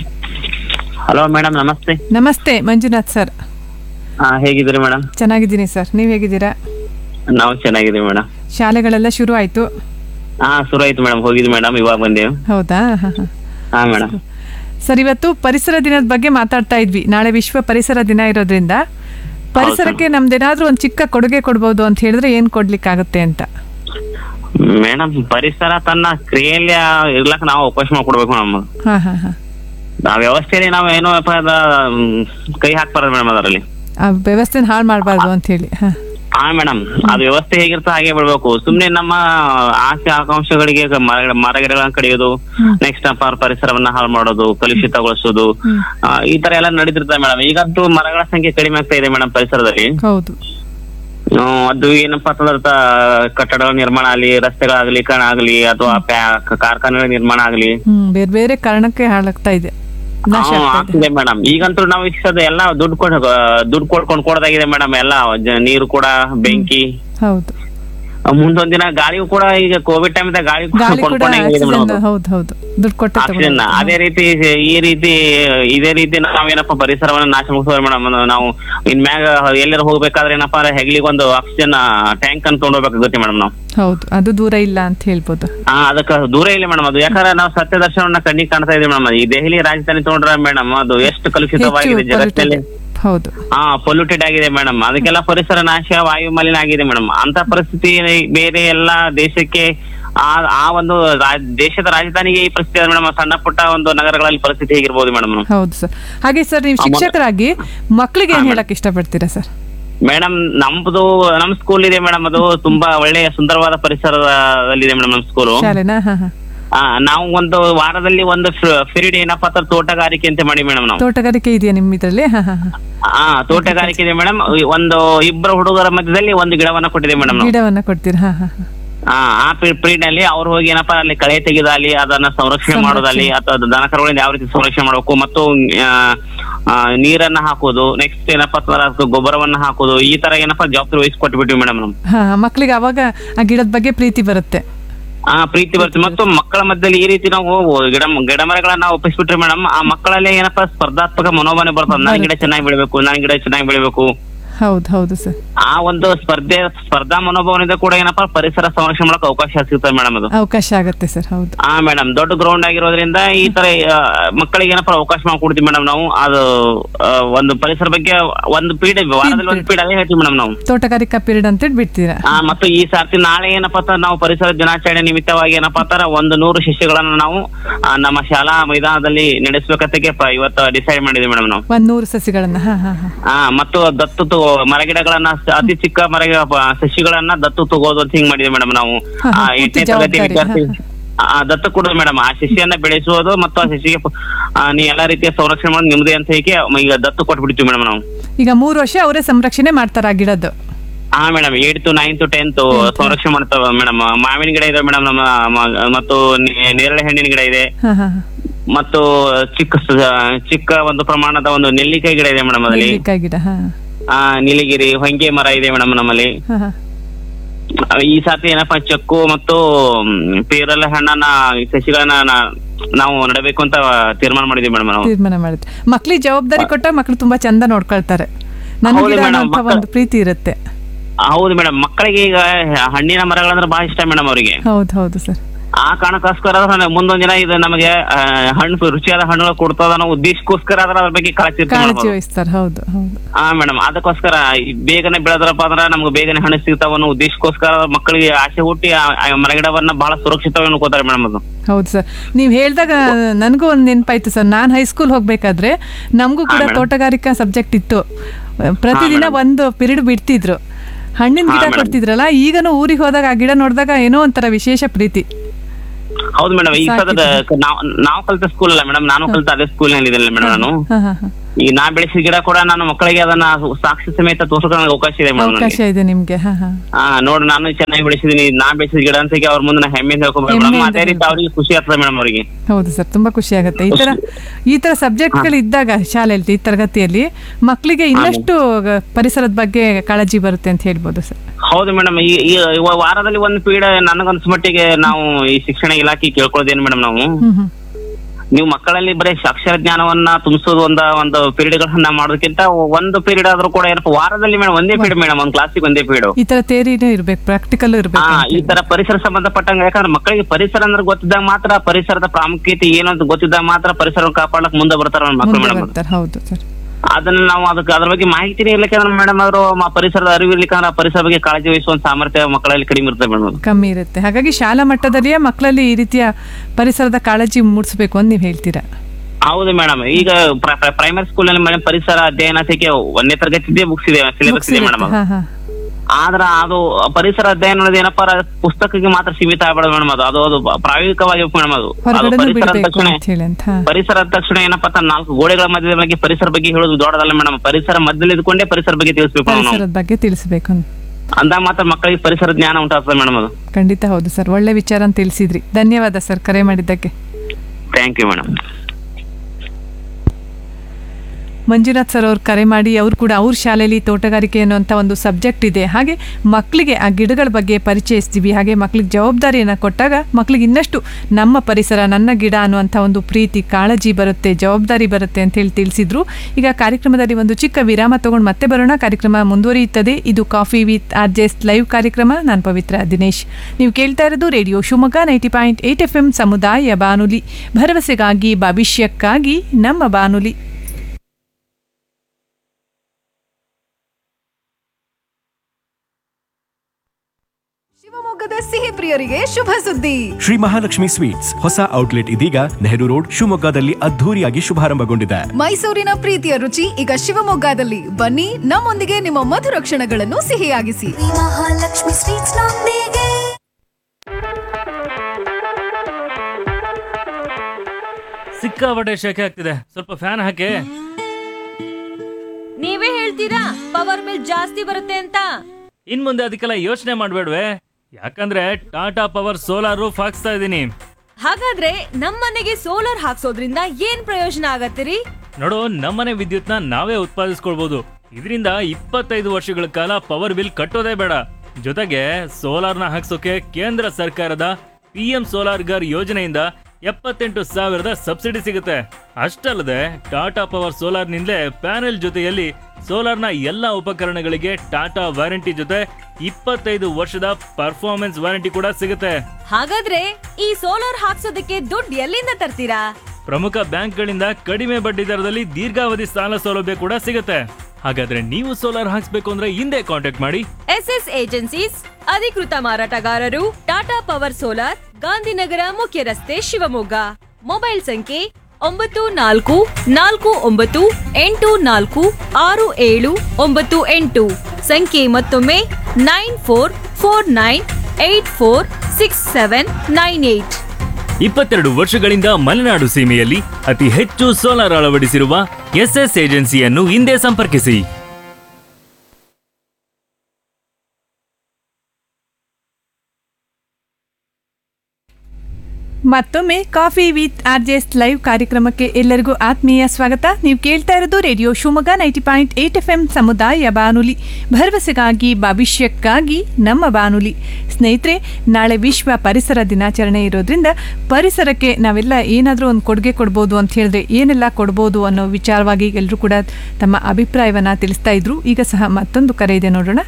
ಹಲೋ ಮೇಡಮ್ ನಮಸ್ತೆ ನಮಸ್ತೆ ಮಂಜುನಾಥ್ ಸರ್ ಹಾ ಹೇಗಿದ್ದೀರಿ ಮೇಡಮ್ ಚೆನ್ನಾಗಿದ್ದೀನಿ ಸರ್ ನೀವು ಹೇಗಿದ್ದೀರಾ ನಾವು ಚೆನ್ನಾಗಿದ್ದೀವಿ ಮೇಡಮ್ ಶಾಲೆಗಳೆಲ್ಲ ಶುರು ಆಯಿತು ಹಾ ಶುರು ಆಯ್ತು ಮೇಡಮ್ ಹೋಗಿದ್ವಿ ಮೇಡಮ್ ಇವಾಗ ಬಂದೇವು ಹೌದಾ ಹಾಂ ಹಾಂ ಹಾ ಮೇಡಮ್ ಸರ್ ಇವತ್ತು ಪರಿಸರ ದಿನದ ಬಗ್ಗೆ ಮಾತಾಡ್ತಾ ಇದ್ವಿ ನಾಳೆ ವಿಶ್ವ ಪರಿಸರ ದಿನ ಇರೋದ್ರಿಂದ ಪರಿಸರಕ್ಕೆ ನಮ್ದೇನಾದ್ರೂ ಒಂದು ಚಿಕ್ಕ ಕೊಡುಗೆ ಕೊಡ್ಬೋದು ಅಂತ ಹೇಳಿದ್ರೆ ಏನ್ ಕೊಡ್ಲಿಕ್ಕಾಗುತ್ತೆ ಅಂತ ಮೇಡಮ್ ಪರಿಸರ ತನ್ನ ಕ್ರಿಯೆಯಲ್ಲಿ ಇರ್ಲಕ್ ನಾವು ಅವಕಾಶ ಮಾಡ್ಕೊಡ್ಬೇಕು ಮೇಡಮ್ ಹಾ ಹಾ ಹಾ ಆ ವ್ಯವಸ್ಥೆಯಲ್ಲಿ ನಾವು ಏನೋ ಅಪ್ಪ ಅದ, ಮ್, ಕೈ ಹಾಕ್ಬಾರ್ದು ಮೇಡಮ್ ಅದರಲ್ಲಿ ಆ ವ್ಯವಸ್ಥೆನ ಹಾಳು ಮಾಡಬಾರ್ದು ಅಂತ ಹೇಳಿ ಹಾ ಹಾ ಮೇಡಮ್ ಅದು ವ್ಯವಸ್ಥೆ ಹೇಗಿರ್ತೋ ಹಾಗೆ ಬಿಡ್ಬೇಕು ಸುಮ್ನೆ ನಮ್ಮ ಆಸೆ ಆಕಾಂಕ್ಷಗಳಿಗೆ ಮರ ಮರ ಗಿಡಗಳನ್ನ ಕಡಿಯೋದು ನೆಕ್ಸ್ಟ್ ಪರಿಸರವನ್ನ ಹಾಳು ಮಾಡೋದು ಕಲುಷಿತಗೊಳಿಸೋದು ಆ, ಈ ತರ ಎಲ್ಲ ನಡೀತಿರ್ತದೆ ಮೇಡಮ್ ಈಗಂತೂ ಮರಗಳ ಸಂಖ್ಯೆ ಕಡಿಮೆ ಆಗ್ತಾ ಇದೆ ಮೇಡಮ್ ಪರಿಸರದಲ್ಲಿ ಹೌದು ಆ, ಅದು ಏನಪ್ಪಾ ಅಂತಂದ್ರೆ ತ- ಕಟ್ಟಡಗಳ ನಿರ್ಮಾಣ ಆಗ್ಲಿ ರಸ್ತೆಗಳಾಗ್ಲಿ ಕಣ ಆಗ್ಲಿ ಅಥವಾ ಪ್ಯಾ- ಕಾರ್ಖಾನೆಗಳ ನಿರ್ಮಾಣ ಆಗ್ಲಿ ಹ್ಮ್ ಬೇರೆ ಬೇರೆ ಕಾರಣಕ್ಕೆ ಹಾಳಾಗ್ತಾ ಇದೆ ನಾಶ ಹ್ಮ್, ಆಗ್ತಾ ಇದೆ ಆಗ್ತಿದೆ ಮೇಡಮ್ ಈಗಂತೂ ನಾವು ವೀಕ್ಷಿಸೋದು ಎಲ್ಲ ದುಡ್ಡು ಕೊಡ್ ದುಡ್ಡು ಕೊಡ್ಕೊಂಡು ಕೊಡೋದಾಗಿದೆ ಮೇಡಮ್ ಎಲ್ಲ ಜ- ನೀರು ಕೂಡ ಬೆಂಕಿ ಹೌದು ಆ, ಮುಂದೊಂದ್ ದಿನ ಗಾಳಿಯೂ ಕೂಡ ಈಗ ಕೋವಿಡ್ ಟೈಮ್ ಗಾಳಿ ಗಾಳಿ ಕೂಡ ಕೊಂಡ್ಕೊಂಡಂಗಿದೆ ಆಕ್ಸಿಜನ್ ಮೇಡಮ್ ಹೌದು ಹೌದು ದುಡ್ಡು ಕೊಟ್ಟೆ ಆಕ್ಸಿಜನ್ ತಗೊಳ್ಳೋದು. ಅದೇ ರೀತಿ ಈ ರೀತಿ ಇದೇ ರೀತಿ ನಾವೇನಪ್ಪ ಪರಿಸರವನ್ನ ನಾಶ ಮುಗಿಸೋದು ಮೇಡಮ್ ನಾವು ಇನ್ ಮ್ಯಾಗ ಎಲ್ಲರೂ ಹೋಗ್ಬೇಕಾದ್ರೆ ಏನಪ್ಪಾ ಅಂದ್ರೆ ಹೆಗ್ಲಿಗೆ ಒಂದು ಆಕ್ಸಿಜನ್ ಟ್ಯಾಂಕ್ ಅನ್ನು ತಗೊಂಡೋಗ್ಬೇಕಾಗುತ್ತೆ ಮೇಡಮ್ ನಾವು ಹೌದು ಅದು ದೂರ ಇಲ್ಲ ಅಂತ ಹೇಳ್ಬೋದು ಹಾ ಅದಕ್ಕೆ ದೂರ ಇಲ್ಲ ಮೇಡಮ್ ಅದು ಯಾಕಂದ್ರೆ ನಾವು ಸತ್ಯ ದರ್ಶನವನ್ನ ಕಣ್ಣಿಗೆ ಕಾಣ್ತಾ ಇದೀವಿ ಮೇಡಮ್ ಈ ದೆಹಲಿ ರಾಜಧಾನಿ ತಗೊಂಡ್ರೆ ಮೇಡಮ್ ಅದು ಎಷ್ಟು ಕಲುಷಿತವಾಗಿದೆ ಹೆಚ್ಚು ಜಗತ್ತಲ್ಲಿ ಹೌದು ಹಾ ಪೊಲ್ಯೂಟೆಡ್ ಆಗಿದೆ ಮೇಡಮ್ ಅದಕ್ಕೆಲ್ಲ ಪರಿಸರ ನಾಶ ವಾಯು ಮಾಲಿನ್ಯ ಆಗಿದೆ ಮೇಡಮ್ ಅಂತ ಪರಿಸ್ಥಿತಿ ಬೇರೆ ಎಲ್ಲಾ ದೇಶಕ್ಕೆ ಆ ಆ ಒಂದು ರಾ- ದೇಶದ ರಾಜಧಾನಿಗೆ ಈ ಪರಿಸ್ಥಿತಿ ಮೇಡಮ್ ಸಣ್ಣ ಪುಟ್ಟ ಒಂದು ನಗರಗಳಲ್ಲಿ ಪರಿಸ್ಥಿತಿ ಹೇಗಿರ್ಬೋದು ಮೇಡಮ್ ಹೌದು ಸರ್ ಹಾಗೆ ಸರ್ ನೀವು ಆ, ಮೊನ್ನೆ- ಶಿಕ್ಷಕರಾಗಿ ಮಕ್ಕಳಿಗೆ ಏನ್ ಹೇಳಕ್ ಇಷ್ಟಪಡ್ತೀರಾ ಸರ್ ಮೇಡಮ್ ನಮ್ದು ನಮ್ ಸ್ಕೂಲ್ ಇದೆ ಮೇಡಮ್ ಅದು ತುಂಬಾ ಒಳ್ಳೆಯ ಸುಂದರವಾದ ಪರಿಸರದಲ್ಲಿದೆ ಮೇಡಮ್ ನಮ್ ಸ್ಕೂಲು ಶಾಲೆನಾ ಹಾ ಹಾ ಆ ನಾವು ಒಂದು ವಾರದಲ್ಲಿ ಒಂದು ಪಿರಿಯಡ್ ಏನಪ್ಪಾ ಅಂತ ತೋಟಗಾರಿಕೆ ಅಂತ ಮಾಡಿ ಮೇಡಮ್ ನಾವು ತೋಟಗಾರಿಕೆ ಇದೆಯಾ ನಿಮ್ಮ ಇದ್ರಲ್ಲಿ ಹಾ ಹಾ ಹಾ. ಆ ತೋಟಗಾರಿಕೆ ಇದೆ ಮೇಡಮ್ ಒಂದು ಇಬ್ಬರು ಹುಡುಗರ ಮಧ್ಯದಲ್ಲಿ ಒಂದು ಗಿಡವನ್ನ ಕೊಟ್ಟಿದೆ ಮೇಡಮ್ ನಾವು ಗಿಡವನ್ನ ಕೊಡ್ತೀರಾ ಹಾ ಹಾ ಹಾ. ಆ ಆ ಪೀರಿಯಡ್ ನಲ್ಲಿ ಅವ್ರು ಹೋಗಿ ಏನಪ್ಪಾ ಅಲ್ಲಿ ಕಳೆ ತೆಗೆದಾಲಿ ಅದನ್ನ ಸಂರಕ್ಷಣೆ ಮಾಡೋದಾಲಿ ಅಥವಾ ದನ ಕರುಗಳಿಂದ ಯಾವ ರೀತಿ ಸಂರಕ್ಷಣೆ ಮಾಡಬೇಕು ಮತ್ತು ಆ, ಆ, ನೀರನ್ನ ಹಾಕೋದು ನೆಕ್ಸ್ಟ್ ಏನಪ್ಪಾ ಅಂತಂದ್ರೆ ಅದಕ್ಕೆ ಗೊಬ್ಬರವನ್ನ ಹಾಕೋದು ಈ ತರ ಏನಪ್ಪಾ ಜವಾಬ್ದಾರಿ ವಹಿಸ್ಕೊಟ್ಬಿಟ್ವಿ ಮೇಡಮ್ ನಾವು ಹಾ ಹಾ. ಮಕ್ಳಿಗೆ ಅವಾಗ ಆ ಗಿಡದ ಬಗ್ಗೆ ಪ್ರೀತಿ ಬರುತ್ತೆ ಆ ಪ್ರೀತಿ ಬರುತ್ತೆ ಮತ್ತು ಮಕ್ಕಳ ಮಧ್ಯದಲ್ಲಿ ಈ ರೀತಿ ನಾವು ಗಿಡ ಗಿಡ ಮರಗಳನ್ನ ಒಪ್ಪಿಸ್ಬಿಟ್ರೆ ಮೇಡಮ್ ಆ ಮಕ್ಕಳಲ್ಲಿ ಏನಪ್ಪಾ ಸ್ಪರ್ಧಾತ್ಮಕ ಮನೋಭಾವನೆ ಬರ್ತದೆ ನನ್ ಗಿಡ ಚೆನ್ನಾಗಿ ಬೆಳಿಬೇಕು ನನ್ ಗಿಡ ಚೆನ್ನಾಗಿ ಬೆಳಿಬೇಕು ಹೌದು ಹೌದು ಸರ್ ಆ ಒಂದು ಸ್ಪರ್ಧೆ ಸ್ಪರ್ಧಾ ಮನೋಭಾವನೆಯಿಂದ ಕೂಡ ಏನಪ್ಪಾ ಪರಿಸರ ಸಂರಕ್ಷಣೆ ಮಾಡಕ್ ಅವಕಾಶ ಸಿಗ್ತದೆ ಮೇಡಮ್ ಅದು ಅವಕಾಶ ಆಗತ್ತೆ ಸರ್ ಹೌದು ಹಾ ಮೇಡಮ್ ದೊಡ್ಡ ಗ್ರೌಂಡ್ ಆಗಿರೋದ್ರಿಂದ ಈ ತರ ಆ, ಮಕ್ಕಳಿಗೆ ಏನಪ್ಪ ಅವಕಾಶ ಮಾಡ್ಕೊಡ್ತೀವಿ ಮೇಡಮ್ ನಾವು ಅದು ಆ, ಒಂದು ಪರಿಸರ ಬಗ್ಗೆ ಒಂದು ಪೀಡ್ ವಾರದಲ್ಲಿ ಒಂದು ಪೀಡ್ ಅದೇ ಹೇಳ್ತೀವಿ ಮೇಡಮ್ ನಾವು ತೋಟಗಾರಿಕಾ ಪೀರಿಯಡ್ ಅಂತೇಳಿ ಬಿಡ್ತೀರಾ ಆ, ಮತ್ತು ಈ ಸರ್ತಿ ನಾಳೆ ಏನಪ್ಪಾ ಅಂತ ನಾವು ಪರಿಸರ ದಿನಾಚರಣೆ ನಿಮಿತ್ತವಾಗಿ ಏನಪ್ಪಾ ಅಂತಾರ ಒಂದು ನೂರು ಶಿಷ್ಯಗಳನ್ನ ನಾವು ಆ, ನಮ್ಮ ಶಾಲಾ ಮೈದಾನದಲ್ಲಿ ನಡೆಸಬೇಕಂತಕ್ಕೆ ಪ- ಇವತ್ತು ಡಿಸೈಡ್ ಮಾಡಿದ್ವಿ ಮೇಡಮ್ ನಾವು ಒಂದ್ ನೂರು ಸಸಿಗಳನ್ನ ಹಾ ಹಾ ಹಾ ಆ ಮತ್ತು ದತ್ತು ತಗೋ ಮರಗಿಡಗಳನ್ನ ಸ- ಅತಿ ಚಿಕ್ಕ ಮರ ಪ- ಸಸಿಗಳನ್ನ ದತ್ತು ತಗೋದು ಅಂತ ಹಿಂಗ್ ಮಾಡಿದ್ವಿ ಮೇಡಮ್ ನಾವು ಹಾ, ಆ, ಹಾ, ಎಂಟನೇ ಪೂರ್ತಿ ತರಗತಿ ಜವಾಬ್ದಾರಿ, ವಿದ್ಯಾರ್ಥಿ ಆ, ದತ್ತು ಕೊಡೋದು ಮೇಡಮ್ ಆ ಶಿಷ್ಯನ್ನ ಬೆಳೆಸುವುದು ಮತ್ತು ಆ ಶಿಷ್ಯಗೆ ಪ- ಆ, ನೀ ಎಲ್ಲಾ ರೀತಿಯ ಸಂರಕ್ಷಣೆ ಮಾಡೋದು ನಿಮ್ದೇ ಅಂತ ಹೇಳಿ ಈಗ ದತ್ತು ಕೊಟ್ಬಿಡ್ತೀವಿ ಮೇಡಮ್ ನಾವು ಈಗ ಮೂರು ವರ್ಷ ಅವರೇ ಸಂರಕ್ಷಣೆ ಮಾಡ್ತಾರ ಆ ಗಿಡದ್ದು ಹಾ ಮೇಡಮ್ ಏಟ್ ನೈನ್ತ್ ಟೆಂತ್ ಸಂರಕ್ಷಣೆ ಮಾಡ್ತಾವ ಮೇಡಮ್ ಮಾವಿನ ಗಿಡ ಇದೆ ಮೇಡಮ್ ನಮ್ಮ ಮ- ಮತ್ತು ನೆ- ನೇರಳೆ ಹಣ್ಣಿನ ಗಿಡ ಇದೆ ಹಾ ಹಾ ಮತ್ತು ಚಿಕ್ಕ ಸ- ಚಿಕ್ಕ ಒಂದು ಪ್ರಮಾಣದ ಒಂದು ನೆಲ್ಲಿಕಾಯಿ ಗಿಡ ಇದೆ ಮೇಡಮ್ ಅದಲ್ಲಿ ನೆಲ್ಲಿಕಾಯಿ ಗಿಡ ಹಾ ಆ ನೀಲಗಿರಿ ಹೊಂಗೆ ಮರ ಇದೆ ಮೇಡಮ್ ನಮ್ಮಲ್ಲಿ ಹಾ ಹಾ ಈ ಸಾತಿ ಏನಪ್ಪಾ ಚಕ್ಕು ಮತ್ತು ಮ್, ಪೇರಲ ಹಣ್ಣನ್ನ ಈ ಸಸಿಗಳನ್ನ ನಾ- ನಾವು ನೆಡಬೇಕು ಅಂತ ತೀರ್ಮಾನ ಮಾಡಿದ್ವಿ ಮೇಡಮ್ ನಾವು ತೀರ್ಮಾನ ಮಾಡಿದ್ರೆ ಮಕ್ಳಿಗೆ ಜವಾಬ್ದಾರಿ ಕೊಟ್ಟ ಮಕ್ಳು ತುಂಬಾ ಚಂದ ನೋಡ್ಕೊಳ್ತಾರೆ ನನ್ನ ಹೌದು ಗಿಡ madam, ಅಂತ ಮಕ್ಕಳ- ಒಂದು ಪ್ರೀತಿ ಇರುತ್ತೆ ಹೌದು ಮೇಡಮ್ ಮಕ್ಕಳಿಗೆ ಈಗ ಹಣ್ಣಿನ ಮರಗಳಂದ್ರೆ ಬಹಳ ಇಷ್ಟ ಮೇಡಮ್ ಅವರಿಗೆ ಹೌದು ಹೌದು ಸರ್ ಆ ಕಾರಣಕ್ಕೋಸ್ಕರ ಆದ್ರೆ ಮುಂದೊಂದ್ ದಿನ ಇದು ನಮಗೆ ಆ, ಹಣ್ಣು ರುಚಿಯಾದ ಹಣ್ಣುಗಳು ಕೊಡ್ತದ ಅನ್ನೋ ಉದ್ದೇಶಕ್ಕೋಸ್ಕರ ಆದ್ರೆ ಅದ್ರ ಬಗ್ಗೆ ಕಾಳಜಿ ಇರ್ತದೆ ಕಾಳಜಿ madam. ವಹಿಸ್ತಾರೆ ಹೌದು ಹೌದು ಹಾ ಮೇಡಮ್ ಅದಕ್ಕೋಸ್ಕರ ಈ ಬೇಗನೆ ಬೆಳೆದ್ರಪ್ಪ ಅಂದ್ರೆ ನಮ್ಗೆ ಬೇಗನೆ ಹಣ್ಣು ಸಿಗ್ತಾವ ಅನ್ನೋ ಉದ್ದೇಶಕ್ಕೋಸ್ಕರ ಮಕ್ಕಳಿಗೆ ಆಸೆ ಹುಟ್ಟಿ ಆ ಆ ಮರಗಿಡವನ್ನ ಬಹಳ ಸುರಕ್ಷಿತವಾಗಿ ನೋಡ್ಕೋತಾರೆ ಮೇಡಮ್ ಅದು ಹೌದು ಸರ್ ನೀವು ಹೇಳಿದಾಗ ನನಗೂ ಒಂದು ನೆನಪಾಯ್ತು ಸರ್ ನಾನು ಹೈಸ್ಕೂಲ್ ಹೋಗ್ಬೇಕಾದ್ರೆ ನಮಗೂ ಕೂಡ madam. ತೋಟಗಾರಿಕಾ ಸಬ್ಜೆಕ್ಟ್ ಇತ್ತು ಪ್ರತಿದಿನ ಒಂದು ಪಿರಿಯಡ್ ಬಿಡ್ತಿದ್ರು ಹಣ್ಣಿನ ಹಾ, ಗಿಡ madam. ಕೊಡ್ತಿದ್ರಲ್ಲ ಈಗನೂ ಊರಿಗೆ ಹೋದಾಗ ಆ ಗಿಡ ನೋಡಿದಾಗ ಏನೋ ಒಂಥರ ವಿಶೇಷ ಪ್ರೀತಿ ಹೌದು ಮೇಡಮ್ ಈ ಸದದ ನಾವ್ ನಾವು ಕಲಿತ ಸ್ಕೂಲ್ ಅಲ್ಲ ಮೇಡಮ್ ನಾನು ಕಲಿತ ಅದೇ ಸ್ಕೂಲ್ ನಲ್ಲಿ ಇದ್ದೇನೆ ಮೇಡಮ್ ನಾನು ಹಾ ಹಾ ಹಾ ಈಗ ನಾ ಬೆಳೆಸಿದ ಗಿಡ ಕೂಡ ನನ್ನ ಮಕ್ಕಳಿಗೆ ಅದನ್ನ ಸಾಕ್ಷಿ ಸಮೇತ ತೋರ್ಸೋಕೆ ನನಗೆ ಅವಕಾಶ ಇದೆ ಮೇಡಮ್ ಅವಕಾಶ ಇದೆ ನಿಮ್ಗೆ ಹಾ ಹಾ ಹಾ ನೋಡು ನಾನು ಚೆನ್ನಾಗಿ ಬೆಳೆಸಿದೀನಿ ನಾ ಬೆಳೆಸಿದ ಗಿಡ ಅಂತ ಅವ್ರ ಮುಂದೆ ನಾ ಹೆಮ್ಮೆಯಿಂದ ಹೇಳ್ಕೊಬೇಕು ಮೇಡಮ್ ಹೆಮ್ಮೆಯಿಂದ ಅದೇ ರೀತಿ ಅವ್ರಿಗೆ ಖುಷಿ ಆಗ್ತದೆ ಮೇಡಮ್ ಅವರಿಗೆ ಹೌದು ಸರ್ ತುಂಬಾ ಖುಷಿ ಆಗುತ್ತೆ ಈ ತರ ಈ ತರ ಸಬ್ಜೆಕ್ಟ್ಗಳು ಇದ್ದಾಗ ಶಾಲೆಯಲ್ಲಿ ಈ ತರಗತಿಯಲ್ಲಿ ಮಕ್ಕಳಿಗೆ ಇನ್ನಷ್ಟು ಪರಿಸರದ ಬಗ್ಗೆ ಕಾಳಜಿ ಬರುತ್ತೆ ಅಂತ ಹೇಳ್ಬೋದು ಸರ್ ಹೌದು ಮೇಡಮ್ ಈ ಈ ವ- ವಾರದಲ್ಲಿ ಒಂದು ಪೀಡ ನನಗನ್ಸ ಮಟ್ಟಿಗೆ ನಾವು ಈ ಶಿಕ್ಷಣ ಇಲಾಖೆ ಕೇಳ್ಕೊಳ್ಳೋದೇನು ಮೇಡಮ್ ನಾವು ಹ್ಮ್ ಹ್ಮ್ ನೀವು ಮಕ್ಕಳಲ್ಲಿ ಬರೀ ಅಕ್ಷರ ಜ್ಞಾನವನ್ನ ತುಂಬಿಸೋದು ಒಂದ ಒಂದು ಪೀರಿಯಡ್ ಗಳನ್ನ ಮಾಡೋದಕ್ಕಿಂತ ಒಂದು ಪೀರಿಯಡ್ ಆದ್ರೂ ಕೂಡ ಏನಪ್ಪ ವಾರದಲ್ಲಿ ಮೇಡಮ್ ಒಂದೇ ಪೀರಿಯಡ್ ಮೇಡಮ್ ಒಂದು ಕ್ಲಾಸಿಗೆ ಒಂದೇ ಪೀರಿಯಡ್ ಈ ತರ ತೇರಿನೇ ಇರ್ಬೇಕು ಪ್ರಾಕ್ಟಿಕಲ್ ಹಾ ಇರ್ಬೇಕು ಈ ತರ ಪರಿಸರ ಸಂಬಂಧಪಟ್ಟಂಗ ಯಾಕಂದ್ರೆ ಮಕ್ಕಳಿಗೆ ಪರಿಸರ ಅಂದ್ರೆ ಗೊತ್ತಿದ್ದಾಗ ಮಾತ್ರ ಪರಿಸರದ ಪ್ರಾಮುಖ್ಯತೆ ಏನು ಅಂತ ಗೊತ್ತಿದ್ದಾಗ ಮಾತ್ರ ಪರಿಸರ ಕಾಪಾಡಕ್ ಮುಂದೆ ಬರ್ತಾರ ನಮ್ಮ ಮಕ್ಕಳು ಮುಂದೆ ಮೇಡಮ್ ಬರ್ತಾರೆ ಹೌದು ಸರ್ ಅದನ್ನ ನಾವು ಅದಕ್ಕೆ ಅದ್ರ ಬಗ್ಗೆ ಮಾಹಿತಿನೇ ಇರ್ಲಿಕ್ಕಂದ್ರೆ ಮೇಡಮ್ ಅವರು ಮ- ಪರಿಸರದ ಅರಿವು ಇರ್ಲಿಕ್ಕಂದ್ರೆ ಆ ಪರಿಸರ ಬಗ್ಗೆ ಕಾಳಜಿ ವಹಿಸುವ ಸಾಮರ್ಥ್ಯ ಮಕ್ಕಳಲ್ಲಿ ಕಡಿಮೆ ಇರ್ತದೆ ಮೇಡಮ್ ಕಮ್ಮಿ ಇರುತ್ತೆ ಹಾಗಾಗಿ ಶಾಲಾ ಮಟ್ಟದಲ್ಲಿಯೇ ಮಕ್ಕಳಲ್ಲಿ ಈ ರೀತಿಯ ಪರಿಸರದ ಕಾಳಜಿ ಮೂಡಿಸ್ಬೇಕು ಅಂತ ನೀವು ಹೇಳ್ತೀರಾ ಹೌದು ಮೇಡಮ್ ಈಗ ಪ್ರೈಮರಿ ಸ್ಕೂಲ್ ನಲ್ಲಿ ಮೇಡಮ್ ಪರಿಸರ ಅಧ್ಯಯನ ಸಿಕ್ಕೆ ಒಂದನೇ ತರಗತಿದೇ ಬುಕ್ಸ್ ಇದೆ ಸಿಲೆಬಸ್ ಇದೆ ಮೇಡಮ್ ಹಾ ಹಾ ಆದ್ರ ಅದು ಪರಿಸರ ಅಧ್ಯಯನ ಅನ್ನೋದು ಏನಪ್ಪ ಅಂದ್ರೆ ಪುಸ್ತಕಕ್ಕೆ ಮಾತ್ರ ಸೀಮಿತ ಆಗ್ಬಾರ್ದು ಮೇಡಮ್ ಅದು ಅದು ಅದು ಪ್ರಾಯೋಗಿಕವಾಗಿ ಮೇಡಮ್ ಅದು ಅದು ಹೊರಗಡೆ ಪರಿಸರ ಅಂದ ಬಿಡ್ಬೇಕು ತಕ್ಷಣ ಅಂತ ಹೇಳಿ ಅಂತ ಹಾ. ಪರಿಸರ ಅಂದ ತಕ್ಷಣ ಏನಪ್ಪಾ ಅಂತ ನಾಲ್ಕು ಗೋಡೆಗಳ ಮಧ್ಯದ ಬಗ್ಗೆ ಪರಿಸರ ಬಗ್ಗೆ ಹೇಳೋದು ದೊಡ್ಡದಲ್ಲ ಮೇಡಮ್ ಪರಿಸರ ಮಧ್ಯದಲ್ಲಿ ಇದ್ಕೊಂಡೇ ಪರಿಸರ ಬಗ್ಗೆ ತಿಳಿಸ್ಬೇಕು ನಾವು ಪರಿಸರದ ಬಗ್ಗೆ ತಿಳಿಸ್ಬೇಕು ಅಂತ ಅಂದಾಗ ಮಾತ್ರ ಮಕ್ಕಳಿಗೆ ಪರಿಸರ ಜ್ಞಾನ ಉಂಟಾಗ್ತದೆ ಮೇಡಮ್ ಅದು ಖಂಡಿತ ಹೌದು ಸರ್ ಒಳ್ಳೆ ವಿಚಾರ ಅಂತ ತಿಳಿಸಿದ್ರಿ ಧನ್ಯವಾದ ಸರ್ ಕರೆ ಮಾಡಿದ್ದಕ್ಕೆ thank you madam Manjunath sir ಅವ್ರು ಕರೆ ಮಾಡಿ ಅವ್ರು ಕೂಡ ಅವ್ರ ಶಾಲೆಯಲ್ಲಿ ತೋಟಗಾರಿಕೆ ಅನ್ನುವಂಥ ಒಂದು ಸಬ್ಜೆಕ್ಟ್ ಇದೆ ಹಾಗೆ ಮಕ್ಕಳಿಗೆ ಆ ಗಿಡಗಳ ಬಗ್ಗೆ ಪರಿಚಯಿಸ್ತೀವಿ ಹಾಗೆ ಮಕ್ಕಳಿಗೆ ಜವಾಬ್ದಾರಿಯನ್ನು ಕೊಟ್ಟಾಗ ಮಕ್ಕಳಿಗೆ ಇನ್ನಷ್ಟು ನಮ್ಮ ಪರಿಸರ ನನ್ನ ಗಿಡ ಅನ್ನುವಂಥ ಒಂದು ಪ್ರೀತಿ ಕಾಳಜಿ ಬರುತ್ತೆ ಜವಾಬ್ದಾರಿ ಬರುತ್ತೆ ಅಂತ ಹೇಳಿ ತಿಳಿಸಿದ್ರು ಈಗ ಕಾರ್ಯಕ್ರಮದಲ್ಲಿ ಒಂದು ಚಿಕ್ಕ ವಿರಾಮ ತಗೊಂಡು ಮತ್ತೆ ಬರೋಣ ಕಾರ್ಯಕ್ರಮ ಮುಂದುವರಿಯುತ್ತದೆ ಇದು coffee with R J S live ಕಾರ್ಯಕ್ರಮ ನಾನು ಪವಿತ್ರ ದಿನೇಶ್ ನೀವು ಕೇಳ್ತಾ ಇರೋದು radio Shivamogga ninety point eight F M ಸಮುದಾಯ ಬಾನುಲಿ ಭರವಸೆಗಾಗಿ ಭವಿಷ್ಯಕ್ಕಾಗಿ ನಮ್ಮ ಬಾನುಲಿ ಶಿವಮೊಗ್ಗದ ಸಿಹಿ ಪ್ರಿಯರಿಗೆ ಶುಭ ಸುದ್ದಿ ಶ್ರೀ ಮಹಾಲಕ್ಷ್ಮಿ ಸ್ವೀಟ್ಸ್ ಹೊಸ ಔಟ್ಲೆಟ್ ಇದೀಗ ನೆಹರು ರೋಡ್ ಶಿವಮೊಗ್ಗದಲ್ಲಿ ಅದ್ಧೂರಿಯಾಗಿ ಶುಭಾರಂಭಗೊಂಡಿದೆ ಮೈಸೂರಿನ ಪ್ರೀತಿಯ ರುಚಿ ಈಗ ಶಿವಮೊಗ್ಗದಲ್ಲಿ ಬನ್ನಿ ನಮ್ಮೊಂದಿಗೆ ನಿಮ್ಮ ಮಧುರ ಕ್ಷಣಗಳನ್ನು ಸಿಹಿಯಾಗಿಸಿ ಮಹಾಲಕ್ಷ್ಮಿ ಸ್ವೀಟ್ಸ್ ನೊಂದಿಗೆ ಸಿಕ್ಕಾಪಟ್ಟೆ ಶೆಕೆ ಆಗ್ತಿದೆ ಸ್ವಲ್ಪ ಫ್ಯಾನ್ ಹಾಕಿ ನೀವೇ ಹೇಳ್ತೀರಾ ಪವರ್ ಬಿಲ್ ಜಾಸ್ತಿ ಬರುತ್ತೆ ಅಂತ ಇನ್ ಮುಂದೆ ಅದಕ್ಕೆಲ್ಲ ಯೋಚನೆ ಮಾಡ್ಬೇಡ್ವೆ ಯಾಕಂದ್ರೆ ಟಾಟಾ ಪವರ್ ಸೋಲಾರ್ ಹಾಕ್ಸ್ತಾ ಇದೀನಿ ಹಾಗಾದ್ರೆ ನಮ್ಮನೆಗೆ ಸೋಲಾರ್ ಹಾಕ್ಸೋದ್ರಿಂದ ಏನ್ ಪ್ರಯೋಜನ ಆಗತ್ತಿರಿ ನೋಡು ನಮ್ಮನೆ ವಿದ್ಯುತ್ನ ನಾವೇ ಉತ್ಪಾದಿಸ್ಕೊಳ್ಬಹುದು ಇದರಿಂದ ಇಪ್ಪತ್ತೈದು ವರ್ಷಗಳ ಕಾಲ ಪವರ್ ಬಿಲ್ ಕಟ್ಟೋದೇ ಬೇಡ ಜೊತೆಗೆ ಸೋಲಾರ್ನ ಹಾಕ್ಸೋಕೆ ಕೇಂದ್ರ ಸರ್ಕಾರದ ಪಿ ಎಂ ಸೋಲಾರ್ ಗರ್ ಯೋಜನೆಯಿಂದ ಎಪ್ಪತ್ತೆಂಟು ಸಾವಿರದ ಸಬ್ಸಿಡಿ ಸಿಗುತ್ತೆ ಅಷ್ಟಲ್ಲದೆ ಟಾಟಾ ಪವರ್ ಸೋಲಾರ್ನಿಂದಲೇ ಪ್ಯಾನೆಲ್ ಜೊತೆಯಲ್ಲಿ ಸೋಲಾರ್ನ ಎಲ್ಲ ಉಪಕರಣಗಳಿಗೆ ಟಾಟಾ ವಾರಂಟಿ ಜೊತೆ ಇಪ್ಪತ್ತೈದು ವರ್ಷದ ಪರ್ಫಾರ್ಮೆನ್ಸ್ ವಾರಂಟಿ ಕೂಡ ಸಿಗುತ್ತೆ ಹಾಗಾದ್ರೆ ಈ ಸೋಲಾರ್ ಹಾಕ್ಸೋದಕ್ಕೆ ದುಡ್ಡು ಎಲ್ಲಿಂದ ತರ್ತೀರಾ ಪ್ರಮುಖ ಬ್ಯಾಂಕ್ಗಳಿಂದ ಕಡಿಮೆ ಬಡ್ಡಿ ದರದಲ್ಲಿ ದೀರ್ಘಾವಧಿ ಸಾಲ ಸೌಲಭ್ಯ ಕೂಡ ಸಿಗುತ್ತೆ ಹಾಗಾದ್ರೆ ನೀವು ಸೋಲಾರ್ ಹಾಕ್ಸ್ಬೇಕು ಅಂದ್ರೆ ಹಿಂದೆ ಕಾಂಟ್ಯಾಕ್ಟ್ ಮಾಡಿ ಎಸ್ ಎಸ್ ಏಜೆನ್ಸೀಸ್ ಅಧಿಕೃತ ಮಾರಾಟಗಾರರು ಟಾಟಾ ಪವರ್ ಸೋಲಾರ್ ಗಾಂಧಿನಗರ ಮುಖ್ಯ ರಸ್ತೆ ಶಿವಮೊಗ್ಗ ಮೊಬೈಲ್ ಸಂಖ್ಯೆ ಒಂಬತ್ತು ನಾಲ್ಕು ನಾಲ್ಕು ಒಂಬತ್ತು ಎಂಟು ನಾಲ್ಕು ಆರು ಏಳು ಒಂಬತ್ತು ಎಂಟು ಸಂಖ್ಯೆ ಮತ್ತೊಮ್ಮೆ nine four four nine eight four six seven nine eight ಇಪ್ಪತ್ತೆರಡು ವರ್ಷಗಳಿಂದ ಮಲೆನಾಡು ಸೀಮೆಯಲ್ಲಿ ಅತಿ ಹೆಚ್ಚು ಸೋಲಾರ್ ಅಳವಡಿಸಿರುವ ಎಸ್ಎಸ್ ಏಜೆನ್ಸಿಯನ್ನು ಹಿಂದೆ ಸಂಪರ್ಕಿಸಿ ಮತ್ತೊಮ್ಮೆ coffee with R J S live ಕಾರ್ಯಕ್ರಮಕ್ಕೆ ಎಲ್ಲರಿಗೂ ಆತ್ಮೀಯ ಸ್ವಾಗತ ನೀವು ಕೇಳ್ತಾ ಇರೋದು radio Shivamogga ninety point eight F M ಸಮುದಾಯ ಬಾನುಲಿ ಭರವಸೆಗಾಗಿ ಭವಿಷ್ಯಕ್ಕಾಗಿ ನಮ್ಮ ಬಾನುಲಿ ಸ್ನೇಹಿತರೆ ನಾಳೆ ವಿಶ್ವ ಪರಿಸರ ದಿನಾಚರಣೆ ಇರೋದ್ರಿಂದ ಪರಿಸರಕ್ಕೆ ನಾವೆಲ್ಲ ಏನಾದರೂ ಒಂದು ಕೊಡುಗೆ ಕೊಡ್ಬೋದು ಅಂತ ಹೇಳಿದ್ರೆ ಏನೆಲ್ಲ ಕೊಡ್ಬೋದು ಅನ್ನೋ ವಿಚಾರವಾಗಿ ಎಲ್ಲರೂ ಕೂಡ ತಮ್ಮ ಅಭಿಪ್ರಾಯವನ್ನು ತಿಳಿಸ್ತಾ ಇದ್ರು ಈಗ ಸಹ ಮತ್ತೊಂದು ಕರೆ ಇದೆ ನೋಡೋಣ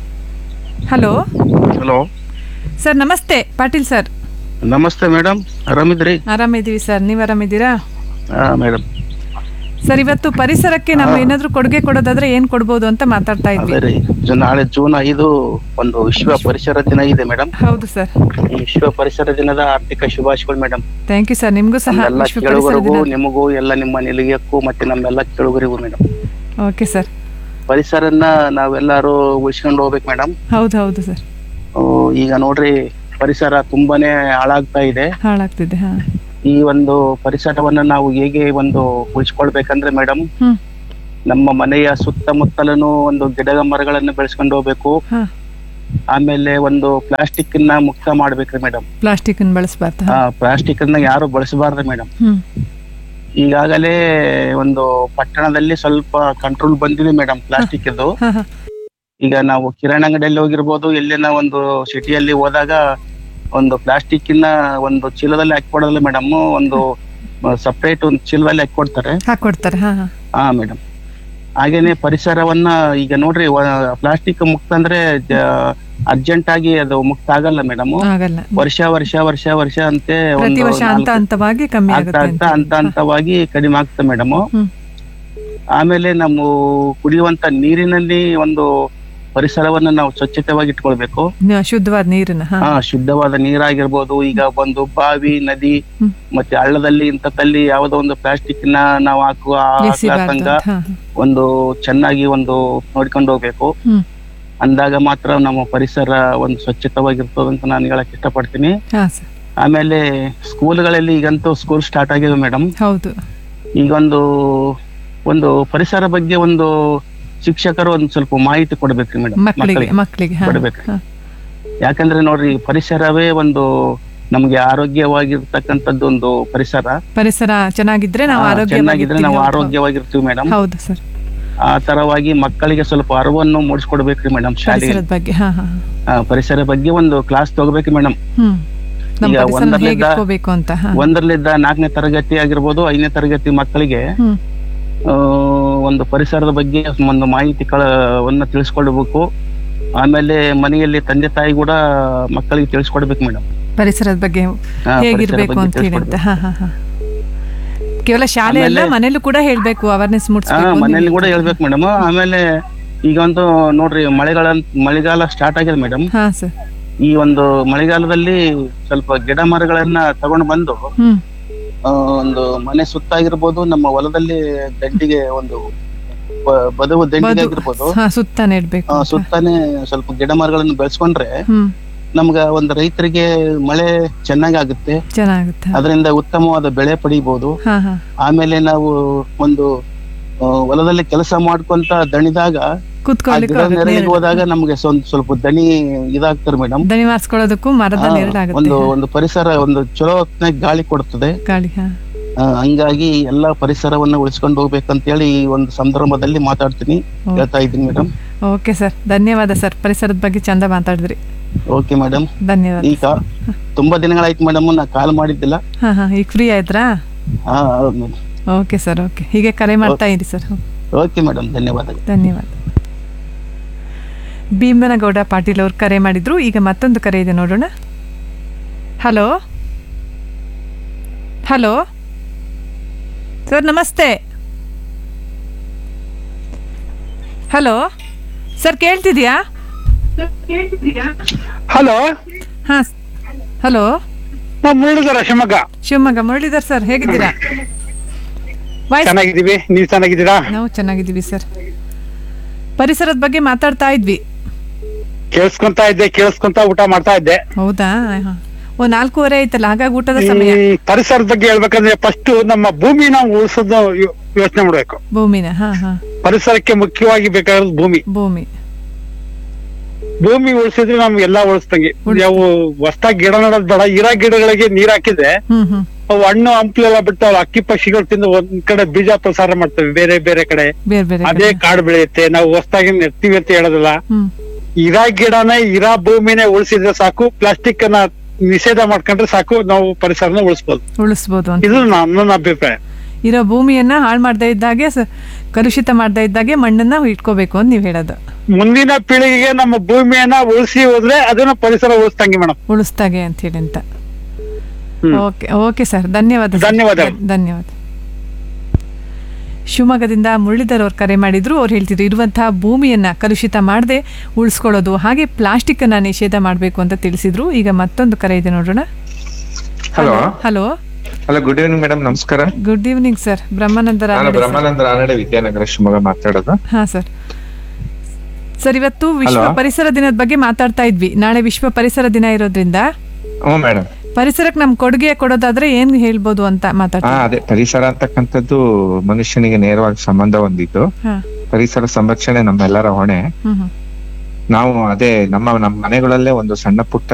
ಹಲೋ ಹಲೋ ಸರ್ ನಮಸ್ತೆ ಪಾಟೀಲ್ ಸರ್ ನಮಸ್ತೆ ಮೇಡಮ್ ಆರಾಮಿದ್ರಿ ಆರಾಮಿದ್ದೀವಿ ಸರ್ ನೀವು ಆರಾಮಿದ್ದೀರಾ ಹಾ ಮೇಡಮ್ ಸರ್ ಇವತ್ತು ಪರಿಸರಕ್ಕೆ ನಾವು ಏನಾದ್ರೂ ಕೊಡುಗೆ ಕೊಡೋದಾದ್ರೆ ಏನ್ ಕೊಡ್ಬೋದು ಅಂತ ಮಾತಾಡ್ತಾ ಇದ್ವಿ ಅದೇ ರೀ ಜು- ನಾಳೆ ಜೂನ್ ಐದು ಒಂದು ವಿಶ್ವ ಪರಿಸರ ದಿನ ಇದೆ ಮೇಡಮ್ ಹೌದು ಸರ್ ಈ ವಿಶ್ವ ಪರಿಸರ ದಿನದ ಆರ್ಥಿಕ ಶುಭಾಶಯಗಳು ಮೇಡಮ್ ಥ್ಯಾಂಕ್ ಯು ಸರ್ ನಿಮ್ಗೂ ಸಹ ಎಲ್ಲ ವಿಶ್ವ ಪರಿಸರ ಕೇಳುಗರಿಗೂ ದಿನ ನಿಮಗೂ ಎಲ್ಲ ನಿಮ್ಮ ನಿಲಯಕ್ಕೂ ಮತ್ತೆ ನಮ್ಮೆಲ್ಲ ಕೇಳುಗರಿಗೂ ಮೇಡಮ್ ಓಕೆ ಸರ್ ಪರಿಸರನ್ನ ನಾವೆಲ್ಲರೂ ಉಳಿಸ್ಕೊಂಡು ಹೋಗ್ಬೇಕು ಮೇಡಮ್ ಹೌದು ಹೌದು ಸರ್ ಈಗ ನೋಡ್ರಿ ಪರಿಸರ ತುಂಬಾನೇ ಹಾಳಾಗ್ತಾ ಇದೆ ಹಾಳಾಗ್ತಿದೆ ಹಾ ಈ ಒಂದು ಪರಿಸರವನ್ನ ನಾವು ಹೇಗೆ ಒಂದು ಉಳಿಸ್ಕೊಳ್ಬೇಕಂದ್ರೆ ಮೇಡಮ್ ಹ್ಮ್ ನಮ್ಮ ಮನೆಯ ಸುತ್ತಮುತ್ತಲನು ಒಂದು ಗಿಡ ಮರಗಳನ್ನ ಬೆಳೆಸ್ಕೊಂಡು ಹೋಗ್ಬೇಕು ಹಾ ಆಮೇಲೆ ಒಂದು ಪ್ಲಾಸ್ಟಿಕ್ ನ ಮುಕ್ತ ಮಾಡ್ಬೇಕ್ರಿ ಮೇಡಮ್ ಪ್ಲಾಸ್ಟಿಕ್ ಅನ್ನು ಬಳಸಬಾರ್ದು ಆ ಪ್ಲಾಸ್ಟಿಕ್ ಅನ್ನ ಯಾರು ಬಳಸಬಾರ್ದು ಮೇಡಮ್ ಹ್ಮ್ ಈಗಾಗಲೇ ಒಂದು ಪಟ್ಟಣದಲ್ಲಿ ಸ್ವಲ್ಪ ಕಂಟ್ರೋಲ್ ಬಂದಿದೆ ಮೇಡಮ್ ಪ್ಲಾಸ್ಟಿಕ್ ಇದು ಹಾ ಹಾ ಈಗ ನಾವು ಕಿರಾಣಿ ಅಂಗಡಿಯಲ್ಲಿ ಹೋಗಿರ್ಬೋದು ಎಲ್ಲಿನ ಒಂದು ಸಿಟಿಯಲ್ಲಿ ಹೋದಾಗ ಒಂದು ಪ್ಲಾಸ್ಟಿಕ್ ಇನ್ನ ಒಂದು ಚೀಲದಲ್ಲಿ ಹಾಕೊಡೋದಿಲ್ಲ ಮೇಡಮ್ ಒಂದು ಸಪ್ರೇಟ್ ಒಂದು ಚೀಲದಲ್ಲಿ ಹಾಕೊಡ್ತಾರೆ ಹಾಕೊಡ್ತಾರೆ ಹಾ ಹಾ ಹಾ ಮೇಡಮ್ ಹಾಗೇನೆ ಪರಿಸರವನ್ನ ಈಗ ನೋಡ್ರಿ ಪ್ಲಾಸ್ಟಿಕ್ ಮುಕ್ತ ಅಂದ್ರೆ ಅರ್ಜೆಂಟ್ ಆಗಿ ಅದು ಮುಕ್ತ ಆಗಲ್ಲ ಮೇಡಮ್ ಆಗಲ್ಲ ವರ್ಷ ವರ್ಷ ವರ್ಷ ವರ್ಷ ಅಂತೆ ಪ್ರತಿ ಒಂದು ವರ್ಷ ಹಂತ ನಾಲ್ಕು- ಹಂತವಾಗಿ ಕಮ್ಮಿ ಆಗ್ತಾ ಆಗುತ್ತೆ ಆಗ್ತಾ ಹಂತ ಹಂತವಾಗಿ ಕಡಿಮೆ ಆಗ್ತದೆ ಮೇಡಮ್ ಹ್ಮ್. ಆಮೇಲೆ ನಮ್ಮ ಕುಡಿಯುವಂತ ನೀರಿನಲ್ಲಿ ಒಂದು ಪರಿಸರವನ್ನ ನಾವು ಸ್ವಚ್ಛತೆವಾಗಿ ಇಟ್ಕೊಳ್ಬೇಕು ನ- ಶುದ್ಧವಾದ ನೀರನ್ನ ಹಾ ಹಾ ಶುದ್ಧವಾದ ನೀರಾಗಿರ್ಬೋದು ಈಗ ಒಂದು ಬಾವಿ ನದಿ ಹ್ಮ್. ಮತ್ತೆ ಹಳ್ಳದಲ್ಲಿ ಇಂಥದ್ದಲ್ಲಿ ಯಾವುದೋ ಒಂದು ಪ್ಲಾಸ್ಟಿಕ್ ನ ನಾವು ಹಾಕುವ ಎಸಿಬಾರ್ದು ಹಾಕ್ಲಾರ್ದಂಗ ಅಂತ, ಹಾ, ಹಾ. ಒಂದು ಚೆನ್ನಾಗಿ ಒಂದು ನೋಡ್ಕೊಂಡು ಹೋಗ್ಬೇಕು ಹ್ಮ್. ಅಂದಾಗ ಮಾತ್ರ ನಮ್ಮ ಪರಿಸರ ಒಂದು ಸ್ವಚ್ಛತವಾಗಿರ್ತದೆ ಅಂತ ನಾನು ಹೇಳಕ್ ಇಷ್ಟಪಡ್ತೀನಿ ಹಾ ಸರ್ ಆಮೇಲೆ ಸ್ಕೂಲ್ಗಳಲ್ಲಿ ಈಗಂತೂ ಸ್ಕೂಲ್ ಸ್ಟಾರ್ಟ್ ಆಗಿದೆ ಮೇಡಮ್ ಹೌದು ಈಗ ಒಂದು ಒಂದು ಪರಿಸರ ಬಗ್ಗೆ ಒಂದು ಶಿಕ್ಷಕರು ಒಂದ್ ಸ್ವಲ್ಪ ಮಾಹಿತಿ ಕೊಡ್ಬೇಕ್ರಿ ಮೇಡಮ್ ಮಕ್ಕಳಿಗೆ ಮಕ್ಕಳಿಗೆ ಹಾ ಕೊಡ್ಬೇಕ್ರಿ ಹಾ. ಯಾಕಂದ್ರೆ ನೋಡ್ರಿ ಪರಿಸರವೇ ಒಂದು ನಮ್ಗೆ ಆರೋಗ್ಯವಾಗಿರ್ತಕ್ಕಂಥದ್ದು ಒಂದು ಪರಿಸರ ಪರಿಸರ ಚೆನ್ನಾಗಿದ್ರೆ ನಾವು ಆ, ಚೆನ್ನಾಗಿದ್ರೆ ನಾವು ಆರೋಗ್ಯ ಆರೋಗ್ಯವಾಗಿರ್ತೀವಿ ಮೇಡಮ್ ಹೌದು ಸರ್ ಆ ತರವಾಗಿ ಮಕ್ಕಳಿಗೆ ಸ್ವಲ್ಪ ಅರಿವನ್ನು ಮೂಡಿಸ್ಕೊಡ್ಬೇಕ್ರಿ ಮೇಡಮ್ ಶಾಲೆಗೆ ಪರಿಸರದ ಬಗ್ಗೆ ಹಾ ಹಾ ಆ, ಪರಿಸರ ಬಗ್ಗೆ ಒಂದು ಕ್ಲಾಸ್ ತಗೋಬೇಕ್ರಿ ಮೇಡಮ್ ಹ್ಮ್ ನಮ್ಮ ಈಗ ಪರಿಸರ ಹೇಗೆ ಒಂದರಲ್ಲಿದ್ದ ಇಟ್ಕೋಬೇಕು ಅಂತ ಹಾ ಒಂದರಲ್ಲಿದ್ದ ನಾಲ್ಕನೇ ತರಗತಿ ಆಗಿರ್ಬೋದು ಐದನೇ ತರಗತಿ ಮಕ್ಕಳಿಗೆ ಹ್ಮ್ ಆ, ಒಂದು ಪರಿಸರದ ಬಗ್ಗೆ ಒಂದು ಮಾಹಿತಿ ಕಳವನ್ನ ತಿಳಿಸ್ಕೊಡ್ಬೇಕು ಆಮೇಲೆ ಮನೆಯಲ್ಲಿ ತಂದೆ ತಾಯಿ ಕೂಡ ಮಕ್ಕಳಿಗೆ ತಿಳಿಸ್ಕೊಡ್ಬೇಕು ಮೇಡಮ್ ಪರಿಸರದ ಬಗ್ಗೆ ಹಾ, ಹೇಗಿರ್ಬೇಕು ಪರಿಸರ ಅಂತ ಬಗ್ಗೆ ಹೇಳಿ ಅಂತ ಹಾ ಹಾ ಹಾ ಕೇವಲ ಶಾಲೆ ಅಲ್ಲ ಆಮೇಲೆ- ಮನೇಲೂ ಕೂಡ ಹೇಳ್ಬೇಕು ಅವೇರ್ನೆಸ್ ಹಾ ಮೂಡಿಸ್ಬೇಕು ಅಂತ ಮನೇಲಿ ಕೂಡ ಹೇಳ್ತೀವಿ. ಹೇಳ್ಬೇಕು ಮೇಡಮ್ ಆಮೇಲೆ ಈಗ ಒಂದು ನೋಡ್ರಿ ಮಳೆಗಾಲ ಮಳೆಗಾಲ ಸ್ಟಾರ್ಟ್ ಆಗಿದೆ ಮೇಡಮ್ ಹಾ ಸರ್ ಈ ಒಂದು ಮಳೆಗಾಲದಲ್ಲಿ ಸ್ವಲ್ಪ ಗಿಡ ಮರಗಳನ್ನ ತಗೊಂಡು ಬಂದು ಹ್ಮ್ ಆ, ಒಂದು ಮನೆ ಸುತ್ತಾಗಿರ್ಬೋದು ನಮ್ಮ ಹೊಲದಲ್ಲಿ ದಂಡಿಗೆ ಒಂದು ಬ- ಬದುವು ದಂಡಿಗೆ ಬದು- ಆಗಿರ್ಬೋದು ಹಾ ಸುತ್ತ ನೆಡ್ಬೇಕು ಆ, ಸುತ್ತಾನೆ ಸ್ವಲ್ಪ ಗಿಡ ಮರಗಳನ್ನು ಬೆಳೆಸ್ಕೊಂಡ್ರೆ ಹ್ಮ್ ನಮ್ಗ ಒಂದು ರೈತರಿಗೆ ಮಳೆ ಚೆನ್ನಾಗಿ ಆಗುತ್ತೆ ಚೆನ್ನಾಗುತ್ತೆ ಅದರಿಂದ ಉತ್ತಮವಾದ ಬೆಳೆ ಪಡಿಬಹುದು ಹಾ ಹಾ ಆಮೇಲೆ ನಾವು ಒಂದು ಆ, ಹೊಲದಲ್ಲಿ ಕೆಲಸ ಮಾಡ್ಕೊಂತ ದಣಿದಾಗ ಆ ಕೂತ್ಕೊಳ್ಳಿಕ್ಕೂ ಗಿಡ ಆಗುತ್ತೆ, ನೆರಳಿಗೆ ನೆರಳು. ಹೋದಾಗ ನಮ್ಗೆ ಸ್ವಲ್ಪ ಸ್ವಲ್ಪ ದಣಿ ಇದಾಗ್ತಾರೆ ಮೇಡಮ್ ದಣಿ ಮಾರ್ಸ್ಕೊಳ್ಳೋದಕ್ಕೂ ಮರದ ನೆರಳಾಗುತ್ತೆ ಒಂದು ಒಂದು ಪರಿಸರ ಒಂದು ಚಲೋ ಹೊತ್ನಾಗ್ ಗಾಳಿ ಕೊಡ್ತದೆ ಗಾಳಿ ಹಾ ಆ, ಹಂಗಾಗಿ ಎಲ್ಲಾ ಪರಿಸರವನ್ನ ಉಳಿಸ್ಕೊಂಡು ಹೋಗ್ಬೇಕಂತೇಳಿ ಈ ಒಂದು ಸಂದರ್ಭದಲ್ಲಿ ಮಾತಾಡ್ತೀನಿ ಹೇಳ್ತಾ ಇದ್ದೀನಿ ಮೇಡಮ್ ಓಕೆ ಸರ್ ಧನ್ಯವಾದ ಸರ್ ಪರಿಸರದ ಬಗ್ಗೆ ಚಂದ ಮಾತಾಡಿದ್ರಿ ಓಕೆ ಮೇಡಮ್ ಧನ್ಯವಾದ ಈಗ ತುಂಬಾ ದಿನಗಳಾಯ್ತು ಮೇಡಮ್ ನಾ ಕಾಲ್ ಮಾಡಿದ್ದಿಲ್ಲ ಹಾ ಹಾ ಈಗ ಫ್ರೀ ಆಯ್ತ್ರಾ ಹಾ ಹೌದು ಮೇಡಮ್ ಓಕೆ ಸರ್ ಓಕೆ ಹೀಗೆ ಕರೆ ಮಾಡ್ತಾ ಇರಿ ಸರ್ ಓಕೆ ಮೇಡಮ್ ಧನ್ಯವಾದಗಳು ಧನ್ಯವಾದ ಭೀಮನಗೌಡ ಪಾಟೀಲ್ ಅವ್ರು ಕರೆ ಮಾಡಿದ್ರು ಈಗ ಮತ್ತೊಂದು ಕರೆ ಇದೆ ನೋಡೋಣ ಹಲೋ ಹಲೋ ಸರ್ ನಮಸ್ತೆ ಹಲೋ ಸರ್ ಕೇಳ್ತಿದ್ಯಾ ಹಲೋ ಹಾ ಹಲೋ ನಾವು ಮುರಳೀಧರ ಶಿವಮೊಗ್ಗ ಶಿವಮೊಗ್ಗ ಮುರಳೀಧರ್ ಸರ್ ಹೇಗಿದ್ದೀರಾ ವಾಯ್ಸ್ ಚೆನ್ನಾಗಿದ್ದೀವಿ ನೀವು ಚೆನ್ನಾಗಿದ್ದೀರಾ ನಾವು ಚೆನ್ನಾಗಿದ್ದೀವಿ ಸರ್ ಪರಿಸರದ ಬಗ್ಗೆ ಮಾತಾಡ್ತಾ ಇದ್ವಿ ಕೇಳಿಸ್ಕೊಂತ ಇದ್ದೆ ಕೇಳಿಸ್ಕೊಂತ ಊಟ ಮಾಡ್ತಾ ಇದ್ದೆ ಹೌದಾ ಹಾ. ಓ ನಾಲ್ಕೂವರೆ ಆಯ್ತಲ್ಲ ಹಾಗಾಗಿ ಊಟದ ಸಮಯ ಈ ಪರಿಸರದ ಬಗ್ಗೆ ಹೇಳ್ಬೇಕಂದ್ರೆ ಫಸ್ಟ್ ನಮ್ಮ ಭೂಮಿ ನಾವು ಉಳಿಸೋದು ಯೋಚನೆ ಮಾಡ್ಬೇಕು ಭೂಮಿನ ಹಾ ಹಾ ಪರಿಸರಕ್ಕೆ ಮುಖ್ಯವಾಗಿ ಬೇಕಾಗಿರೋದು ಭೂಮಿ ಭೂಮಿ ಭೂಮಿ ಉಳಿಸಿದ್ರೆ ನಮ್ಗೆ ಎಲ್ಲಾ ಉಳಿಸ್ದಂಗೆ ನಾವು ಹೊಸ್ದಾಗಿ ಗಿಡ ನೆಡೋದ್ ಬೇಡ ಇರೋ ಗಿಡಗಳಿಗೆ ನೀರ್ ಹಾಕಿದ್ರೆ ಹ್ಮ್ ಹ್ಮ್ ಅವು ಹಣ್ಣು ಹಂಪ್ಲೆಲ್ಲ ಬಿಟ್ಟು ಅವು ಅಕ್ಕಿ ಪಕ್ಷಿಗಳು ತಿಂದು ಒಂದ್ ಕಡೆ ಬೀಜ ಪ್ರಸಾರ ಮಾಡ್ತವೆ ಬೇರೆ ಬೇರೆ ಕಡೆ ಬೇರೆ ಬೇರೆ ಅದೇ ಕಾಡು ಬೆಳೆಯುತ್ತೆ ನಾವು ಹೊಸ್ದಾಗಿ ನೆಡ್ತೀವಿ ಅಂತ ಹೇಳೋದಿಲ್ಲ ಹ್ಮ್ ಇರಾ ಗಿಡನೇ ಇರಾ ಭೂಮಿನೇ ಉಳಿಸಿದ್ರೆ ಸಾಕು ಪ್ಲಾಸ್ಟಿಕ್ ಅನ್ನ ನಿಷೇಧ ಮಾಡ್ಕೊಂಡ್ರೆ ಸಾಕು ನಾವು ಪರಿಸರನ ಉಳಿಸ್ಬೋದು ಉಳಿಸ್ಬೋದು ಅಂತ ಇದು ನನ್ನ ನನ್ನ ಅಭಿಪ್ರಾಯ ಇರೋ ಭೂಮಿಯನ್ನ ಹಾಳು ಮಾಡದೇ ಇದ್ದಾಗೆ ಸ- ಕಲುಷಿತ ಮಾಡದೇ ಇದ್ದಾಗೆ ಮಣ್ಣನ್ನ ಇಟ್ಕೋಬೇಕು ಅಂತ ನೀವು ಹೇಳೋದು ಮುಂದಿನ ಪೀಳಿಗೆಗೆ ನಮ್ಮ ಭೂಮಿಯನ್ನ ಉಳಿಸಿ ಹೋದ್ರೆ ಅದನ್ನ ಪರಿಸರ ಉಳಿಸ್ತಂಗೆ ಮೇಡಮ್ ಉಳಿಸ್ದಾಗೆ ಅಂತ ಹೇಳಿ ಅಂತ ಓಕೆ ಓಕೆ ಸರ್ ಧನ್ಯವಾದ ಸರ್. ಧನ್ಯವಾದಗಳು. ಧನ್ಯವಾದ ಶಿವಮೊಗ್ಗದಿಂದ ಮುರಳೀಧರ್ ಅವ್ರು ಕರೆ ಮಾಡಿದ್ರು ಅವ್ರು ಹೇಳ್ತಿದ್ರು ಇರುವಂತಹ ಭೂಮಿಯನ್ನ ಕಲುಷಿತ ಮಾಡದೆ ಉಳಿಸ್ಕೊಳ್ಳೋದು ಹಾಗೆ ಪ್ಲಾಸ್ಟಿಕ್ ಅನ್ನ ನಿಷೇಧ ಮಾಡಬೇಕು ಅಂತ ತಿಳಿಸಿದ್ರು ಈಗ ಮತ್ತೊಂದು ಕರೆ ಇದೆ ನೋಡೋಣ hello hello hello good evening madam ನಮಸ್ಕಾರ ಗುಡ್ ಈವ್ನಿಂಗ್ ಸರ್ ಬ್ರಹ್ಮಾನಂದ ನಾನು ರಾನಡೆ ಸರ್. ಬ್ರಹ್ಮಾನಂದ ರಾನಡೆ ವಿದ್ಯಾನಗರ ಶಿವಮೊಗ್ಗ ಮಾತಾಡೋದು ಹಾ ಸರ್ ಸರ್ ಇವತ್ತು ವಿಶ್ವ Hello. ಪರಿಸರ ದಿನದ ಬಗ್ಗೆ ಮಾತಾಡ್ತಾ ಇದ್ವಿ ನಾಳೆ ವಿಶ್ವ ಪರಿಸರ ದಿನ ಇರೋದ್ರಿಂದ ಹ್ಞೂ ಮೇಡಮ್ ಪರಿಸರಕ್ಕೆ ನಮ್ ಕೊಡುಗೆ ಕೊಡೋದಾದ್ರೆ ಏನ್ ಹೇಳ್ಬೋದು ಅಂತ ಹಾ ಮಾತಾಡ್ತಾ ಅದೇ ಪರಿಸರ ಅಂತಕ್ಕಂಥದ್ದು ಮನುಷ್ಯನಿಗೆ ನೇರವಾಗಿ ಸಂಬಂಧ ಹೊಂದಿದ್ದು ಹಾ ಪರಿಸರ ಸಂರಕ್ಷಣೆ ನಮ್ಮೆಲ್ಲರ ಹೊಣೆ ಹ್ಮ್ ಹ್ಮ್ ನಾವು ಅದೇ ನಮ್ಮ ನಮ್ಮ ಮನೆಗಳಲ್ಲೇ ಒಂದು ಸಣ್ಣ ಪುಟ್ಟ